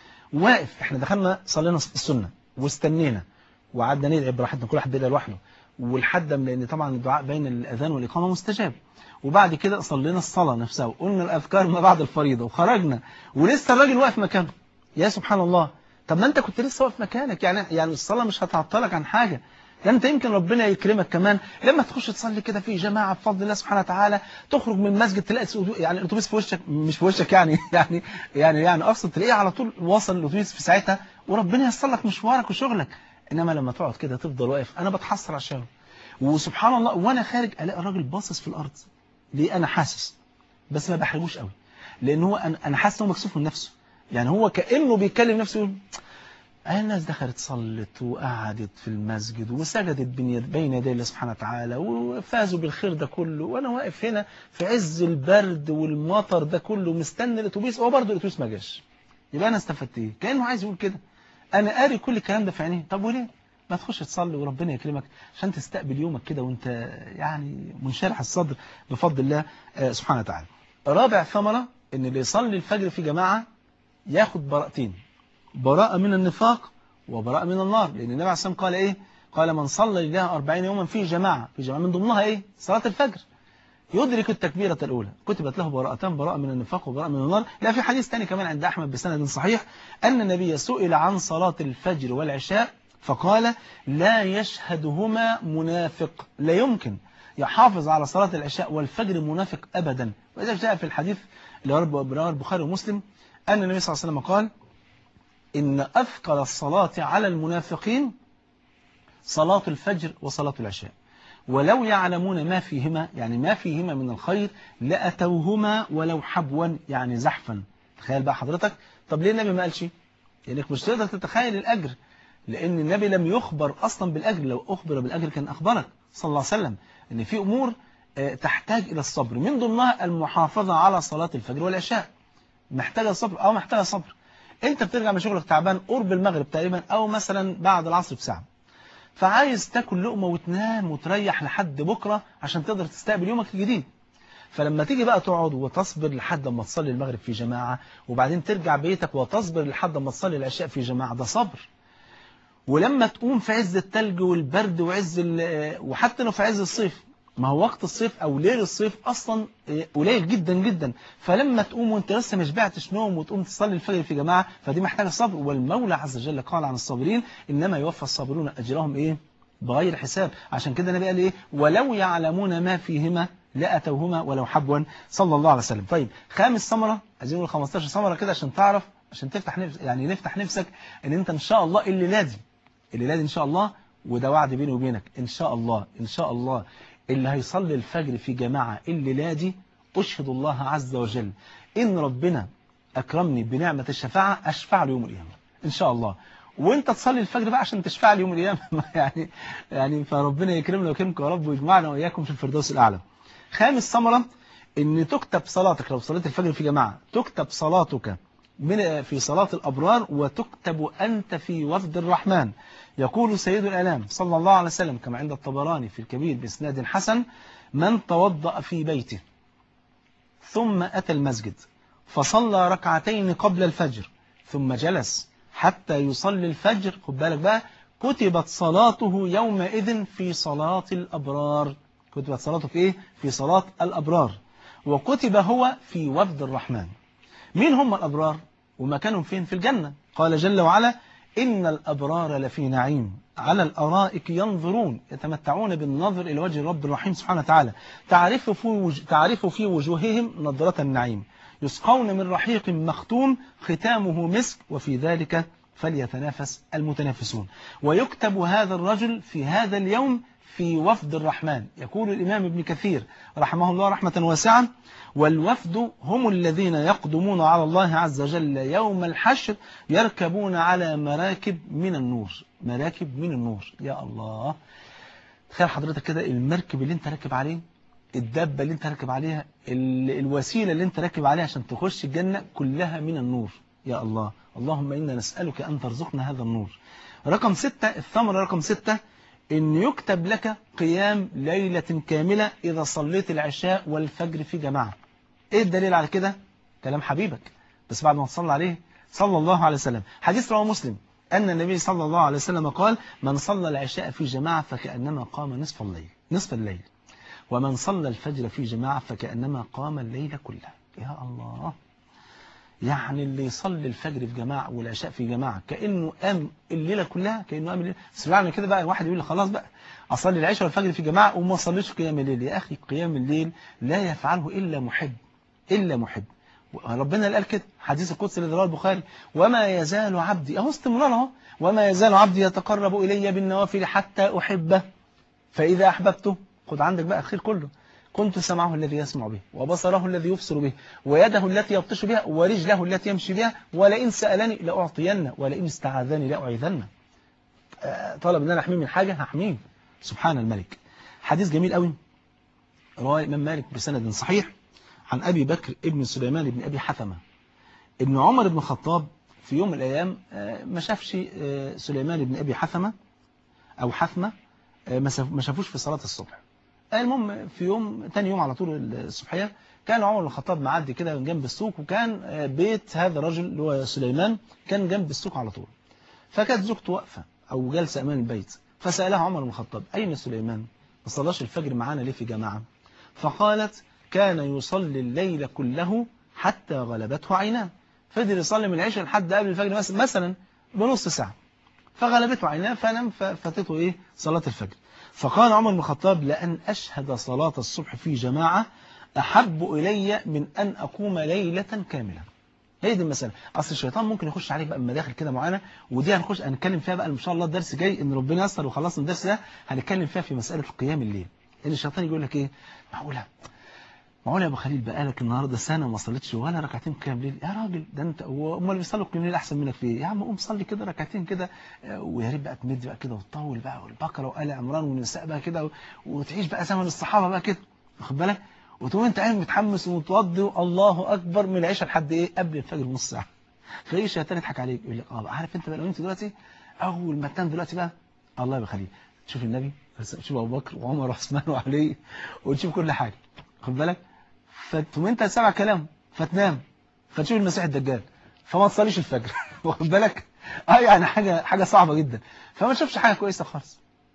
واقف احنا دخلنا صلينا السنة واستنينا وقعدنا ندعي براحتنا كل واحد بيدعي لوحده والحد لأن طبعا الدعاء بين الأذان والإقامة مستجاب وبعد كده صلينا الصلاة نفسها وقلنا الأذكار ما بعد الفريضة وخرجنا ولسه الراجل واقف مكانه يا سبحان الله طب ما أنت كنت لسه واقف مكانك يعني يعني الصلاة مش هتعطلك عن حاجة ده أنت يمكن ربنا يكرمك كمان لما تخش تصلي كده في جماعة بفضل الله سبحانه وتعالى تخرج من المسجد تلاقي يعني الأتوبيس في وشك مش في وشك يعني يعني يعني يعني أقصد تلاقيه على طول واصل الأتوبيس في ساعتها وربنا ييسر لك مشوارك وشغلك إنما لما تقعد كده تفضل واقف أنا بتحسر عشانه وسبحان الله وأنا خارج ألاقي الراجل باصص في الأرض ليه أنا حاسس بس ما بحرجوش قوي لأن هو أنا أنا حاسس إنه مكسوف من نفسه يعني هو كأنه بيتكلم نفسه يقول الناس دخلت صلت وقعدت في المسجد وسجدت بين يدي الله سبحانه وتعالى وفازوا بالخير ده كله وأنا واقف هنا في عز البرد والمطر ده كله مستني الأتوبيس هو برضه الأتوبيس ما جاش يبقى أنا استفدت إيه؟ كأنه عايز يقول كده أنا قاري كل الكلام ده في عينيه طب وليه؟ ما تخش تصلي وربنا يكرمك عشان تستقبل يومك كده وانت يعني منشرح الصدر بفضل الله سبحانه وتعالى رابع ثمرة ان اللي يصلي الفجر في جماعة ياخد براءتين براءة من النفاق وبراءة من النار لأن النبي عليه الصلاة قال إيه قال من صلى لله أربعين يوما في جماعة في جماعة من ضمنها إيه صلاة الفجر يدرك التكبيرة الأولى كتبت له براءتان براءة من النفاق وبراءة من النار لا في حديث ثاني كمان عند أحمد بسند صحيح أن النبي سئل عن صلاة الفجر والعشاء فقال لا يشهدهما منافق لا يمكن يحافظ على صلاة العشاء والفجر منافق أبدا وإذا جاء في الحديث اللي رواه البخاري ومسلم أن النبي صلى الله عليه وسلم قال إن أثقل الصلاة على المنافقين صلاة الفجر وصلاة العشاء ولو يعلمون ما فيهما يعني ما فيهما من الخير لأتوهما ولو حبوا يعني زحفا تخيل بقى حضرتك طب ليه النبي ما قالش لأنك مش تقدر تتخيل الأجر لأن النبي لم يخبر أصلا بالأجر لو أخبر بالأجر كان أخبرك صلى الله عليه وسلم أن في أمور تحتاج إلى الصبر من ضمنها المحافظة على صلاة الفجر والعشاء محتاجة صبر أو محتاجة صبر أنت بترجع من شغلك تعبان قرب المغرب تقريبا أو مثلا بعد العصر بساعة فعايز تاكل لقمة وتنام وتريح لحد بكرة عشان تقدر تستقبل يومك الجديد فلما تيجي بقى تقعد وتصبر لحد ما تصلي المغرب في جماعة وبعدين ترجع بيتك وتصبر لحد ما تصلي العشاء في جماعة ده صبر ولما تقوم في عز التلج والبرد وعز وحتى لو في عز الصيف ما هو وقت الصيف او ليل الصيف اصلا قليل جدا جدا فلما تقوم وانت لسه ما شبعتش نوم وتقوم تصلي الفجر في جماعه فدي محتاجه صبر والمولى عز وجل قال عن الصابرين انما يوفى الصابرون اجرهم ايه بغير حساب عشان كده النبي قال ايه ولو يعلمون ما فيهما لاتوهما ولو حبوا صلى الله عليه وسلم طيب خامس ثمره عايزين نقول 15 ثمره كده عشان تعرف عشان تفتح نفس يعني نفتح نفسك ان انت ان شاء الله الليله دي الليله دي ان شاء الله وده وعد بيني وبينك ان شاء الله ان شاء الله اللي هيصلي الفجر في جماعة الليلة دي أشهد الله عز وجل إن ربنا أكرمني بنعمة الشفاعة أشفع له يوم القيامة إن شاء الله وانت تصلي الفجر بقى عشان تشفع لي يوم القيامة يعني يعني فربنا يكرمنا ويكرمكم يا رب ويجمعنا وإياكم في الفردوس الأعلى خامس ثمرة إن تكتب صلاتك لو صليت الفجر في جماعة تكتب صلاتك من في صلاة الأبرار وتكتب أنت في وفد الرحمن يقول سيد الألام صلى الله عليه وسلم كما عند الطبراني في الكبير بإسناد حسن من توضأ في بيته ثم أتى المسجد فصلى ركعتين قبل الفجر ثم جلس حتى يصلي الفجر خد بالك بقى كتبت صلاته يومئذ في صلاة الأبرار كتبت صلاته في إيه؟ في صلاة الأبرار وكتب هو في وفد الرحمن مين هم الأبرار ومكانهم فين في الجنة قال جل وعلا إن الأبرار لفي نعيم على الأرائك ينظرون يتمتعون بالنظر إلى وجه الرب الرحيم سبحانه وتعالى تعرف في, وجه تعرف في وجوههم نظرة النعيم يسقون من رحيق مختوم ختامه مسك وفي ذلك فليتنافس المتنافسون ويكتب هذا الرجل في هذا اليوم في وفد الرحمن يقول الإمام ابن كثير رحمه الله رحمة واسعة والوفد هم الذين يقدمون على الله عز وجل يوم الحشر يركبون على مراكب من النور مراكب من النور يا الله تخيل حضرتك كده المركب اللي انت راكب عليه الدابة اللي انت راكب عليها ال- الوسيلة اللي انت راكب عليها عشان تخش الجنة كلها من النور يا الله اللهم إنا نسألك أن ترزقنا هذا النور رقم ستة الثمرة رقم ستة إن يكتب لك قيام ليلة كاملة إذا صليت العشاء والفجر في جماعة إيه الدليل على كده؟ كلام حبيبك بس بعد ما تصلى عليه صلى الله عليه وسلم حديث رواه مسلم أن النبي صلى الله عليه وسلم قال من صلى العشاء في جماعة فكأنما قام نصف الليل نصف الليل ومن صلى الفجر في جماعة فكأنما قام الليل كله يا الله يعني اللي يصلي الفجر في جماعة والعشاء في جماعة كأنه قام الليلة كلها كأنه قام الليلة بس معنى كده بقى الواحد يقول لي خلاص بقى أصلي العشاء والفجر في جماعة وما صليش قيام الليل يا أخي قيام الليل لا يفعله إلا محب إلا محب ربنا اللي قال كده حديث القدس اللي رواه البخاري وما يزال عبدي اهو استمرار اهو وما يزال عبدي يتقرب إلي بالنوافل حتى أحبه فإذا أحببته خد عندك بقى الخير كله كنت سمعه الذي يسمع به وبصره الذي يبصر به ويده التي يبطش بها ورجله التي يمشي بها ولئن سألني لأعطين ولئن استعاذني لأعيذن آه، طلب ان انا احميه من حاجة هحميه سبحان الملك حديث جميل قوي رواه الإمام مالك بسند صحيح عن أبي بكر ابن سليمان بن أبي حثمة ابن عمر بن الخطاب في يوم من الأيام آه، ما شافش آه، سليمان بن أبي حثمة أو حثمة آه، ما شاف- ما شافوش في صلاة الصبح المهم في يوم تاني يوم على طول الصبحية كان عمر بن الخطاب معدي كده من جنب السوق وكان آه، بيت هذا الرجل اللي هو سليمان كان جنب السوق على طول فكانت زوجته واقفة أو جالسة أمام البيت فسألها عمر بن الخطاب أين سليمان ما صلاش الفجر معانا ليه في جماعة فقالت كان يصلي الليل كله حتى غلبته عيناه فضل يصلي من العشاء لحد قبل الفجر مثلا مثلا بنص ساعة فغلبته عيناه فنام ففاتته ايه صلاة الفجر فقال عمر بن الخطاب لأن أشهد صلاة الصبح في جماعة أحب إلي من أن أقوم ليلة كاملة هي دي المسألة أصل الشيطان ممكن يخش عليك بقى بمداخل كده معينة ودي هنخش هنتكلم فيها بقى إن شاء الله الدرس جاي إن ربنا يسر وخلصنا الدرس ده هنتكلم فيها في مسألة قيام الليل لأن الشيطان يقول لك إيه معقولة معقولة يا أبو خليل بقالك النهاردة سنة ما صليتش ولا ركعتين قيام ليل يا راجل ده أنت هم اللي بيصلوا قيام ليل أحسن منك في إيه يا عم قوم صلي كده ركعتين كده آه، ويا ريت بقى تمد بقى كده وتطول بقى والبقرة وآل عمران والنساء بقى كده و- وتعيش بقى زمن الصحابة بقى كده واخد بالك وتقوم أنت قايم متحمس ومتوضي الله أكبر من العشاء لحد إيه قبل الفجر بنص ساعة تلاقي الشيطان يضحك عليك يقول لك اه بقى عارف انت بقى لو انت دلوقتي اول ما تنام دلوقتي بقى الله يا خليل تشوف النبي تشوف ابو بكر وعمر وعثمان وعلي وتشوف كل حاجه خد بالك فتقوم انت تسمع كلامه فتنام فتشوف المسيح الدجال فما تصليش الفجر واخد بالك اه يعني حاجه حاجه صعبه جدا فما تشوفش حاجه كويسه خالص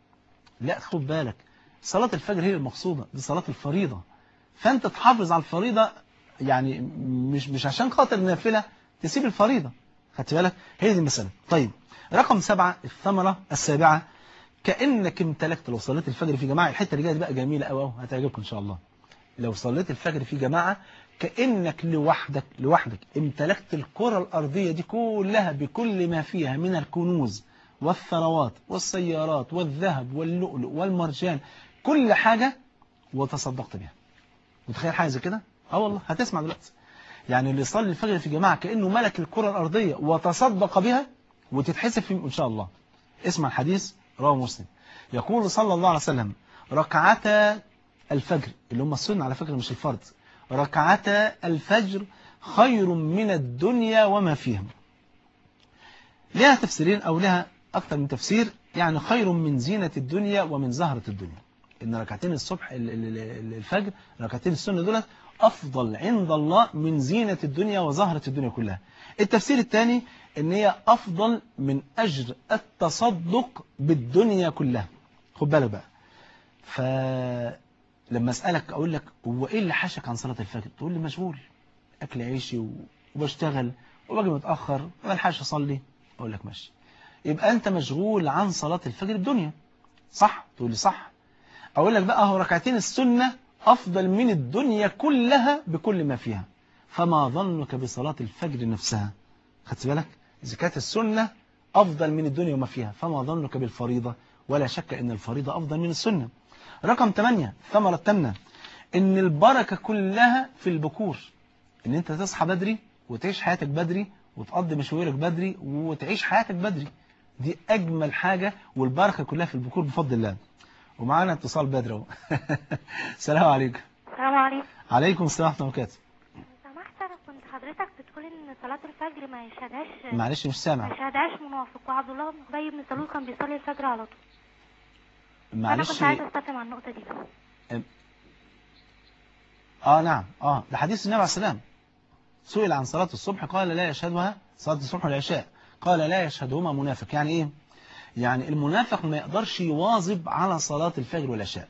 لا خد بالك صلاه الفجر هي المقصوده دي صلاه الفريضه فانت تحافظ على الفريضه يعني مش مش عشان خاطر النافله تسيب الفريضه خدت بالك هي دي المساله طيب رقم سبعة الثمرة السابعة كأنك امتلكت لو صليت الفجر في جماعة الحتة اللي جاية دي بقى جميلة قوي هتعجبكم إن شاء الله لو صليت الفجر في جماعة كأنك لوحدك لوحدك امتلكت الكرة الأرضية دي كلها بكل ما فيها من الكنوز والثروات والسيارات والذهب واللؤلؤ والمرجان كل حاجة وتصدقت بها متخيل حاجة زي كده؟ اه والله هتسمع دلوقتي يعني اللي يصلي الفجر في جماعة كأنه ملك الكرة الأرضية وتصدق بها وتتحسب في إن شاء الله اسمع الحديث رواه مسلم يقول صلى الله عليه وسلم ركعتا الفجر اللي هم السنة على فكرة مش الفرض ركعتا الفجر خير من الدنيا وما فيها لها تفسيرين أو لها أكثر من تفسير يعني خير من زينة الدنيا ومن زهرة الدنيا إن ركعتين الصبح ال- ال- ال- الفجر ركعتين السنة دولت أفضل عند الله من زينة الدنيا وزهرة الدنيا كلها التفسير الثاني إن هي أفضل من أجر التصدق بالدنيا كلها خد بالك بقى فلما أسألك أقول لك هو إيه اللي حاشك عن صلاة الفجر تقول لي مشغول أكل عيشي و- وبشتغل وباجي متأخر ما بلحقش أصلي أقول لك ماشي يبقى أنت مشغول عن صلاة الفجر الدنيا صح تقول لي صح أقول لك بقى هو ركعتين السنة أفضل من الدنيا كلها بكل ما فيها فما ظنك بصلاة الفجر نفسها خدت بالك إذا كانت السنة أفضل من الدنيا وما فيها فما ظنك بالفريضة ولا شك أن الفريضة أفضل من السنة رقم 8 ثمرة التامنة إن البركة كلها في البكور إن أنت تصحى بدري وتعيش حياتك بدري وتقضي مشاويرك بدري وتعيش حياتك بدري دي أجمل حاجة والبركة كلها في البكور بفضل الله ومعانا اتصال بدر اهو السلام عليكم السلام عليكم عليكم السلام ورحمه الله وبركاته سمحت انا كنت حضرتك بتقول ان صلاة الفجر ما يشهدهاش معلش مش ما سامع يشهدهاش منافق وعبد الله بن ابي بن سلول كان بيصلي الفجر على طول انا معلش كنت عايزه استفهم عن النقطه دي اه نعم اه ده حديث النبي عليه السلام سئل عن صلاة الصبح قال لا يشهدها صلاة الصبح والعشاء قال لا يشهدهما منافق يعني ايه يعني المنافق ما يقدرش يواظب على صلاة الفجر والعشاء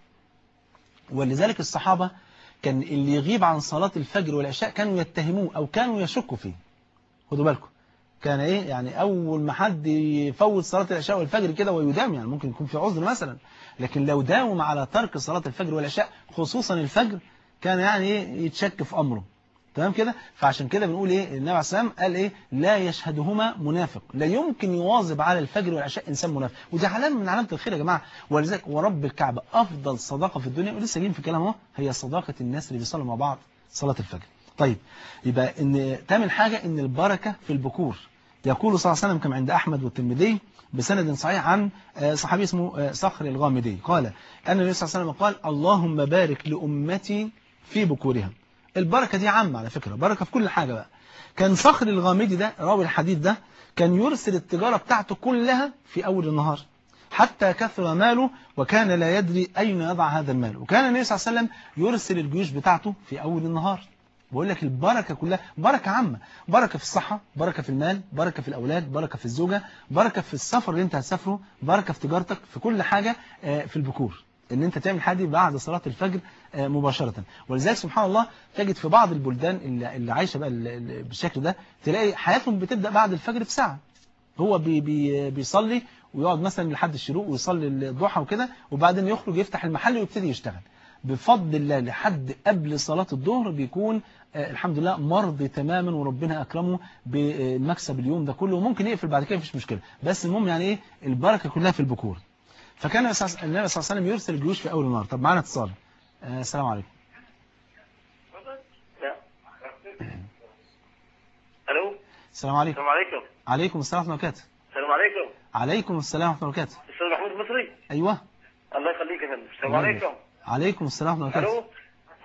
ولذلك الصحابة كان اللي يغيب عن صلاة الفجر والعشاء كانوا يتهموه او كانوا يشكوا فيه خدوا بالكم كان ايه يعني اول ما حد يفوت صلاة العشاء والفجر كده ويدام يعني ممكن يكون في عذر مثلا لكن لو داوم على ترك صلاة الفجر والعشاء خصوصا الفجر كان يعني ايه يتشك في امره تمام كده فعشان كده بنقول ايه النبي عليه السلام قال ايه لا يشهدهما منافق لا يمكن يواظب على الفجر والعشاء انسان منافق ودي علامه من علامه الخير يا جماعه ولذلك ورب الكعبه افضل صداقه في الدنيا ولسه جايين في كلام اهو هي صداقه الناس اللي بيصلوا مع بعض صلاه الفجر طيب يبقى ان تامن حاجه ان البركه في البكور يقول صلى الله عليه وسلم كما عند احمد والترمذي بسند صحيح عن آه، صحابي اسمه آه، صخر الغامدي قال ان النبي صلى الله عليه وسلم قال اللهم بارك لامتي في بكورها البركة دي عامة على فكرة بركة في كل حاجة بقى كان صخر الغامدي ده راوي الحديث ده كان يرسل التجارة بتاعته كلها في أول النهار حتى كثر ماله وكان لا يدري أين يضع هذا المال وكان النبي صلى الله عليه وسلم يرسل الجيوش بتاعته في أول النهار بقول لك البركة كلها بركة عامة بركة في الصحة بركة في المال بركة في الأولاد بركة في الزوجة بركة في السفر اللي انت هتسافره بركة في تجارتك في كل حاجة آه، في البكور ان انت تعمل حاجة دي بعد صلاة الفجر آه، مباشرة ولذلك سبحان الله تجد في بعض البلدان اللي اللي عايشة بقى ال- ال- بالشكل ده تلاقي حياتهم بتبدأ بعد الفجر بساعة هو بي بي بيصلي ويقعد مثلا لحد الشروق ويصلي الضحى وكده وبعدين يخرج يفتح المحل ويبتدي يشتغل بفضل الله لحد قبل صلاة الظهر بيكون آه، الحمد لله مرضي تماما وربنا أكرمه بالمكسب اليوم ده كله وممكن يقفل بعد كده مفيش مشكلة بس المهم يعني إيه البركة كلها في البكور فكان النبي صلى الله عليه وسلم يرسل الجيوش في أول النهار طب معانا اتصال آه، السلام عليكم الو السلام عليكم السلام عليكم عليكم السلام ورحمة الله وبركاته السلام عليكم عليكم السلام ورحمة الله وبركاته استاذ محمود المصري أيوه الله يخليك يا فندم السلام الله عليكم عليكم السلام ورحمة الله الو وبركاته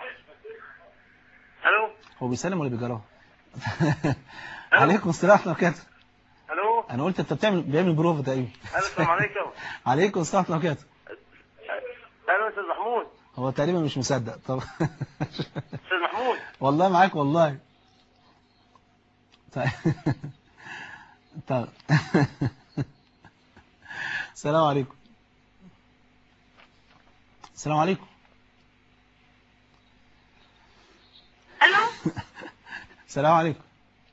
الو هو بيسلم ولا بيجراه عليكم السلام ورحمة الله وبركاته الو أنا قلت أنت بتعمل بيعمل بروفة تقريبا الو السلام عليكم عليكم السلام ورحمة الله وبركاته الو استاذ محمود هو تقريبا مش مصدق طب استاذ محمود والله معاك والله طيب طيب السلام عليكم السلام عليكم الو السلام عليكم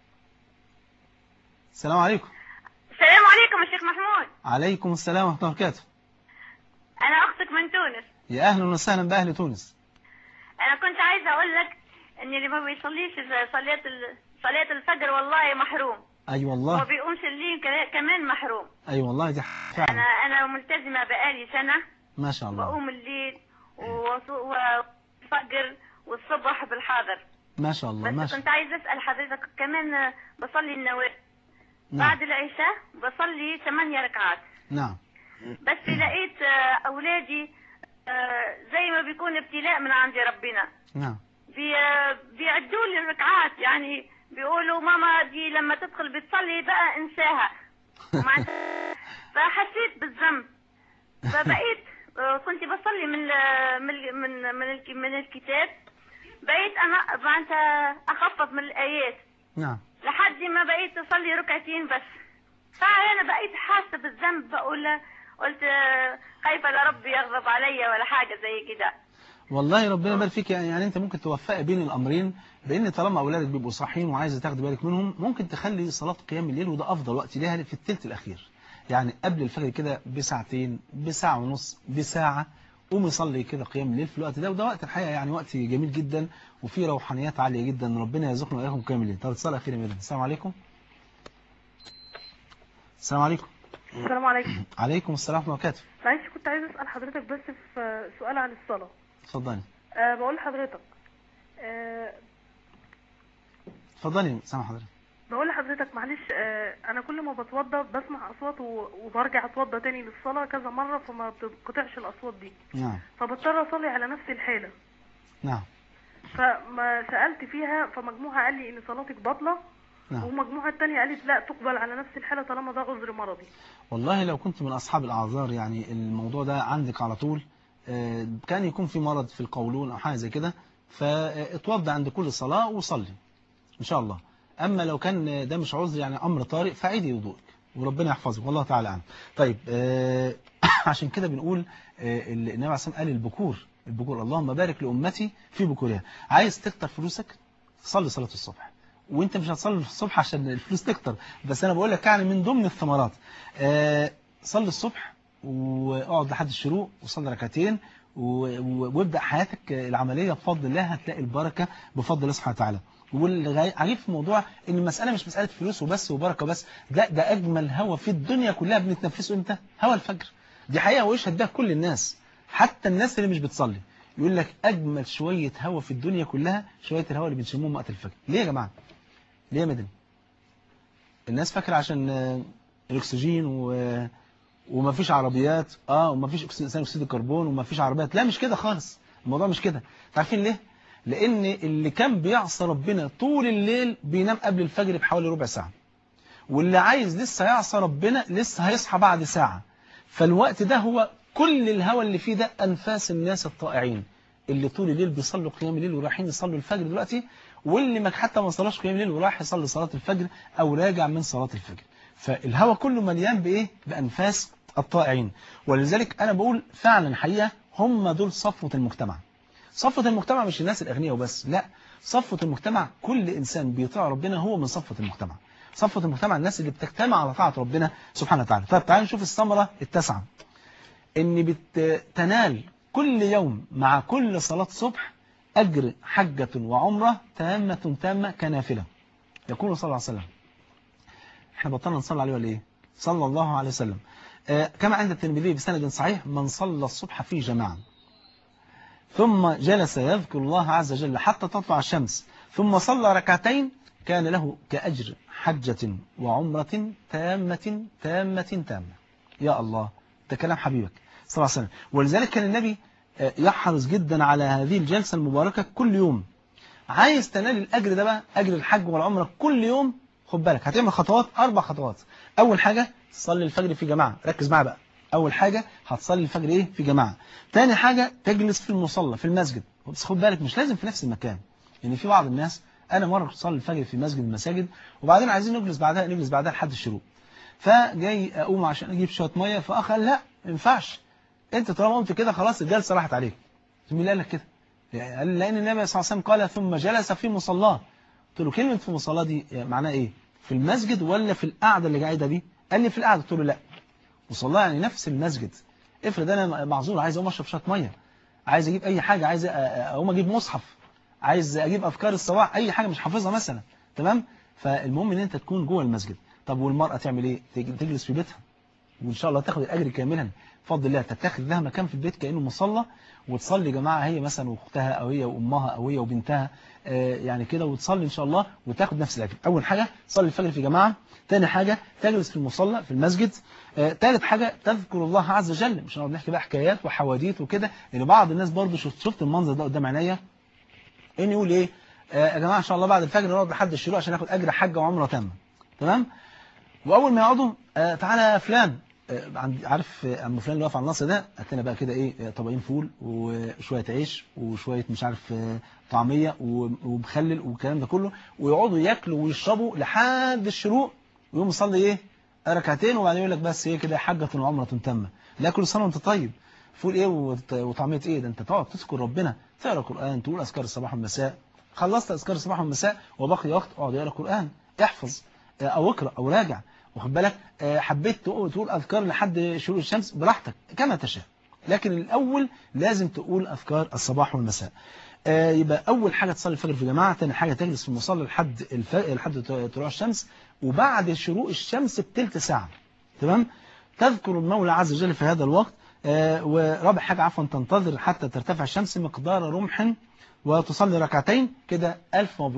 السلام عليكم السلام عليكم يا شيخ محمود عليكم السلام ورحمة الله وبركاته انا اختك من تونس يا أهلا وسهلا بأهل تونس انا كنت عايزه اقول لك ان اللي ما بيصليش صلاه ال- صلاه الفجر والله محروم أي أيوة وما والله بيقومش الليل كلا- كمان محروم أي أيوة والله دي انا فعلا انا ملتزمه بقالي سنه ما شاء الله بقوم الليل وص- والفجر والصبح بالحاضر ما شاء الله ما بس شاء كنت عايزه اسال حضرتك كمان بصلي النوافل نعم بعد العشاء بصلي ثمانية ركعات نعم بس لقيت آه، اولادي آه، زي ما بيكون ابتلاء من عند ربنا نعم بي- بيعدوا لي الركعات يعني بيقولوا ماما دي لما تدخل بتصلي بقى انساها ومعناتها- فحسيت بالذنب فبقيت آه، كنت بصلي من ال- من ال- من من الك- من الكتاب بقيت انا معناتها اخفف من الايات نعم لحد ما بقيت اصلي ركعتين بس فانا بقيت حاسه بالذنب بقول قلت آه، خايفه لا ربي يغضب عليا ولا حاجه زي كده والله ربنا يبارك فيك يعني, يعني انت ممكن توفق بين الامرين بان طالما اولادك بيبقوا صاحيين وعايزه تاخد بالك منهم ممكن تخلي صلاه قيام الليل وده افضل وقت ليها في الثلث الاخير يعني قبل الفجر كده بساعتين بساعه ونص بساعه قوم يصلي كده قيام الليل في الوقت ده وده وقت الحقيقه يعني وقت جميل جدا وفيه روحانيات عاليه جدا ربنا يرزقنا واياكم قيام الليل طب اتصال اخير يا ميرنا السلام عليكم السلام عليكم السلام عليكم عليكم السلام ورحمه الله وبركاته معلش كنت عايزه اسال حضرتك بس في سؤال عن الصلاه اتفضلي أه بقول لحضرتك أه اتفضلي سامع حضرتك بقول لحضرتك معلش آه، انا كل ما بتوضى بسمع اصوات و- وبرجع اتوضى تاني للصلاه كذا مره فما بتنقطعش الاصوات دي نعم فبضطر اصلي على نفس الحاله نعم فما سالت فيها فمجموعه قال لي ان صلاتك باطله نعم ومجموعه تانية قالت لا تقبل على نفس الحاله طالما ده عذر مرضي والله لو كنت من أصحاب الأعذار يعني الموضوع ده عندك على طول آه، كان يكون في مرض في القولون أو حاجة زي كده فاتوضى عند كل صلاة وصلي إن شاء الله أما لو كان ده مش عذر يعني أمر طارئ فعيدي وضوءك وربنا يحفظك والله تعالى عنه طيب آه، عشان كده بنقول آه، النبي عليه الصلاة والسلام قال البكور البكور اللهم بارك لأمتي في بكورها عايز تكتر فلوسك صلي صلاة الصبح وانت مش هتصلي الصبح عشان الفلوس تكتر بس انا بقول لك يعني من ضمن الثمرات آه، صلي الصبح واقعد لحد الشروق وصلي ركعتين و- و- وابدا حياتك العمليه بفضل الله هتلاقي البركه بفضل الله سبحانه وتعالى والعجيب في الموضوع ان المساله مش مساله فلوس وبس وبركه بس لا ده اجمل هوا في الدنيا كلها بنتنفسه امتى هوا الفجر دي حقيقه ويشهد بها كل الناس حتى الناس اللي مش بتصلي يقول لك اجمل شويه هوا في الدنيا كلها شويه الهوا اللي بنشمهم وقت الفجر ليه يا جماعه ليه يا مدني الناس فاكره عشان آه، الاكسجين و ومفيش عربيات اه ومفيش أكسي- ثاني اكسيد الكربون ومفيش عربيات لا مش كده خالص الموضوع مش كده عارفين ليه لان اللي كان بيعصى ربنا طول الليل بينام قبل الفجر بحوالي ربع ساعه واللي عايز لسه يعصى ربنا لسه هيصحى بعد ساعه فالوقت ده هو كل الهوى اللي فيه ده انفاس الناس الطائعين اللي طول الليل بيصلوا قيام الليل ورايحين يصلوا الفجر دلوقتي واللي ما حتى ما صلاش قيام الليل وراح يصلي صلاه الفجر او راجع من صلاه الفجر فالهوى كله مليان بايه بانفاس الطائعين ولذلك انا بقول فعلا حقيقه هم دول صفوه المجتمع صفوه المجتمع مش الناس الاغنياء وبس لا صفوه المجتمع كل انسان بيطيع ربنا هو من صفوه المجتمع صفوه المجتمع الناس اللي بتجتمع على طاعه ربنا سبحانه وتعالى طيب تعالوا نشوف الثمره التاسعه ان بتنال كل يوم مع كل صلاه صبح اجر حجه وعمره تامه تامه كنافله يقول صلى الله عليه وسلم احنا بطلنا نصلي عليه ولا ايه صلى الله عليه وسلم آه كما عند الترمذي بسند صحيح من صلى الصبح في جماعه ثم جلس يذكر الله عز وجل حتى تطلع الشمس ثم صلى ركعتين كان له كأجر حجة وعمرة تامة تامة تامة يا الله ده كلام حبيبك صلى الله عليه وسلم ولذلك كان النبي آه، يحرص جدا على هذه الجلسة المباركة كل يوم عايز تنال الأجر ده بقى أجر الحج والعمرة كل يوم خد بالك هتعمل خطوات أربع خطوات أول حاجة تصلي الفجر في جماعة ركز معايا بقى أول حاجة هتصلي الفجر إيه في جماعة تاني حاجة تجلس في المصلى في المسجد بس خد بالك مش لازم في نفس المكان يعني في بعض الناس أنا مرة كنت أصلي الفجر في مسجد من المساجد وبعدين عايزين نجلس بعدها نجلس بعدها لحد الشروق فجاي أقوم عشان أجيب شوية مية فأخ قال لا ما ينفعش أنت طالما قمت كده خلاص الجلسة راحت عليك مين اللي قال لك كده؟ قال لأن النبي صلى الله عليه وسلم قال ثم جلس في مصلاه قلت له كلمة في مصلاه دي معناها إيه؟ في المسجد ولا في القعدة اللي قاعدة دي؟ قال لي في القعدة قلت له لا مصلاه يعني نفس المسجد افرض أنا معذور عايز أقوم أشرب شوية مية عايز أجيب أي حاجة عايز أ- أقوم أجيب مصحف عايز أجيب أذكار الصباح أي حاجة مش حافظها مثلا تمام؟ فالمهم إن أنت تكون جوه المسجد طب والمرأة تعمل إيه؟ تج- تجلس في بيتها وإن شاء الله تاخد الأجر كاملا بفضل الله تتخذ لها مكان في البيت كأنه مصلى وتصلي جماعة هي مثلا وأختها أو هي وأمها أو هي وبنتها آه، يعني كده وتصلي إن شاء الله وتاخد نفس الأجر أول حاجة تصلي الفجر في جماعة تاني حاجة تجلس في المصلى في المسجد آه، تالت حاجة تذكر الله عز وجل مش هنقعد نحكي بقى حكايات وحواديت وكده لأن بعض الناس برضو شفت, شفت المنظر ده قدام عينيا إن يقول إيه آه، يا جماعة إن شاء الله بعد الفجر نقعد لحد الشروق عشان ناخد أجر حجة وعمرة تامة تمام واول ما يقعدوا آه تعالى يا فلان آه عند عارف آه، عم فلان اللي واقف على النص ده هات لنا بقى كده ايه آه، طبقين فول وشويه عيش وشويه مش عارف آه، طعميه و- ومخلل والكلام ده كله ويقعدوا ياكلوا ويشربوا لحد الشروق ويقوم يصلي ايه ركعتين وبعدين يقول لك بس ايه كده حجه وعمره تامه لا كل سنه وانت طيب فول ايه وط- وطعميه ايه ده انت تقعد تذكر ربنا تقرا قران تقول اذكار الصباح والمساء خلصت اذكار الصباح والمساء وبقي وقت اقعد اقرا قران احفظ آه، او اقرا او راجع واخد بالك آه، حبيت تقول تقول اذكار لحد شروق الشمس براحتك كما تشاء لكن الاول لازم تقول اذكار الصباح والمساء آه، يبقى اول حاجه تصلي الفجر في جماعه ثاني حاجه تجلس في المصلى لحد الف... لحد طلوع الشمس وبعد شروق الشمس بثلث ساعه تمام تذكر المولى عز وجل في هذا الوقت آه، ورابع حاجه عفوا تنتظر حتى ترتفع الشمس مقدار رمح وتصلي ركعتين كده ألف مبروك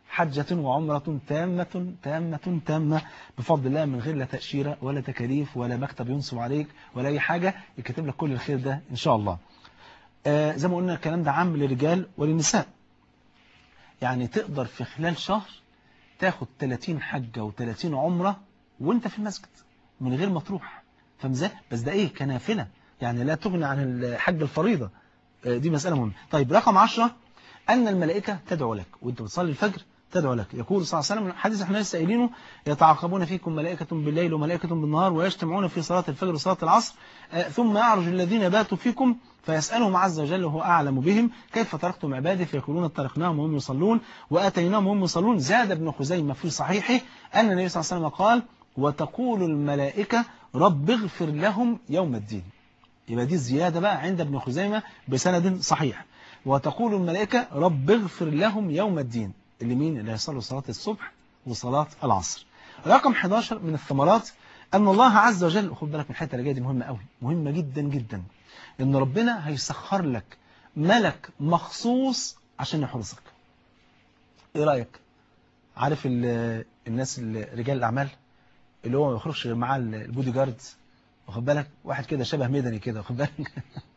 حجة وعمرة تامة تامة تامة بفضل الله من غير لا تأشيرة ولا تكاليف ولا مكتب ينصب عليك ولا أي حاجة يكتب لك كل الخير ده إن شاء الله آه زي ما قلنا الكلام ده عام للرجال وللنساء يعني تقدر في خلال شهر تاخد 30 حجة و30 عمرة وانت في المسجد من غير ما تروح فاهم ازاي بس ده ايه كنافلة يعني لا تغني عن الحج الفريضة آه دي مسألة مهمة طيب رقم 10 أن الملائكة تدعو لك وانت بتصلي الفجر تدعو لك يقول صلى الله عليه وسلم حديث احنا لسه قايلينه يتعاقبون فيكم ملائكة بالليل وملائكة بالنهار ويجتمعون في صلاة الفجر وصلاة العصر آه ثم يعرج الذين باتوا فيكم فيسألهم عز وجل وهو أعلم بهم كيف تركتم عبادي فيقولون تركناهم وهم يصلون وأتيناهم وهم يصلون زاد ابن خزيمة في صحيحه أن النبي صلى الله عليه وسلم قال وتقول الملائكة رب اغفر لهم يوم الدين يبقى دي الزيادة بقى عند ابن خزيمة بسند صحيح وتقول الملائكة رب اغفر لهم يوم الدين اللي مين اللي هيصلوا صلاة الصبح وصلاة العصر رقم 11 من الثمرات أن الله عز وجل خد بالك من الحته اللي جايه دي مهمة قوي مهمة جدا جدا إن ربنا هيسخر لك ملك مخصوص عشان يحرسك إيه رأيك عارف الناس رجال الأعمال اللي هو ما يخرجش غير معاه البودي جارد واخد بالك واحد كده شبه مدني كده واخد بالك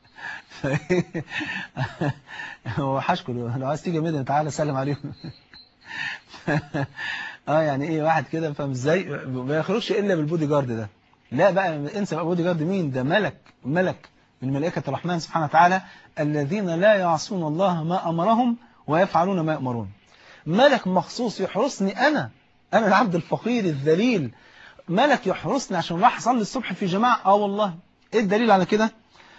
هو حشكر لو عايز تيجي مدني تعالى سلم عليهم اه يعني ايه واحد كده فاهم ازاي ما يخرجش الا بالبودي جارد ده لا بقى انسى بقى بودي جارد مين ده ملك ملك من ملائكة الرحمن سبحانه وتعالى الذين لا يعصون الله ما أمرهم ويفعلون ما يأمرون ملك مخصوص يحرسني أنا أنا العبد الفقير الذليل ملك يحرسني عشان راح أصلي الصبح في جماعة آه والله إيه الدليل على كده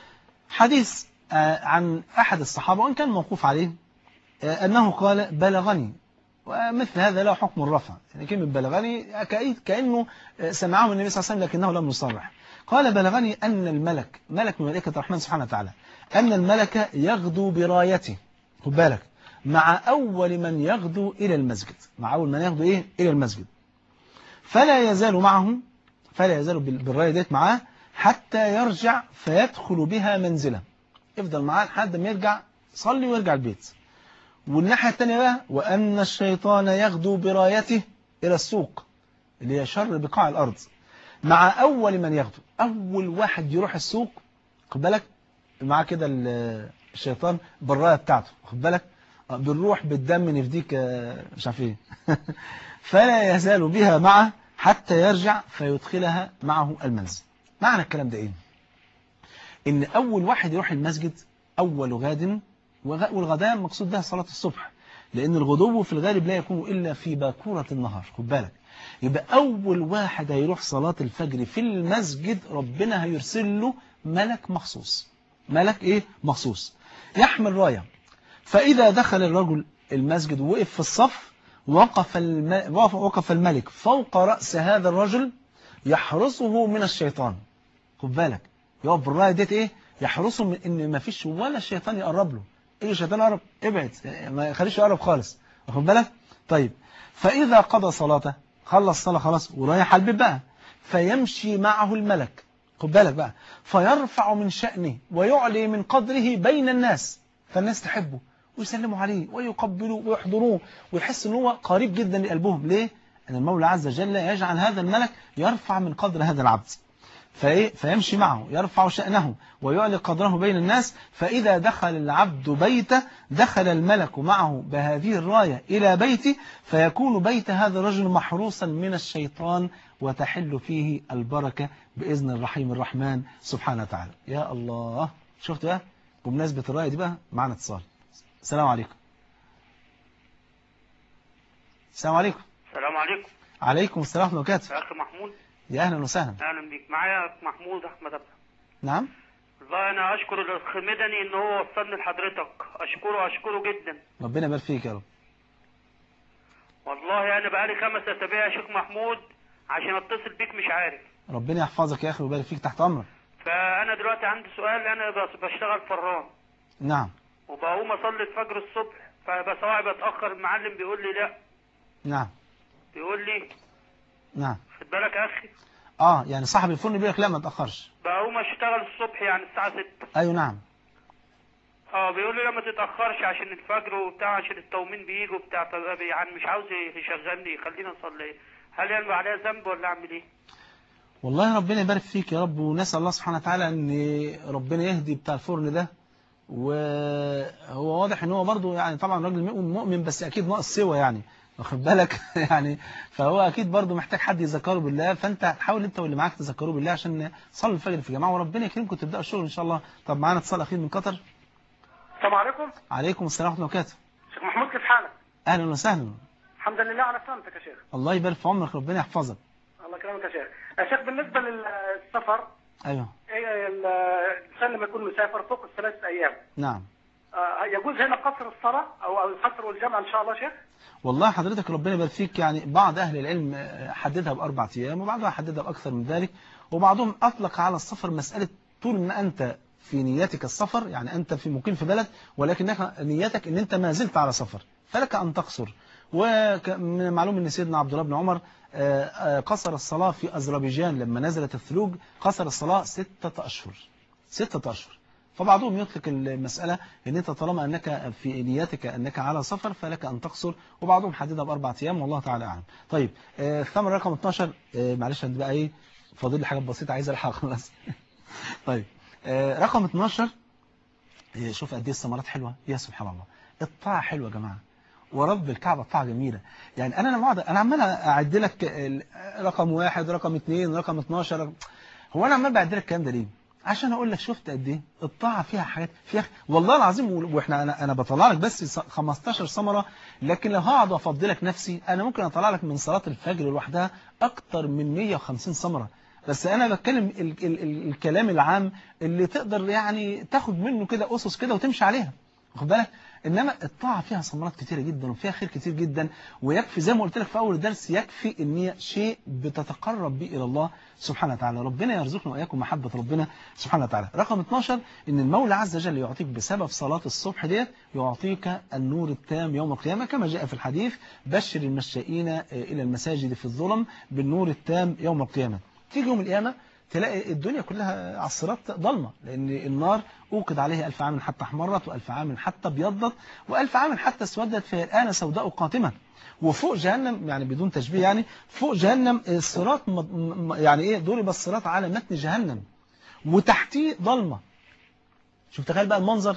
حديث آه عن أحد الصحابة وإن كان موقوف عليه آه أنه قال بلغني ومثل هذا له حكم الرفع يعني كلمة بلغني كأنه سمعه من النبي صلى الله عليه وسلم لكنه لم يصرح قال بلغني أن الملك ملك من ملائكة الرحمن سبحانه وتعالى أن الملك يغدو برايته خد بالك مع أول من يغدو إلى المسجد مع أول من يغدو إيه إلى المسجد فلا يزال معه فلا يزال بالراية ديت معاه حتى يرجع فيدخل بها منزله يفضل معاه لحد ما يرجع صلي ويرجع البيت والناحية الثانية بقى وأن الشيطان يغدو برايته إلى السوق اللي هي شر بقاع الأرض مع أول من يغدو أول واحد يروح السوق خد بالك معاه كده الشيطان بالراية بتاعته خد بالك بنروح بالدم نفديك مش عارف ايه فلا يزال بها معه حتى يرجع فيدخلها معه المنزل معنى الكلام ده ايه ان اول واحد يروح المسجد اول غاد والغداء مقصود بها صلاة الصبح لان الغدو في الغالب لا يكون الا في باكورة النهار خد بالك يبقى اول واحد هيروح صلاة الفجر في المسجد ربنا هيرسل له ملك مخصوص ملك ايه مخصوص يحمل راية فاذا دخل الرجل المسجد ووقف في الصف وقف, الم... وقف الملك فوق رأس هذا الرجل يحرسه من الشيطان خد بالك يقف بالراية ديت ايه يحرسه من ان ما فيش ولا الشيطان يقرب له ايه الشيطان يقرب ابعد ما يخليش يقرب خالص واخد بالك طيب فاذا قضى صلاته خلص صلاة خلاص ورايح على البيت بقى فيمشي معه الملك خد بالك بقى فيرفع من شأنه ويعلي من قدره بين الناس فالناس تحبه ويسلموا عليه ويقبلوه ويحضروه ويحس ان هو قريب جدا لقلبهم ليه؟ أن المولى عز وجل يجعل هذا الملك يرفع من قدر هذا العبد فإيه؟ فيمشي معه يرفع شأنه ويعلي قدره بين الناس فإذا دخل العبد بيته دخل الملك معه بهذه الراية إلى بيته فيكون بيت هذا الرجل محروسا من الشيطان وتحل فيه البركة بإذن الرحيم الرحمن سبحانه وتعالى يا الله شفت بقى بمناسبة الراية دي بقى معنا اتصال السلام عليكم السلام عليكم السلام عليكم عليكم السلام ورحمة الله وبركاته يا أخي محمود يا أهلا وسهلا أهلا بيك معايا أخ محمود أحمد أبدا نعم والله أنا أشكر الأخ مدني إن هو وصلني لحضرتك أشكره أشكره جدا ربنا يبارك فيك يا رب والله أنا بقالي خمس أسابيع يا شيخ محمود عشان أتصل بيك مش عارف ربنا يحفظك يا أخي ويبارك فيك تحت أمرك فأنا دلوقتي عندي سؤال أنا بس- بشتغل فران نعم وبقوم أصلي الفجر الصبح فبصاحب بتأخر المعلم بيقول لي لا نعم بيقول لي نعم خد بالك يا أخي اه يعني صاحب الفرن بيقول لك لا ما تأخرش بقوم أشتغل الصبح يعني الساعة 6 ايوه نعم اه بيقول لي لما تتاخرش عشان الفجر وبتاع عشان التومين بيجوا بتاع طب يعني مش عاوز يشغلني يخليني اصلي هل ينبغي عليها ذنب ولا اعمل ايه؟ والله ربنا يبارك فيك يا رب ونسأل الله سبحانه وتعالى ان ربنا يهدي بتاع الفرن ده وهو واضح ان هو برضه يعني طبعا راجل مؤمن مؤمن بس اكيد ناقص سوى يعني واخد بالك يعني فهو اكيد برضه محتاج حد يذكره بالله فانت حاول انت واللي معاك تذكروه بالله عشان صلوا الفجر في جماعه وربنا يكرمكم تبداوا الشغل ان شاء الله طب معانا اتصال اخير من قطر السلام عليكم عليكم السلام ورحمه الله وبركاته شيخ محمود كيف حالك؟ اهلا وسهلا الحمد لله على سلامتك يا شيخ الله يبارك في عمرك ربنا يحفظك الله يكرمك يا شيخ يا شيخ بالنسبة للسفر ايوه إيه ال- الإنسان لما يكون مسافر فوق الثلاث أيام نعم آه، يجوز هنا قصر الصلاة أو أو القصر والجمع إن شاء الله شيخ؟ والله حضرتك ربنا يبارك فيك يعني بعض أهل العلم آه، حددها بأربع أيام وبعضها حددها بأكثر من ذلك وبعضهم أطلق على السفر مسألة طول ما أنت في نيتك السفر يعني أنت في مقيم في بلد ولكنك نيتك أن أنت ما زلت على سفر فلك أن تقصر ومن المعلوم أن سيدنا عبد الله بن عمر آه، آه، قصر الصلاة في أذربيجان لما نزلت الثلوج قصر الصلاة ستة أشهر ستة أشهر فبعضهم يطلق المسألة ان انت طالما انك في نيتك انك على سفر فلك ان تقصر وبعضهم حددها باربع ايام والله تعالى اعلم طيب آه، الثمن رقم 12 آه، معلش عندي بقى ايه فاضل لي حاجات بسيطه عايز الحق خلاص طيب آه، رقم 12 آه، شوف قد ايه الثمرات حلوه يا سبحان الله الطاعه حلوه يا جماعه ورب الكعبة الطاعة جميلة يعني أنا لما أقعد أنا عمال أعد لك ال- رقم واحد رقم اثنين رقم 12 رقم هو أنا عمال بعد لك الكلام ده ليه؟ عشان أقول لك شفت قد إيه الطاعة فيها حاجات فيها والله العظيم و- وإحنا أنا أنا بطلع لك بس ص- 15 ثمرة لكن لو هقعد وأفضلك نفسي أنا ممكن أطلع لك من صلاة الفجر لوحدها أكتر من 150 ثمرة بس أنا بتكلم ال ال ال الكلام العام اللي تقدر يعني تاخد منه كده أسس كده وتمشي عليها واخد بالك انما الطاعه فيها ثمرات كتيره جدا وفيها خير كتير جدا ويكفي زي ما قلت لك في اول الدرس يكفي ان هي شيء بتتقرب به الى الله سبحانه وتعالى ربنا يرزقنا واياكم محبه ربنا سبحانه وتعالى رقم 12 ان المولى عز وجل يعطيك بسبب صلاه الصبح ديت يعطيك النور التام يوم القيامه كما جاء في الحديث بشر المشائين الى المساجد في الظلم بالنور التام يوم القيامه تيجي يوم القيامه تلاقي الدنيا كلها على الصراط ضلمة لأن النار أوقد عليها ألف عام حتى احمرت وألف عام حتى ابيضت وألف عام حتى اسودت فهي الآن سوداء قاتمة وفوق جهنم يعني بدون تشبيه يعني فوق جهنم الصراط م- م- يعني إيه ضرب الصراط على متن جهنم وتحتيه ضلمة شوف تخيل بقى المنظر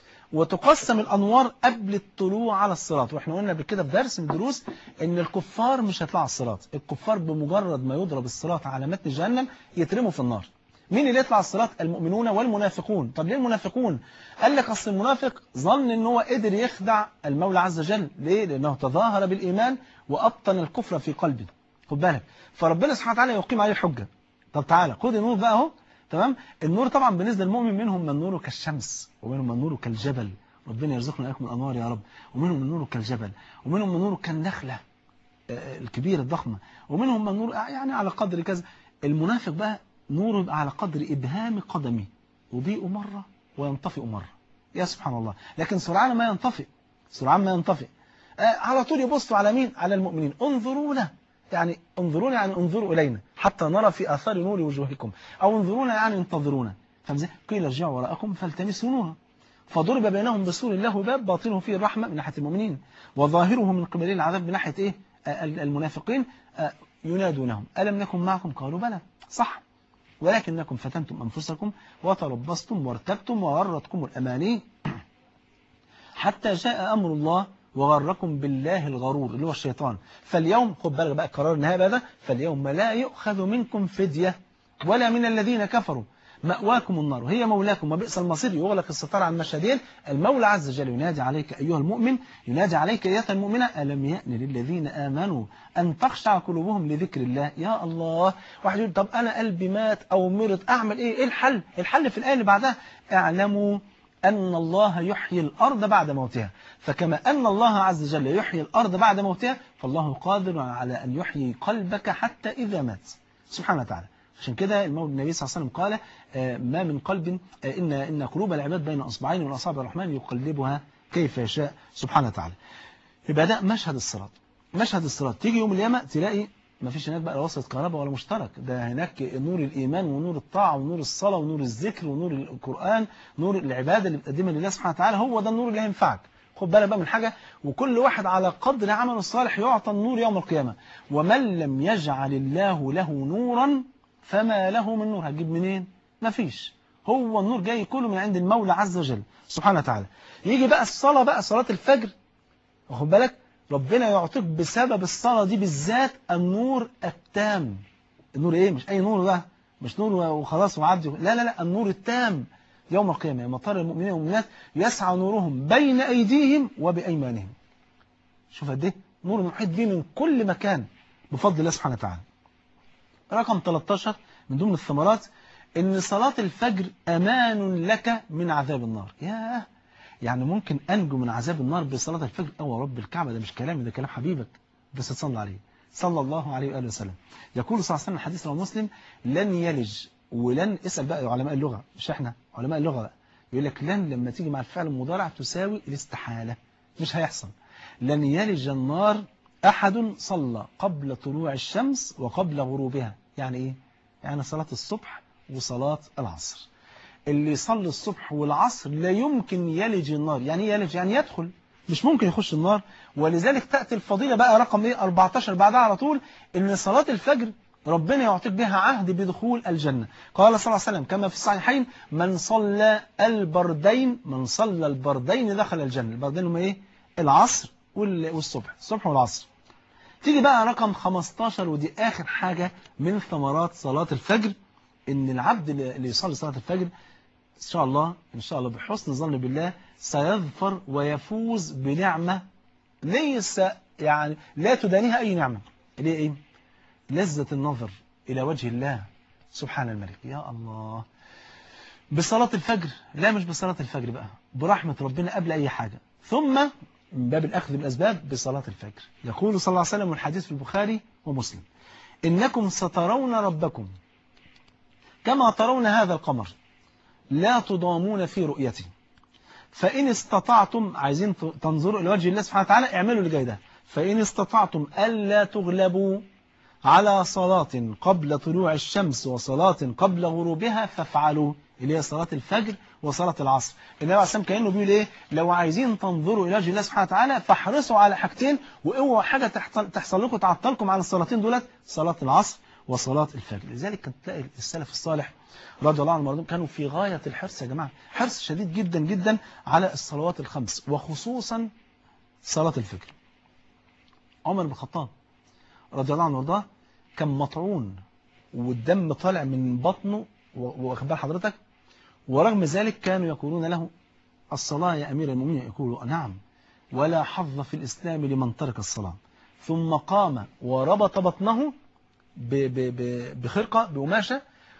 وتقسم الأنوار قبل الطلوع على الصراط واحنا قلنا قبل كده في درس من الدروس ان الكفار مش هيطلعوا على الصراط الكفار بمجرد ما يضرب الصراط على متن جهنم يترموا في النار مين اللي يطلع على الصراط المؤمنون والمنافقون طب ليه المنافقون قال لك اصل المنافق ظن ان هو قدر يخدع المولى عز وجل ليه لانه تظاهر بالايمان وابطن الكفر في قلبه خد بالك فربنا سبحانه وتعالى يقيم عليه الحجه طب تعالى خد النور بقى اهو تمام النور طبعا بالنسبه للمؤمن منهم من نوره كالشمس ومنهم من نوره كالجبل ربنا يرزقنا اياكم الانوار يا رب ومنهم من نوره كالجبل ومنهم من نوره كالنخله آه، الكبيره الضخمه ومنهم من نور يعني على قدر كذا المنافق بقى نوره يبقى على قدر ابهام قدمه يضيء مره وينطفئ مره يا سبحان الله لكن سرعان ما ينطفئ سرعان ما ينطفئ آه، على طول يبصوا على مين على المؤمنين انظرونا يعني انظرونا يعني انظروا إلينا حتى نرى في آثار نور وجوهكم أو انظرونا يعني انتظرونا فاهم ازاي؟ قيل ارجعوا وراءكم فالتمسوا نورا فضرب بينهم بسور له باب باطنه فيه الرحمة من ناحية المؤمنين وظاهره من قبل العذاب من ناحية إيه؟ آه، المنافقين آه، ينادونهم ألم نكن معكم قالوا بلى صح ولكنكم فتنتم أنفسكم وتربصتم وارتبتم وغرتكم الأماني حتى جاء أمر الله وغركم بالله الغرور اللي هو الشيطان فاليوم خد بالك بقى قرار النهاية بقى ده فاليوم لا يؤخذ منكم فدية ولا من الذين كفروا مأواكم النار وهي مولاكم وبئس المصير يغلق الستار عن المشهدين المولى عز وجل ينادي عليك أيها المؤمن ينادي عليك أيها المؤمنة ألم يأن للذين آمنوا أن تخشع قلوبهم لذكر الله يا الله واحد يقول طب أنا قلبي مات أو مرض أعمل إيه إيه الحل الحل في الآية اللي بعدها اعلموا أن الله يحيي الأرض بعد موتها فكما أن الله عز وجل يحيي الأرض بعد موتها فالله قادر على أن يحيي قلبك حتى إذا مات سبحانه وتعالى عشان كده المولى النبي صلى الله عليه وسلم قال آه، ما من قلب آه، إن إن قلوب العباد بين أصبعين من أصابع الرحمن يقلبها كيف يشاء سبحانه وتعالى يبقى ده مشهد الصراط مشهد الصراط تيجي يوم القيامة تلاقي ما فيش هناك بقى وصلة كهرباء ولا مشترك ده هناك نور الإيمان ونور الطاعة ونور الصلاة ونور الذكر ونور القرآن نور العبادة اللي بتقدمها لله سبحانه وتعالى هو ده النور اللي هينفعك خد بالك بقى من حاجة وكل واحد على قدر عمله الصالح يعطى النور يوم القيامة ومن لم يجعل الله له نورا فما له من نور هتجيب منين مفيش هو النور جاي كله من عند المولى عز وجل سبحانه وتعالى يجي بقى الصلاة بقى صلاة الفجر واخد بالك ربنا يعطيك بسبب الصلاة دي بالذات النور التام النور ايه مش اي نور بقى مش نور وخلاص وعدي لا لا لا النور التام يوم القيامة يوم ترى المؤمنين والمؤمنات يسعى نورهم بين أيديهم وبأيمانهم شوف قد ايه نور محيط بيه من كل مكان بفضل الله سبحانه وتعالى رقم 13 من ضمن الثمرات ان صلاة الفجر أمان لك من عذاب النار ياه يعني ممكن أنجو من عذاب النار بصلاة الفجر أو رب الكعبة ده مش كلامي ده كلام حبيبك بس تصلى عليه صلى الله عليه وآله وسلم يقول صلى الله عليه وسلم الحديث رواه مسلم لن يلج ولن اسأل بقى علماء اللغة مش احنا علماء اللغة بقى يقول لك لن لما تيجي مع الفعل المضارع تساوي الاستحالة مش هيحصل لن يلج النار أحد صلى قبل طلوع الشمس وقبل غروبها يعني إيه؟ يعني صلاة الصبح وصلاة العصر اللي يصلي الصبح والعصر لا يمكن يلج النار يعني ايه يلج يعني يدخل مش ممكن يخش النار ولذلك تأتي الفضيلة بقى رقم ايه 14 بعدها على طول ان صلاة الفجر ربنا يعطيك بها عهد بدخول الجنة قال صلى الله عليه وسلم كما في الصحيحين من صلى البردين من صلى البردين دخل الجنة البردين هم ايه العصر والصبح الصبح والعصر تيجي بقى رقم 15 ودي آخر حاجة من ثمرات صلاة الفجر ان العبد اللي يصلي صلاة الفجر إن شاء الله إن شاء الله بحسن ظن بالله سيظفر ويفوز بنعمة ليس يعني لا تدانيها أي نعمة اللي هي إيه؟ لذة النظر إلى وجه الله سبحان الملك يا الله بصلاة الفجر لا مش بصلاة الفجر بقى برحمة ربنا قبل أي حاجة ثم من باب الأخذ بالأسباب بصلاة الفجر يقول صلى الله عليه وسلم والحديث في البخاري ومسلم إنكم سترون ربكم كما ترون هذا القمر لا تضامون في رؤيته فإن استطعتم عايزين تنظروا إلى وجه الله سبحانه وتعالى اعملوا اللي جاي ده فإن استطعتم ألا تغلبوا على صلاة قبل طلوع الشمس وصلاة قبل غروبها فافعلوا اللي هي صلاة الفجر وصلاة العصر النبي عليه السلام كأنه بيقول إيه لو عايزين تنظروا إلى وجه الله سبحانه وتعالى فاحرصوا على حاجتين واوعوا حاجة تحصل لكم تعطلكم عن الصلاتين دولت صلاة العصر وصلاة الفجر لذلك كنت تلاقي السلف الصالح رضي الله عنهم وارضاهم كانوا في غاية الحرص يا جماعة حرص شديد جدا جدا على الصلوات الخمس وخصوصا صلاة الفجر عمر بن الخطاب رضي الله عنه وارضاه كان مطعون والدم طالع من بطنه واخد بال حضرتك ورغم ذلك كانوا يقولون له الصلاة يا أمير المؤمنين يقول نعم ولا حظ في الإسلام لمن ترك الصلاة ثم قام وربط بطنه بخرقة بقماشة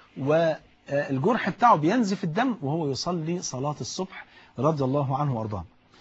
والجرح بتاعه بينزف الدم وهو يصلي صلاة الصبح رضي الله عنه وارضاه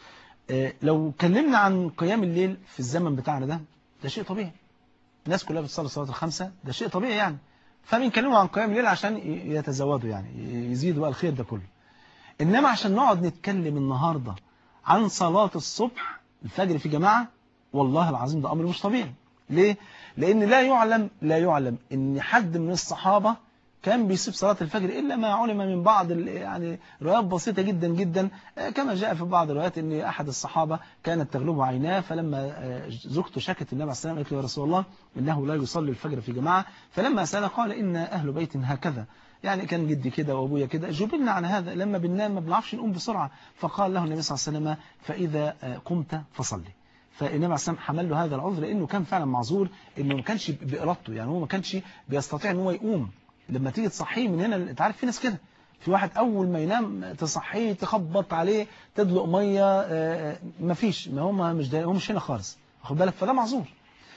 لو كلمنا عن قيام الليل في الزمن بتاعنا ده ده شيء طبيعي الناس كلها بتصلي صلاة الخمسة ده شيء طبيعي يعني فبنكلموا عن قيام الليل عشان يتزودوا يعني يزيدوا بقى الخير ده كله إنما عشان نقعد نتكلم النهاردة عن صلاة الصبح الفجر في جماعة والله العظيم ده أمر مش طبيعي ليه؟ لأن لا يعلم لا يعلم إن حد من الصحابة كان بيسيب صلاة الفجر إلا ما علم من بعض يعني روايات بسيطة جدا جدا كما جاء في بعض الروايات أن أحد الصحابة كانت تغلبه عيناه فلما زوجته شكت النبي عليه السلام قالت له يا رسول الله إنه لا يصلي الفجر في جماعة فلما سأل قال إن أهل بيت هكذا يعني كان جدي كده وأبويا كده جبلنا عن هذا لما بننام ما بنعرفش نقوم بسرعة فقال له النبي صلى الله عليه وسلم فإذا قمت فصلي فالنبي عليه السلام حمل له هذا العذر لأنه كان فعلا معذور إنه ما كانش بإرادته يعني هو ما كانش بيستطيع إن هو يقوم لما تيجي تصحيه من هنا انت عارف في ناس كده في واحد اول ما ينام تصحيه تخبط عليه تدلق ميه مفيش ما هم مش ده هم مش هنا خالص واخد بالك فده معذور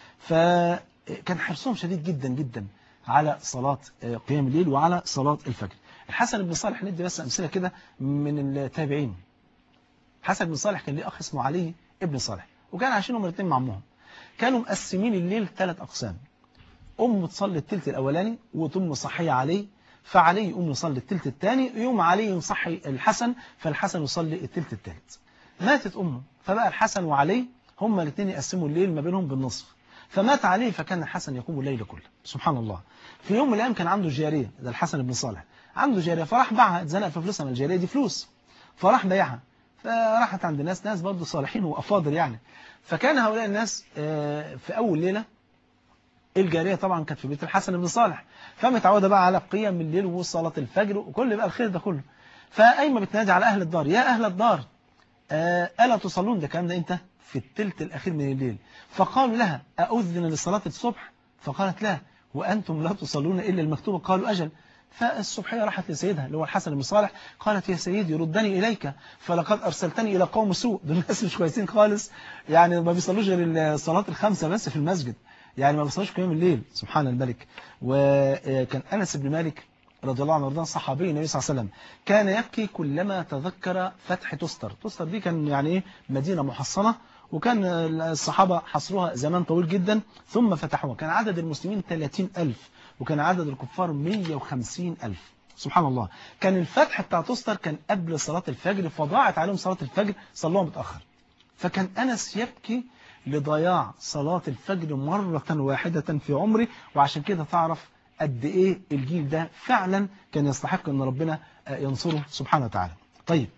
فكان حرصهم شديد جدا جدا على صلاة قيام الليل وعلى صلاة الفجر الحسن بن صالح ندي بس امثله كده من التابعين حسن بن صالح كان ليه اخ اسمه علي ابن صالح وكان عايشين هم الاثنين مع امهم كانوا مقسمين الليل ثلاث اقسام أم تصلي التلت الأولاني وتم صحية عليه فعلي يقوم يصلي التلت الثاني يوم علي يصحي الحسن فالحسن يصلي التلت الثالث ماتت أمه فبقى الحسن وعلي هما الاثنين يقسموا الليل ما بينهم بالنصف فمات عليه فكان الحسن يقوم الليل كله سبحان الله في يوم من الأيام كان عنده جارية ده الحسن بن صالح عنده جارية فراح باعها اتزنق في فلوسها من الجارية دي فلوس فراح بيعها فراحت عند ناس ناس برضه صالحين وأفاضل يعني فكان هؤلاء الناس آه، في أول ليلة الجارية طبعا كانت في بيت الحسن بن صالح فمتعودة بقى على قيام الليل وصلاة الفجر وكل بقى الخير ده كله فقايمة بتنادي على أهل الدار يا أهل الدار آه، ألا تصلون ده كلام ده إمتى في الثلث الأخير من الليل فقالوا لها أؤذن لصلاة الصبح فقالت لا وأنتم لا تصلون إلا المكتوبة قالوا أجل فالصبحية راحت لسيدها اللي هو الحسن بن صالح قالت يا سيدي ردني إليك فلقد أرسلتني إلى قوم سوء دول ناس مش كويسين خالص يعني ما بيصلوش غير الصلاة الخمسة بس في المسجد يعني ما بيصلوش قيام الليل سبحان الملك وكان أنس بن مالك رضي الله عنه وارضاه صحابي النبي صلى الله عليه وسلم كان يبكي كلما تذكر فتح تستر تستر دي كان يعني ايه مدينة محصنة وكان الصحابة حصروها زمان طويل جدا ثم فتحوها كان عدد المسلمين 30 ألف وكان عدد الكفار 150 ألف سبحان الله كان الفتح بتاع تستر كان قبل صلاة الفجر فضاعت عليهم صلاة الفجر صلوها متأخر فكان أنس يبكي لضياع صلاة الفجر مرة واحدة في عمره وعشان كده تعرف قد إيه الجيل ده فعلا كان يستحق أن ربنا ينصره سبحانه وتعالى طيب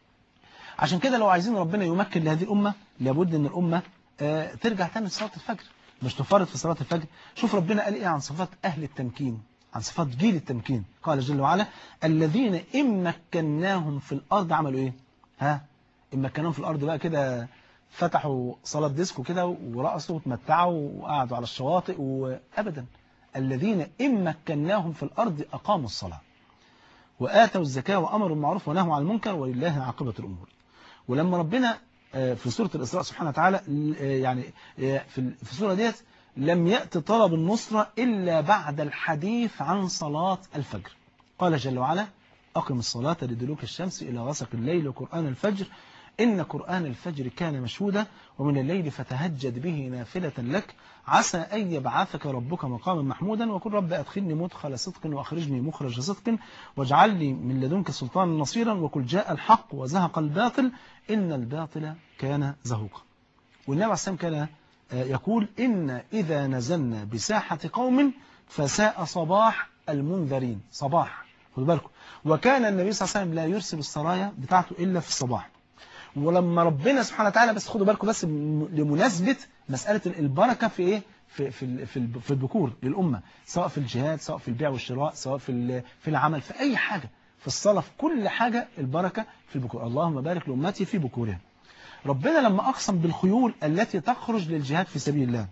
عشان كده لو عايزين ربنا يمكن لهذه الأمة لابد أن الأمة آه، ترجع تاني لصلاة الفجر مش تفرط في صلاة الفجر شوف ربنا قال إيه عن صفات أهل التمكين عن صفات جيل التمكين قال جل وعلا الذين إن مكناهم في الأرض عملوا إيه ها إن مكناهم في الأرض بقى كده فتحوا صلاة ديسكو كده ورقصوا وتمتعوا وقعدوا على الشواطئ وأبدا الذين إن مكناهم في الأرض أقاموا الصلاة وآتوا الزكاة وأمروا بالمعروف ونهوا عن المنكر ولله عاقبة الأمور ولما ربنا آه، في سورة الإسراء سبحانه وتعالى آه، يعني آه، في في السورة ديت لم يأت طلب النصرة إلا بعد الحديث عن صلاة الفجر قال جل وعلا أقم الصلاة لدلوك الشمس إلى غسق الليل وقرآن الفجر إن قرآن الفجر كان مشهودا ومن الليل فتهجد به نافلة لك عسى أن يبعثك ربك مقاما محمودا وقل رب أدخلني مدخل صدق وأخرجني مخرج صدق واجعل لي من لدنك سلطانا نصيرا وقل جاء الحق وزهق الباطل إن الباطل كان زهوقا والنبي عليه السلام كان آه، يقول إن إذا نزلنا بساحة قوم فساء صباح المنذرين صباح خدوا بالكم وكان النبي صلى الله عليه وسلم لا يرسل السرايا بتاعته إلا في الصباح ولما ربنا سبحانه وتعالى بس خدوا بالكم بس م- لمناسبة مسألة البركة في إيه في في ال- في ال- في البكور للأمة سواء في الجهاد سواء في البيع والشراء سواء في ال- في العمل في أي حاجة في الصلاة في كل حاجة البركة في البكور اللهم بارك لأمتي في بكورها ربنا لما أقسم بالخيول التي تخرج للجهاد في سبيل الله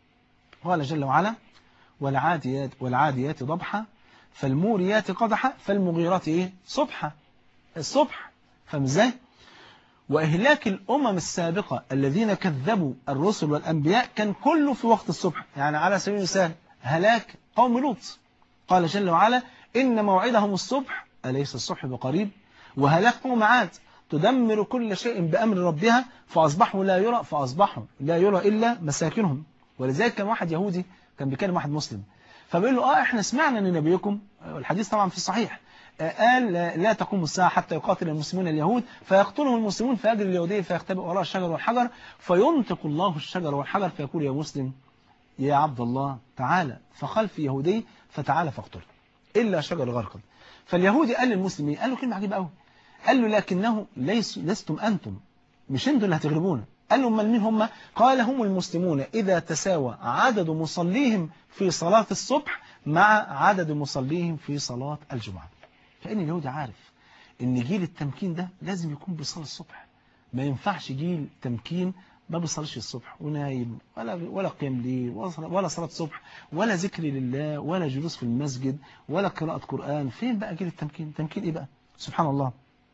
قال جل وعلا والعاديات والعاديات ضبحا فالموريات قدحا فالمغيرات ايه صبحا الصبح فاهم ازاي وإهلاك الأمم السابقة الذين كذبوا الرسل والأنبياء كان كله في وقت الصبح يعني على سبيل المثال هلاك قوم لوط قال جل وعلا إن موعدهم الصبح أليس الصبح بقريب وهلاك قوم عاد تدمر كل شيء بأمر ربها فأصبحوا لا يرى فأصبحوا لا يرى إلا مساكنهم ولذلك كان واحد يهودي كان بيكلم واحد مسلم فبيقول له اه احنا سمعنا ان نبيكم الحديث طبعا في الصحيح آه، قال لا- لا تقوم الساعة حتى يقاتل المسلمون اليهود فيقتلهم المسلمون فيجري اليهودي فيختبئ وراء الشجر والحجر فينطق الله الشجر والحجر فيقول يا مسلم يا عبد الله تعالى فخلف يهودي فتعالى فاقتله إلا شجر غرقد فاليهودي قال للمسلم إيه؟ قال له كلمة عجيبة قوي قال له لكنه ليس لستم أنتم مش انتم اللي هتغلبونا قال له امال مين هم قال هم المسلمون إذا تساوى عدد مصليهم في صلاة الصبح مع عدد مصليهم في صلاة الجمعة فإن اليهودي عارف إن جيل التمكين ده لازم يكون بيصلي الصبح ما ينفعش جيل تمكين ما بيصليش الصبح ونايم ولا ولا قيام ليل ولا صلاة- ولا صلاة صبح ولا ذكر لله ولا جلوس في المسجد ولا قراءة قرآن فين بقى جيل التمكين تمكين إيه بقى سبحان الله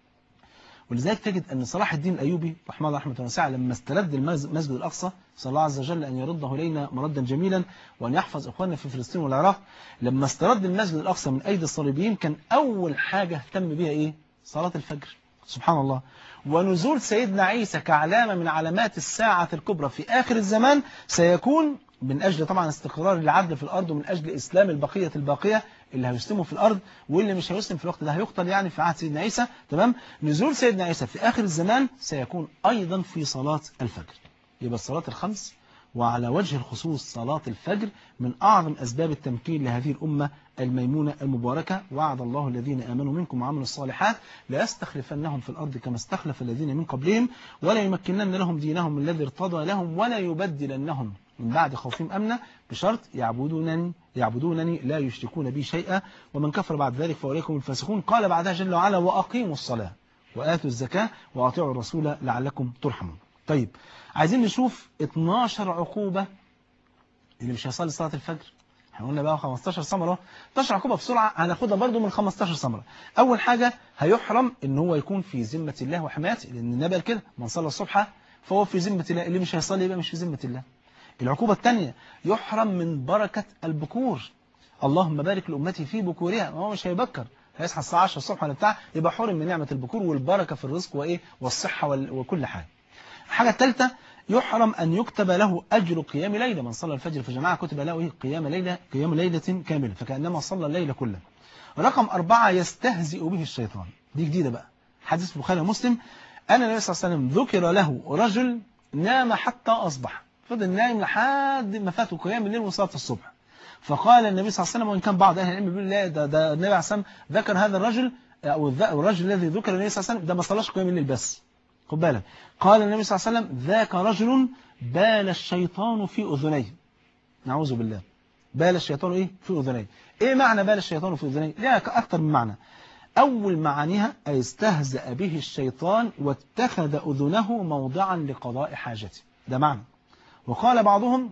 ولذلك تجد أن صلاح الدين الأيوبي رحمه الله رحمة واسعة لما استرد المز- المسجد الأقصى صلى الله عز وجل أن يرده إلينا مردا جميلا وأن يحفظ إخواننا في فلسطين والعراق لما استرد المسجد الأقصى من أيدي الصليبيين كان أول حاجة اهتم بها إيه؟ صلاة الفجر سبحان الله ونزول سيدنا عيسى كعلامة من علامات الساعة الكبرى في آخر الزمان سيكون من أجل طبعا استقرار العدل في الأرض ومن أجل إسلام البقية الباقية اللي هيسلموا في الأرض واللي مش هيسلم في الوقت ده هيقتل يعني في عهد سيدنا عيسى تمام نزول سيدنا عيسى في آخر الزمان سيكون أيضا في صلاة الفجر يبقى الصلاة الخمس وعلى وجه الخصوص صلاة الفجر من أعظم أسباب التمكين لهذه الأمة الميمونة المباركة وعد الله الذين آمنوا منكم وعملوا الصالحات ليستخلفنهم في الأرض كما استخلف الذين من قبلهم ولا يمكنن لهم دينهم الذي ارتضى لهم ولا يبدلنهم من بعد خوفهم أمنا بشرط يعبدونني يعبدونني لا يشركون بي شيئا ومن كفر بعد ذلك فأولئك هم الفاسقون قال بعدها جل وعلا وأقيموا الصلاة وآتوا الزكاة وأطيعوا الرسول لعلكم ترحمون طيب عايزين نشوف 12 عقوبة اللي مش هيصلي صلاة الفجر احنا قلنا بقى 15 ثمرة 12 عقوبة بسرعة هناخدها برضو من 15 ثمرة أول حاجة هيحرم إن هو يكون في ذمة الله وحمايته لأن النبي قال كده من صلى الصبح فهو في ذمة الله اللي مش هيصلي يبقى مش في ذمة الله العقوبة الثانية يحرم من بركة البكور اللهم بارك لأمتي في بكورها هو مش هيبكر هيصحى الساعة 10 الصبح ولا بتاع يبقى حرم من نعمة البكور والبركة في الرزق وإيه والصحة وال- وكل حاجة الحاجة الثالثة يحرم أن يكتب له أجر قيام ليلة من صلى الفجر في جماعة كتب له إيه؟ قيام ليلة قيام ليلة كاملة فكأنما صلى الليلة كلها رقم أربعة يستهزئ به الشيطان دي جديدة بقى حديث البخاري ومسلم أن النبي صلى الله عليه وسلم ذكر له رجل نام حتى أصبح فضل نايم لحد ما فاته قيام الليل وصلاة الصبح فقال النبي صلى الله عليه وسلم وإن كان بعض أهل العلم بيقول لا ده, ده النبي عليه الصلاة والسلام ذكر هذا الرجل أو الذ- الرجل الذي ذكر النبي صلى الله عليه وسلم ده ما صلاش قيام الليل بس خد بالك قال النبي صلى الله عليه وسلم ذاك رجل بال الشيطان في أذنيه نعوذ بالله بال الشيطان إيه في أذنيه إيه معنى بال الشيطان في أذنيه ليها أكثر من معنى أول معانيها أي استهزأ به الشيطان واتخذ أذنه موضعا لقضاء حاجته ده معنى وقال بعضهم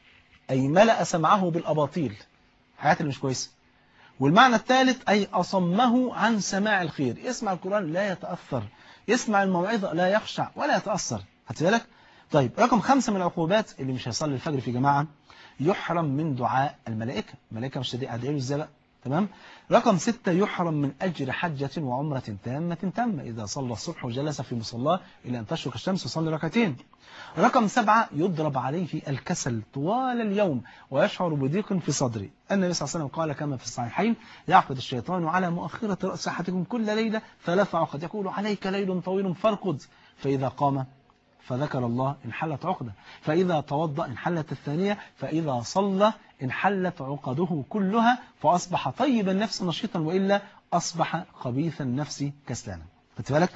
أي ملأ سمعه بالأباطيل حاجات اللي مش كويسة والمعنى الثالث أي أصمه عن سماع الخير يسمع القرآن لا يتأثر يسمع الموعظة لا يخشع ولا يتأثر هات بالك طيب رقم خمسة من العقوبات اللي مش هيصلي الفجر في جماعة يحرم من دعاء الملائكة الملائكة مش هتدعي له ازاي بقى تمام رقم ستة يحرم من أجر حجة وعمرة تامة تامة إذا صلى الصبح وجلس في مصلاه إلى أن تشرق الشمس وصلي ركعتين رقم سبعة يضرب عليه الكسل طوال اليوم ويشعر بضيق في صدره النبي صلى الله عليه وسلم قال كما في الصحيحين يعقد الشيطان على مؤخرة رأس أحدكم كل ليلة ثلاث عقد يقول عليك ليل طويل فارقد فإذا قام فذكر الله انحلت عقدة فإذا توضأ انحلت الثانية فإذا صلى انحلت عقده كلها فأصبح طيب النفس نشيطا وإلا أصبح خبيث النفس كسلانا خدت بالك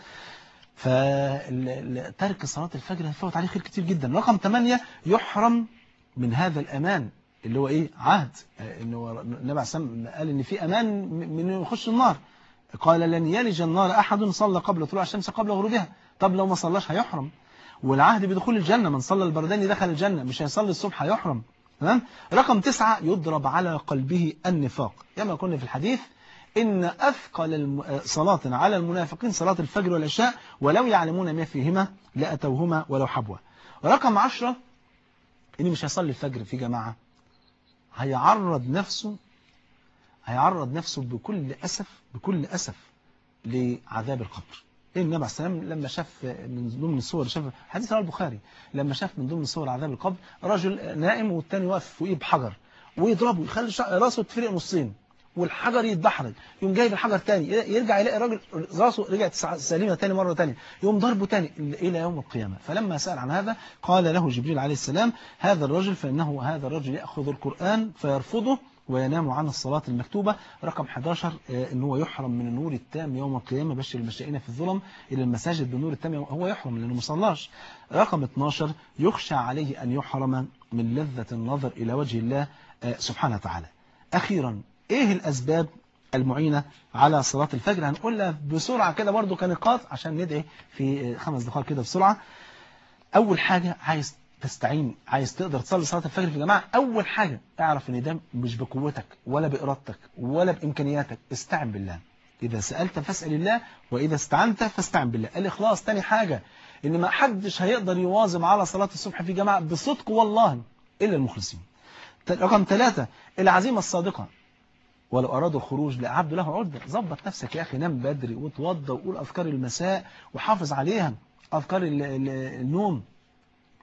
فترك صلاة الفجر هيفوت عليه خير كتير جدا رقم 8 يحرم من هذا الأمان اللي هو إيه عهد آه، إنه النبي عليه الصلاة والسلام قال إن في أمان من إنه يخش النار قال لن يلج النار أحد صلى قبل طلوع الشمس قبل غروبها طب لو ما صلاش هيحرم والعهد بدخول الجنة من صلى البرداني دخل الجنة مش هيصلي الصبح هيحرم تمام رقم تسعة يضرب على قلبه النفاق كما قلنا في الحديث إن أثقل الم- صلاة على المنافقين صلاة الفجر والعشاء ولو يعلمون ما فيهما لأتوهما ولو حبوا رقم عشرة إن مش هيصلي الفجر في جماعة هيعرض نفسه هيعرض نفسه بكل أسف بكل أسف لعذاب القبر النبي عليه السلام لما شاف من ضمن الصور شاف حديث رواه البخاري لما شاف من ضمن صور عذاب القبر رجل نائم والتاني واقف فوقيه بحجر ويضربه يخلي شع- راسه تفرق نصين والحجر يتدحرج يقوم جايب الحجر تاني يرجع يلاقي الراجل راسه رجعت سع- سليمه تاني مره تانية يقوم ضربه تاني الى يوم القيامه فلما سال عن هذا قال له جبريل عليه السلام هذا الرجل فانه هذا الرجل ياخذ القران فيرفضه وينام عن الصلاة المكتوبة رقم 11 آه، ان هو يحرم من النور التام يوم القيامة بشر المشائين في الظلم إلى المساجد بالنور التام يوم- هو يحرم لأنه مصلاش رقم 12 يخشى عليه أن يحرم من لذة النظر إلى وجه الله آه، سبحانه وتعالى أخيرا إيه الأسباب المعينة على صلاة الفجر هنقولها بسرعة كده برضو كنقاط عشان ندعي في آه، خمس دقائق كده بسرعة أول حاجة عايز تستعين عايز تقدر تصلي صلاة الفجر في جماعة أول حاجة اعرف إن ده مش بقوتك ولا بإرادتك ولا بإمكانياتك استعن بالله إذا سألت فاسأل الله وإذا استعنت فاستعن بالله الإخلاص تاني حاجة إن ما حدش هيقدر يواظب على صلاة الصبح في جماعة بصدق والله إلا المخلصين ت- رقم ثلاثة العزيمة الصادقة ولو أرادوا الخروج لأعد له عدة ظبط نفسك يا أخي نام بدري وتوضى وقول أذكار المساء وحافظ عليها أذكار ال- ال- النوم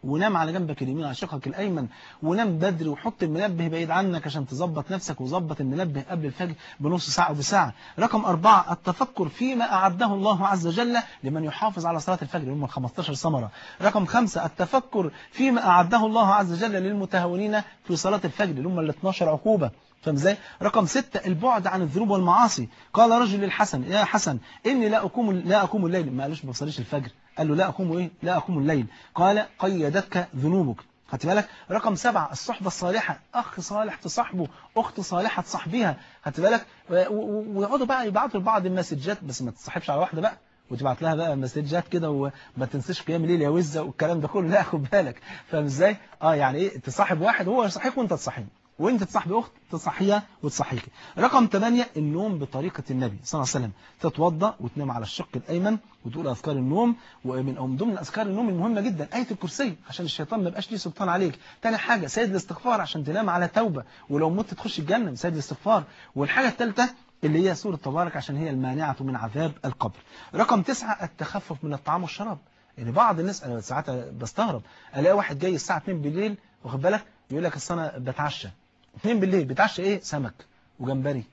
ونام على جنبك اليمين على شقك الأيمن ونام بدري وحط المنبه بعيد عنك عشان تظبط نفسك وظبط المنبه قبل الفجر بنص ساعة وبساعة رقم أربعة التفكر فيما أعده الله عز وجل لمن يحافظ على صلاة الفجر هم 15 ثمرة رقم خمسة التفكر فيما أعده الله عز وجل للمتهاونين في صلاة الفجر اللي هم ال 12 عقوبة فاهم ازاي رقم ستة البعد عن الذنوب والمعاصي قال رجل للحسن يا حسن إني لا أقوم لا أقوم الليل ما قالوش ما بصليش الفجر قال له لا أقوم إيه لا أقوم الليل قال قيدتك ذنوبك خدت بالك رقم سبعة الصحبة الصالحة أخ صالح تصاحبه أخت صالحة تصاحبيها خدت بالك ويقعدوا بقى يبعتوا لبعض المسجات بس ما تصاحبش على واحدة بقى وتبعت لها بقى مسجات كده وما تنساش قيام الليل يا وزة والكلام ده كله لا خد بالك فاهم ازاي اه يعني ايه تصاحب واحد هو يصحيك وانت تصحيه وانت تصاحب اخت تصحيها وتصحيك رقم 8 النوم بطريقة النبي صلى الله عليه وسلم تتوضا وتنام على الشق الايمن وتقول اذكار النوم ومن ضمن اذكار النوم المهمه جدا ايه الكرسي عشان الشيطان ما يبقاش ليه سلطان عليك تاني حاجه سيد الاستغفار عشان تنام على توبه ولو مت تخش الجنه سيد الاستغفار والحاجه الثالثه اللي هي سوره تبارك عشان هي المانعه من عذاب القبر رقم تسعة التخفف من الطعام والشراب يعني بعض الناس انا ساعات بستغرب الاقي واحد جاي الساعه 2 بالليل واخد بالك يقول لك اصل انا بتعشى 2 بالليل بتعشى ايه سمك وجمبري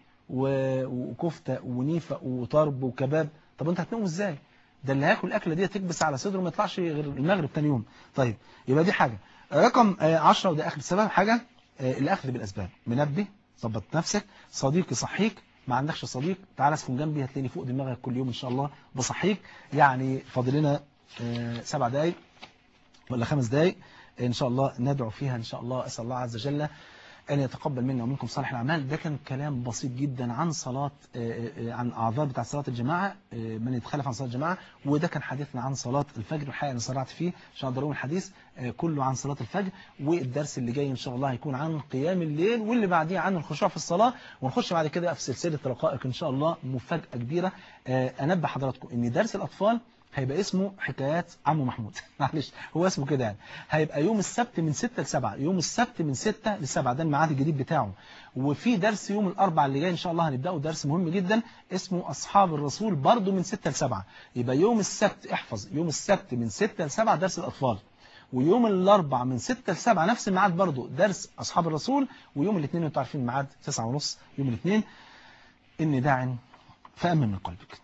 وكفته ونيفه وطرب وكباب طب انت هتنوم ازاي ده اللي هياكل الاكله دي تكبس على صدره ما يطلعش غير المغرب تاني يوم طيب يبقى دي حاجه رقم 10 وده اخر سبب حاجه الاخذ بالاسباب منبه ظبط نفسك صديق يصحيك ما عندكش صديق تعالى اسكن جنبي هتلاقيني فوق دماغك كل يوم ان شاء الله بصحيك يعني فاضل لنا سبع دقايق ولا خمس دقايق ان شاء الله ندعو فيها ان شاء الله اسال الله عز وجل أن يتقبل منا ومنكم صالح الأعمال ده كان كلام بسيط جدا عن صلاة عن أعذار بتاع صلاة الجماعة من يتخلف عن صلاة الجماعة وده كان حديثنا عن صلاة الفجر الحقيقة أنا سرعت فيه عشان أقدر الحديث كله عن صلاة الفجر والدرس اللي جاي إن شاء الله هيكون عن قيام الليل واللي بعديه عن الخشوع في الصلاة ونخش بعد كده في سلسلة رقائق إن شاء الله مفاجأة كبيرة أنبه حضراتكم إن درس الأطفال هيبقى اسمه حكايات عمو محمود معلش هو اسمه كده يعني هيبقى يوم السبت من 6 ل 7 يوم السبت من 6 ل 7 ده الميعاد الجديد بتاعه وفي درس يوم الاربعاء اللي جاي ان شاء الله هنبداه درس مهم جدا اسمه اصحاب الرسول برضه من 6 ل 7 يبقى يوم السبت احفظ يوم السبت من 6 ل 7 درس الاطفال ويوم الاربعاء من 6 ل 7 نفس الميعاد برضه درس اصحاب الرسول ويوم الاثنين انتوا عارفين الميعاد 9 ونص يوم الاثنين اني داع فامن من قلبك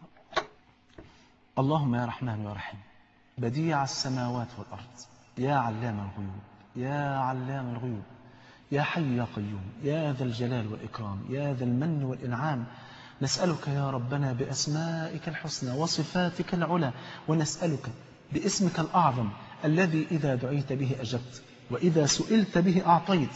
اللهم يا رحمن يا رحيم بديع السماوات والأرض يا علام الغيوب يا علام الغيوب يا حي يا قيوم يا ذا الجلال والإكرام يا ذا المن والإنعام نسألك يا ربنا بأسمائك الحسنى وصفاتك العلى ونسألك باسمك الأعظم الذي إذا دعيت به أجبت وإذا سئلت به أعطيت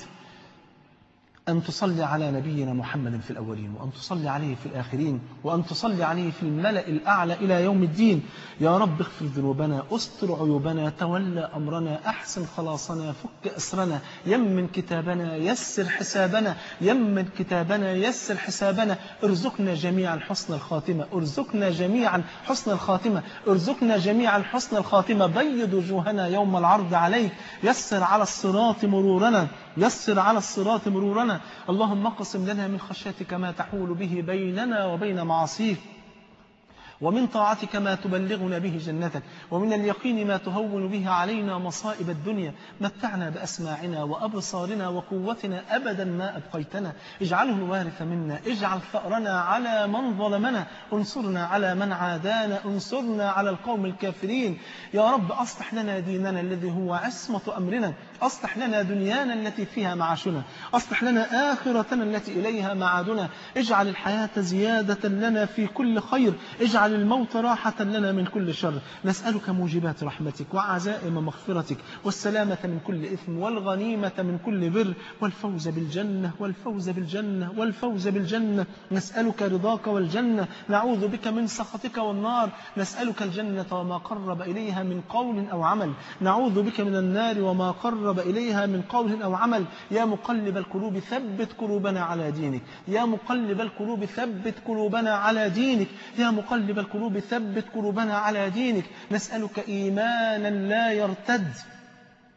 أن تصلي على نبينا محمد في الأولين وأن تصلي عليه في الآخرين وأن تصلي عليه في الملأ الأعلى إلى يوم الدين يا رب اغفر ذنوبنا استر عيوبنا تولى أمرنا أحسن خلاصنا فك أسرنا يمن كتابنا يسر حسابنا يمن كتابنا يسر حسابنا ارزقنا جميعا حسن الخاتمة ارزقنا جميعا حسن الخاتمة ارزقنا جميعا حسن الخاتمة بيض وجوهنا يوم العرض عليك يسر على الصراط مرورنا يسر على الصراط مرورنا اللهم اقسم لنا من خشيتك ما تحول به بيننا وبين معاصيك ومن طاعتك ما تبلغنا به جنتك ومن اليقين ما تهون به علينا مصائب الدنيا متعنا بأسماعنا وأبصارنا وقوتنا أبدا ما أبقيتنا اجعله الوارث منا اجعل ثأرنا على من ظلمنا انصرنا على من عادانا انصرنا على القوم الكافرين يا رب أصلح لنا ديننا الذي هو عصمة أمرنا أصلح لنا دنيانا التي فيها معاشنا أصلح لنا آخرتنا التي إليها معادنا اجعل الحياة زيادة لنا في كل خير اجعل الموت راحة لنا من كل شر نسألك موجبات رحمتك وعزائم مغفرتك والسلامة من كل إثم والغنيمة من كل بر والفوز بالجنة والفوز بالجنة والفوز بالجنة نسألك رضاك والجنة نعوذ بك من سخطك والنار نسألك الجنة وما قرب إليها من قول أو عمل نعوذ بك من النار وما قرب إليها من قول أو عمل يا مقلب القلوب ثبت قلوبنا على دينك يا مقلب القلوب ثبت قلوبنا على دينك يا مقلب القلوب ثبت قلوبنا على دينك نسألك إيمانا لا يرتد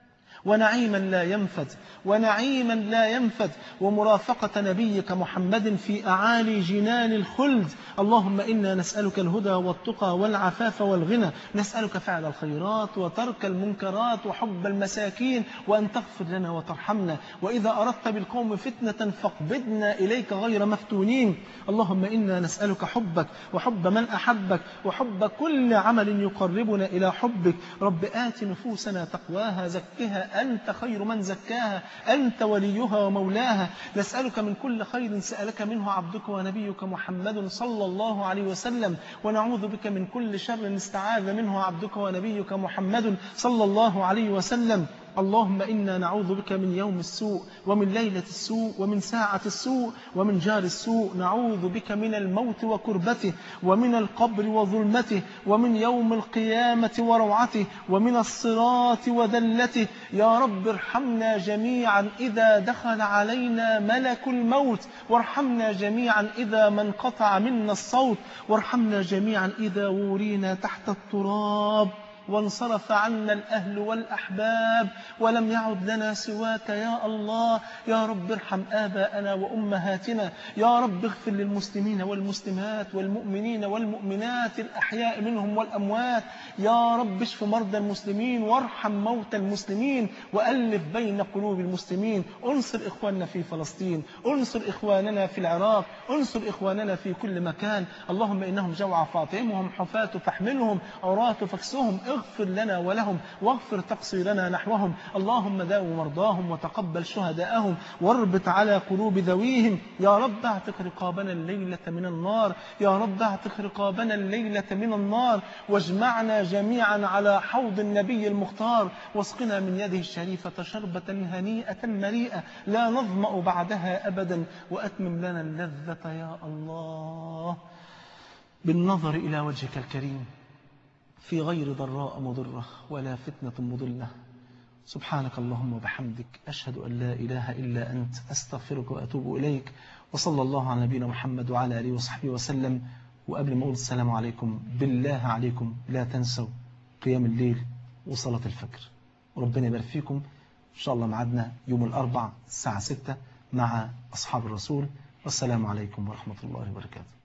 ونعيما لا ينفد ونعيما لا ينفد ومرافقة نبيك محمد في أعالي جنان الخلد اللهم إنا نسألك الهدى والتقى والعفاف والغنى نسألك فعل الخيرات وترك المنكرات وحب المساكين وأن تغفر لنا وترحمنا وإذا أردت بالقوم فتنة فاقبضنا إليك غير مفتونين اللهم إنا نسألك حبك وحب من أحبك وحب كل عمل يقربنا إلى حبك رب آت نفوسنا تقواها زكها أنت خير من زكاها أنت وليها ومولاها نسألك من كل خير سألك منه عبدك ونبيك محمد صلى الله عليه وسلم ونعوذ بك من كل شر استعاذ منه عبدك ونبيك محمد صلى الله عليه وسلم اللهم إنا نعوذ بك من يوم السوء ومن ليلة السوء ومن ساعة السوء ومن جار السوء نعوذ بك من الموت وكربته ومن القبر وظلمته ومن يوم القيامة وروعته ومن الصراط وذلته يا رب ارحمنا جميعا إذا دخل علينا ملك الموت وارحمنا جميعا إذا ما انقطع منا الصوت وارحمنا جميعا إذا ورينا تحت التراب وانصرف عنا الأهل والأحباب ولم يعد لنا سواك يا الله يا رب ارحم آباءنا وأمهاتنا يا رب اغفر للمسلمين والمسلمات والمؤمنين والمؤمنات الأحياء منهم والأموات يا رب اشف مرضى المسلمين وارحم موتى المسلمين وألف بين قلوب المسلمين انصر إخواننا في فلسطين انصر إخواننا في العراق انصر إخواننا في كل مكان اللهم إنهم جوع فاطمهم حفاة فاحملهم عراة فاكسهم اغفر لنا ولهم واغفر تقصيرنا نحوهم اللهم داو مرضاهم وتقبل شهداءهم واربط على قلوب ذويهم يا رب اعتق رقابنا الليلة من النار يا رب اعتق رقابنا الليلة من النار واجمعنا جميعا على حوض النبي المختار واسقنا من يده الشريفة شربة هنيئة مريئة لا نظمأ بعدها أبدا وأتمم لنا اللذة يا الله بالنظر إلى وجهك الكريم في غير ضراء مضرة ولا فتنة مضلة سبحانك اللهم وبحمدك أشهد أن لا إله إلا أنت أستغفرك وأتوب إليك وصلى الله على نبينا محمد وعلى آله وصحبه وسلم وقبل ما أقول السلام عليكم بالله عليكم لا تنسوا قيام الليل وصلاة الفجر وربنا يبارك فيكم إن شاء الله معدنا يوم الأربع الساعة 6 مع أصحاب الرسول والسلام عليكم ورحمة الله وبركاته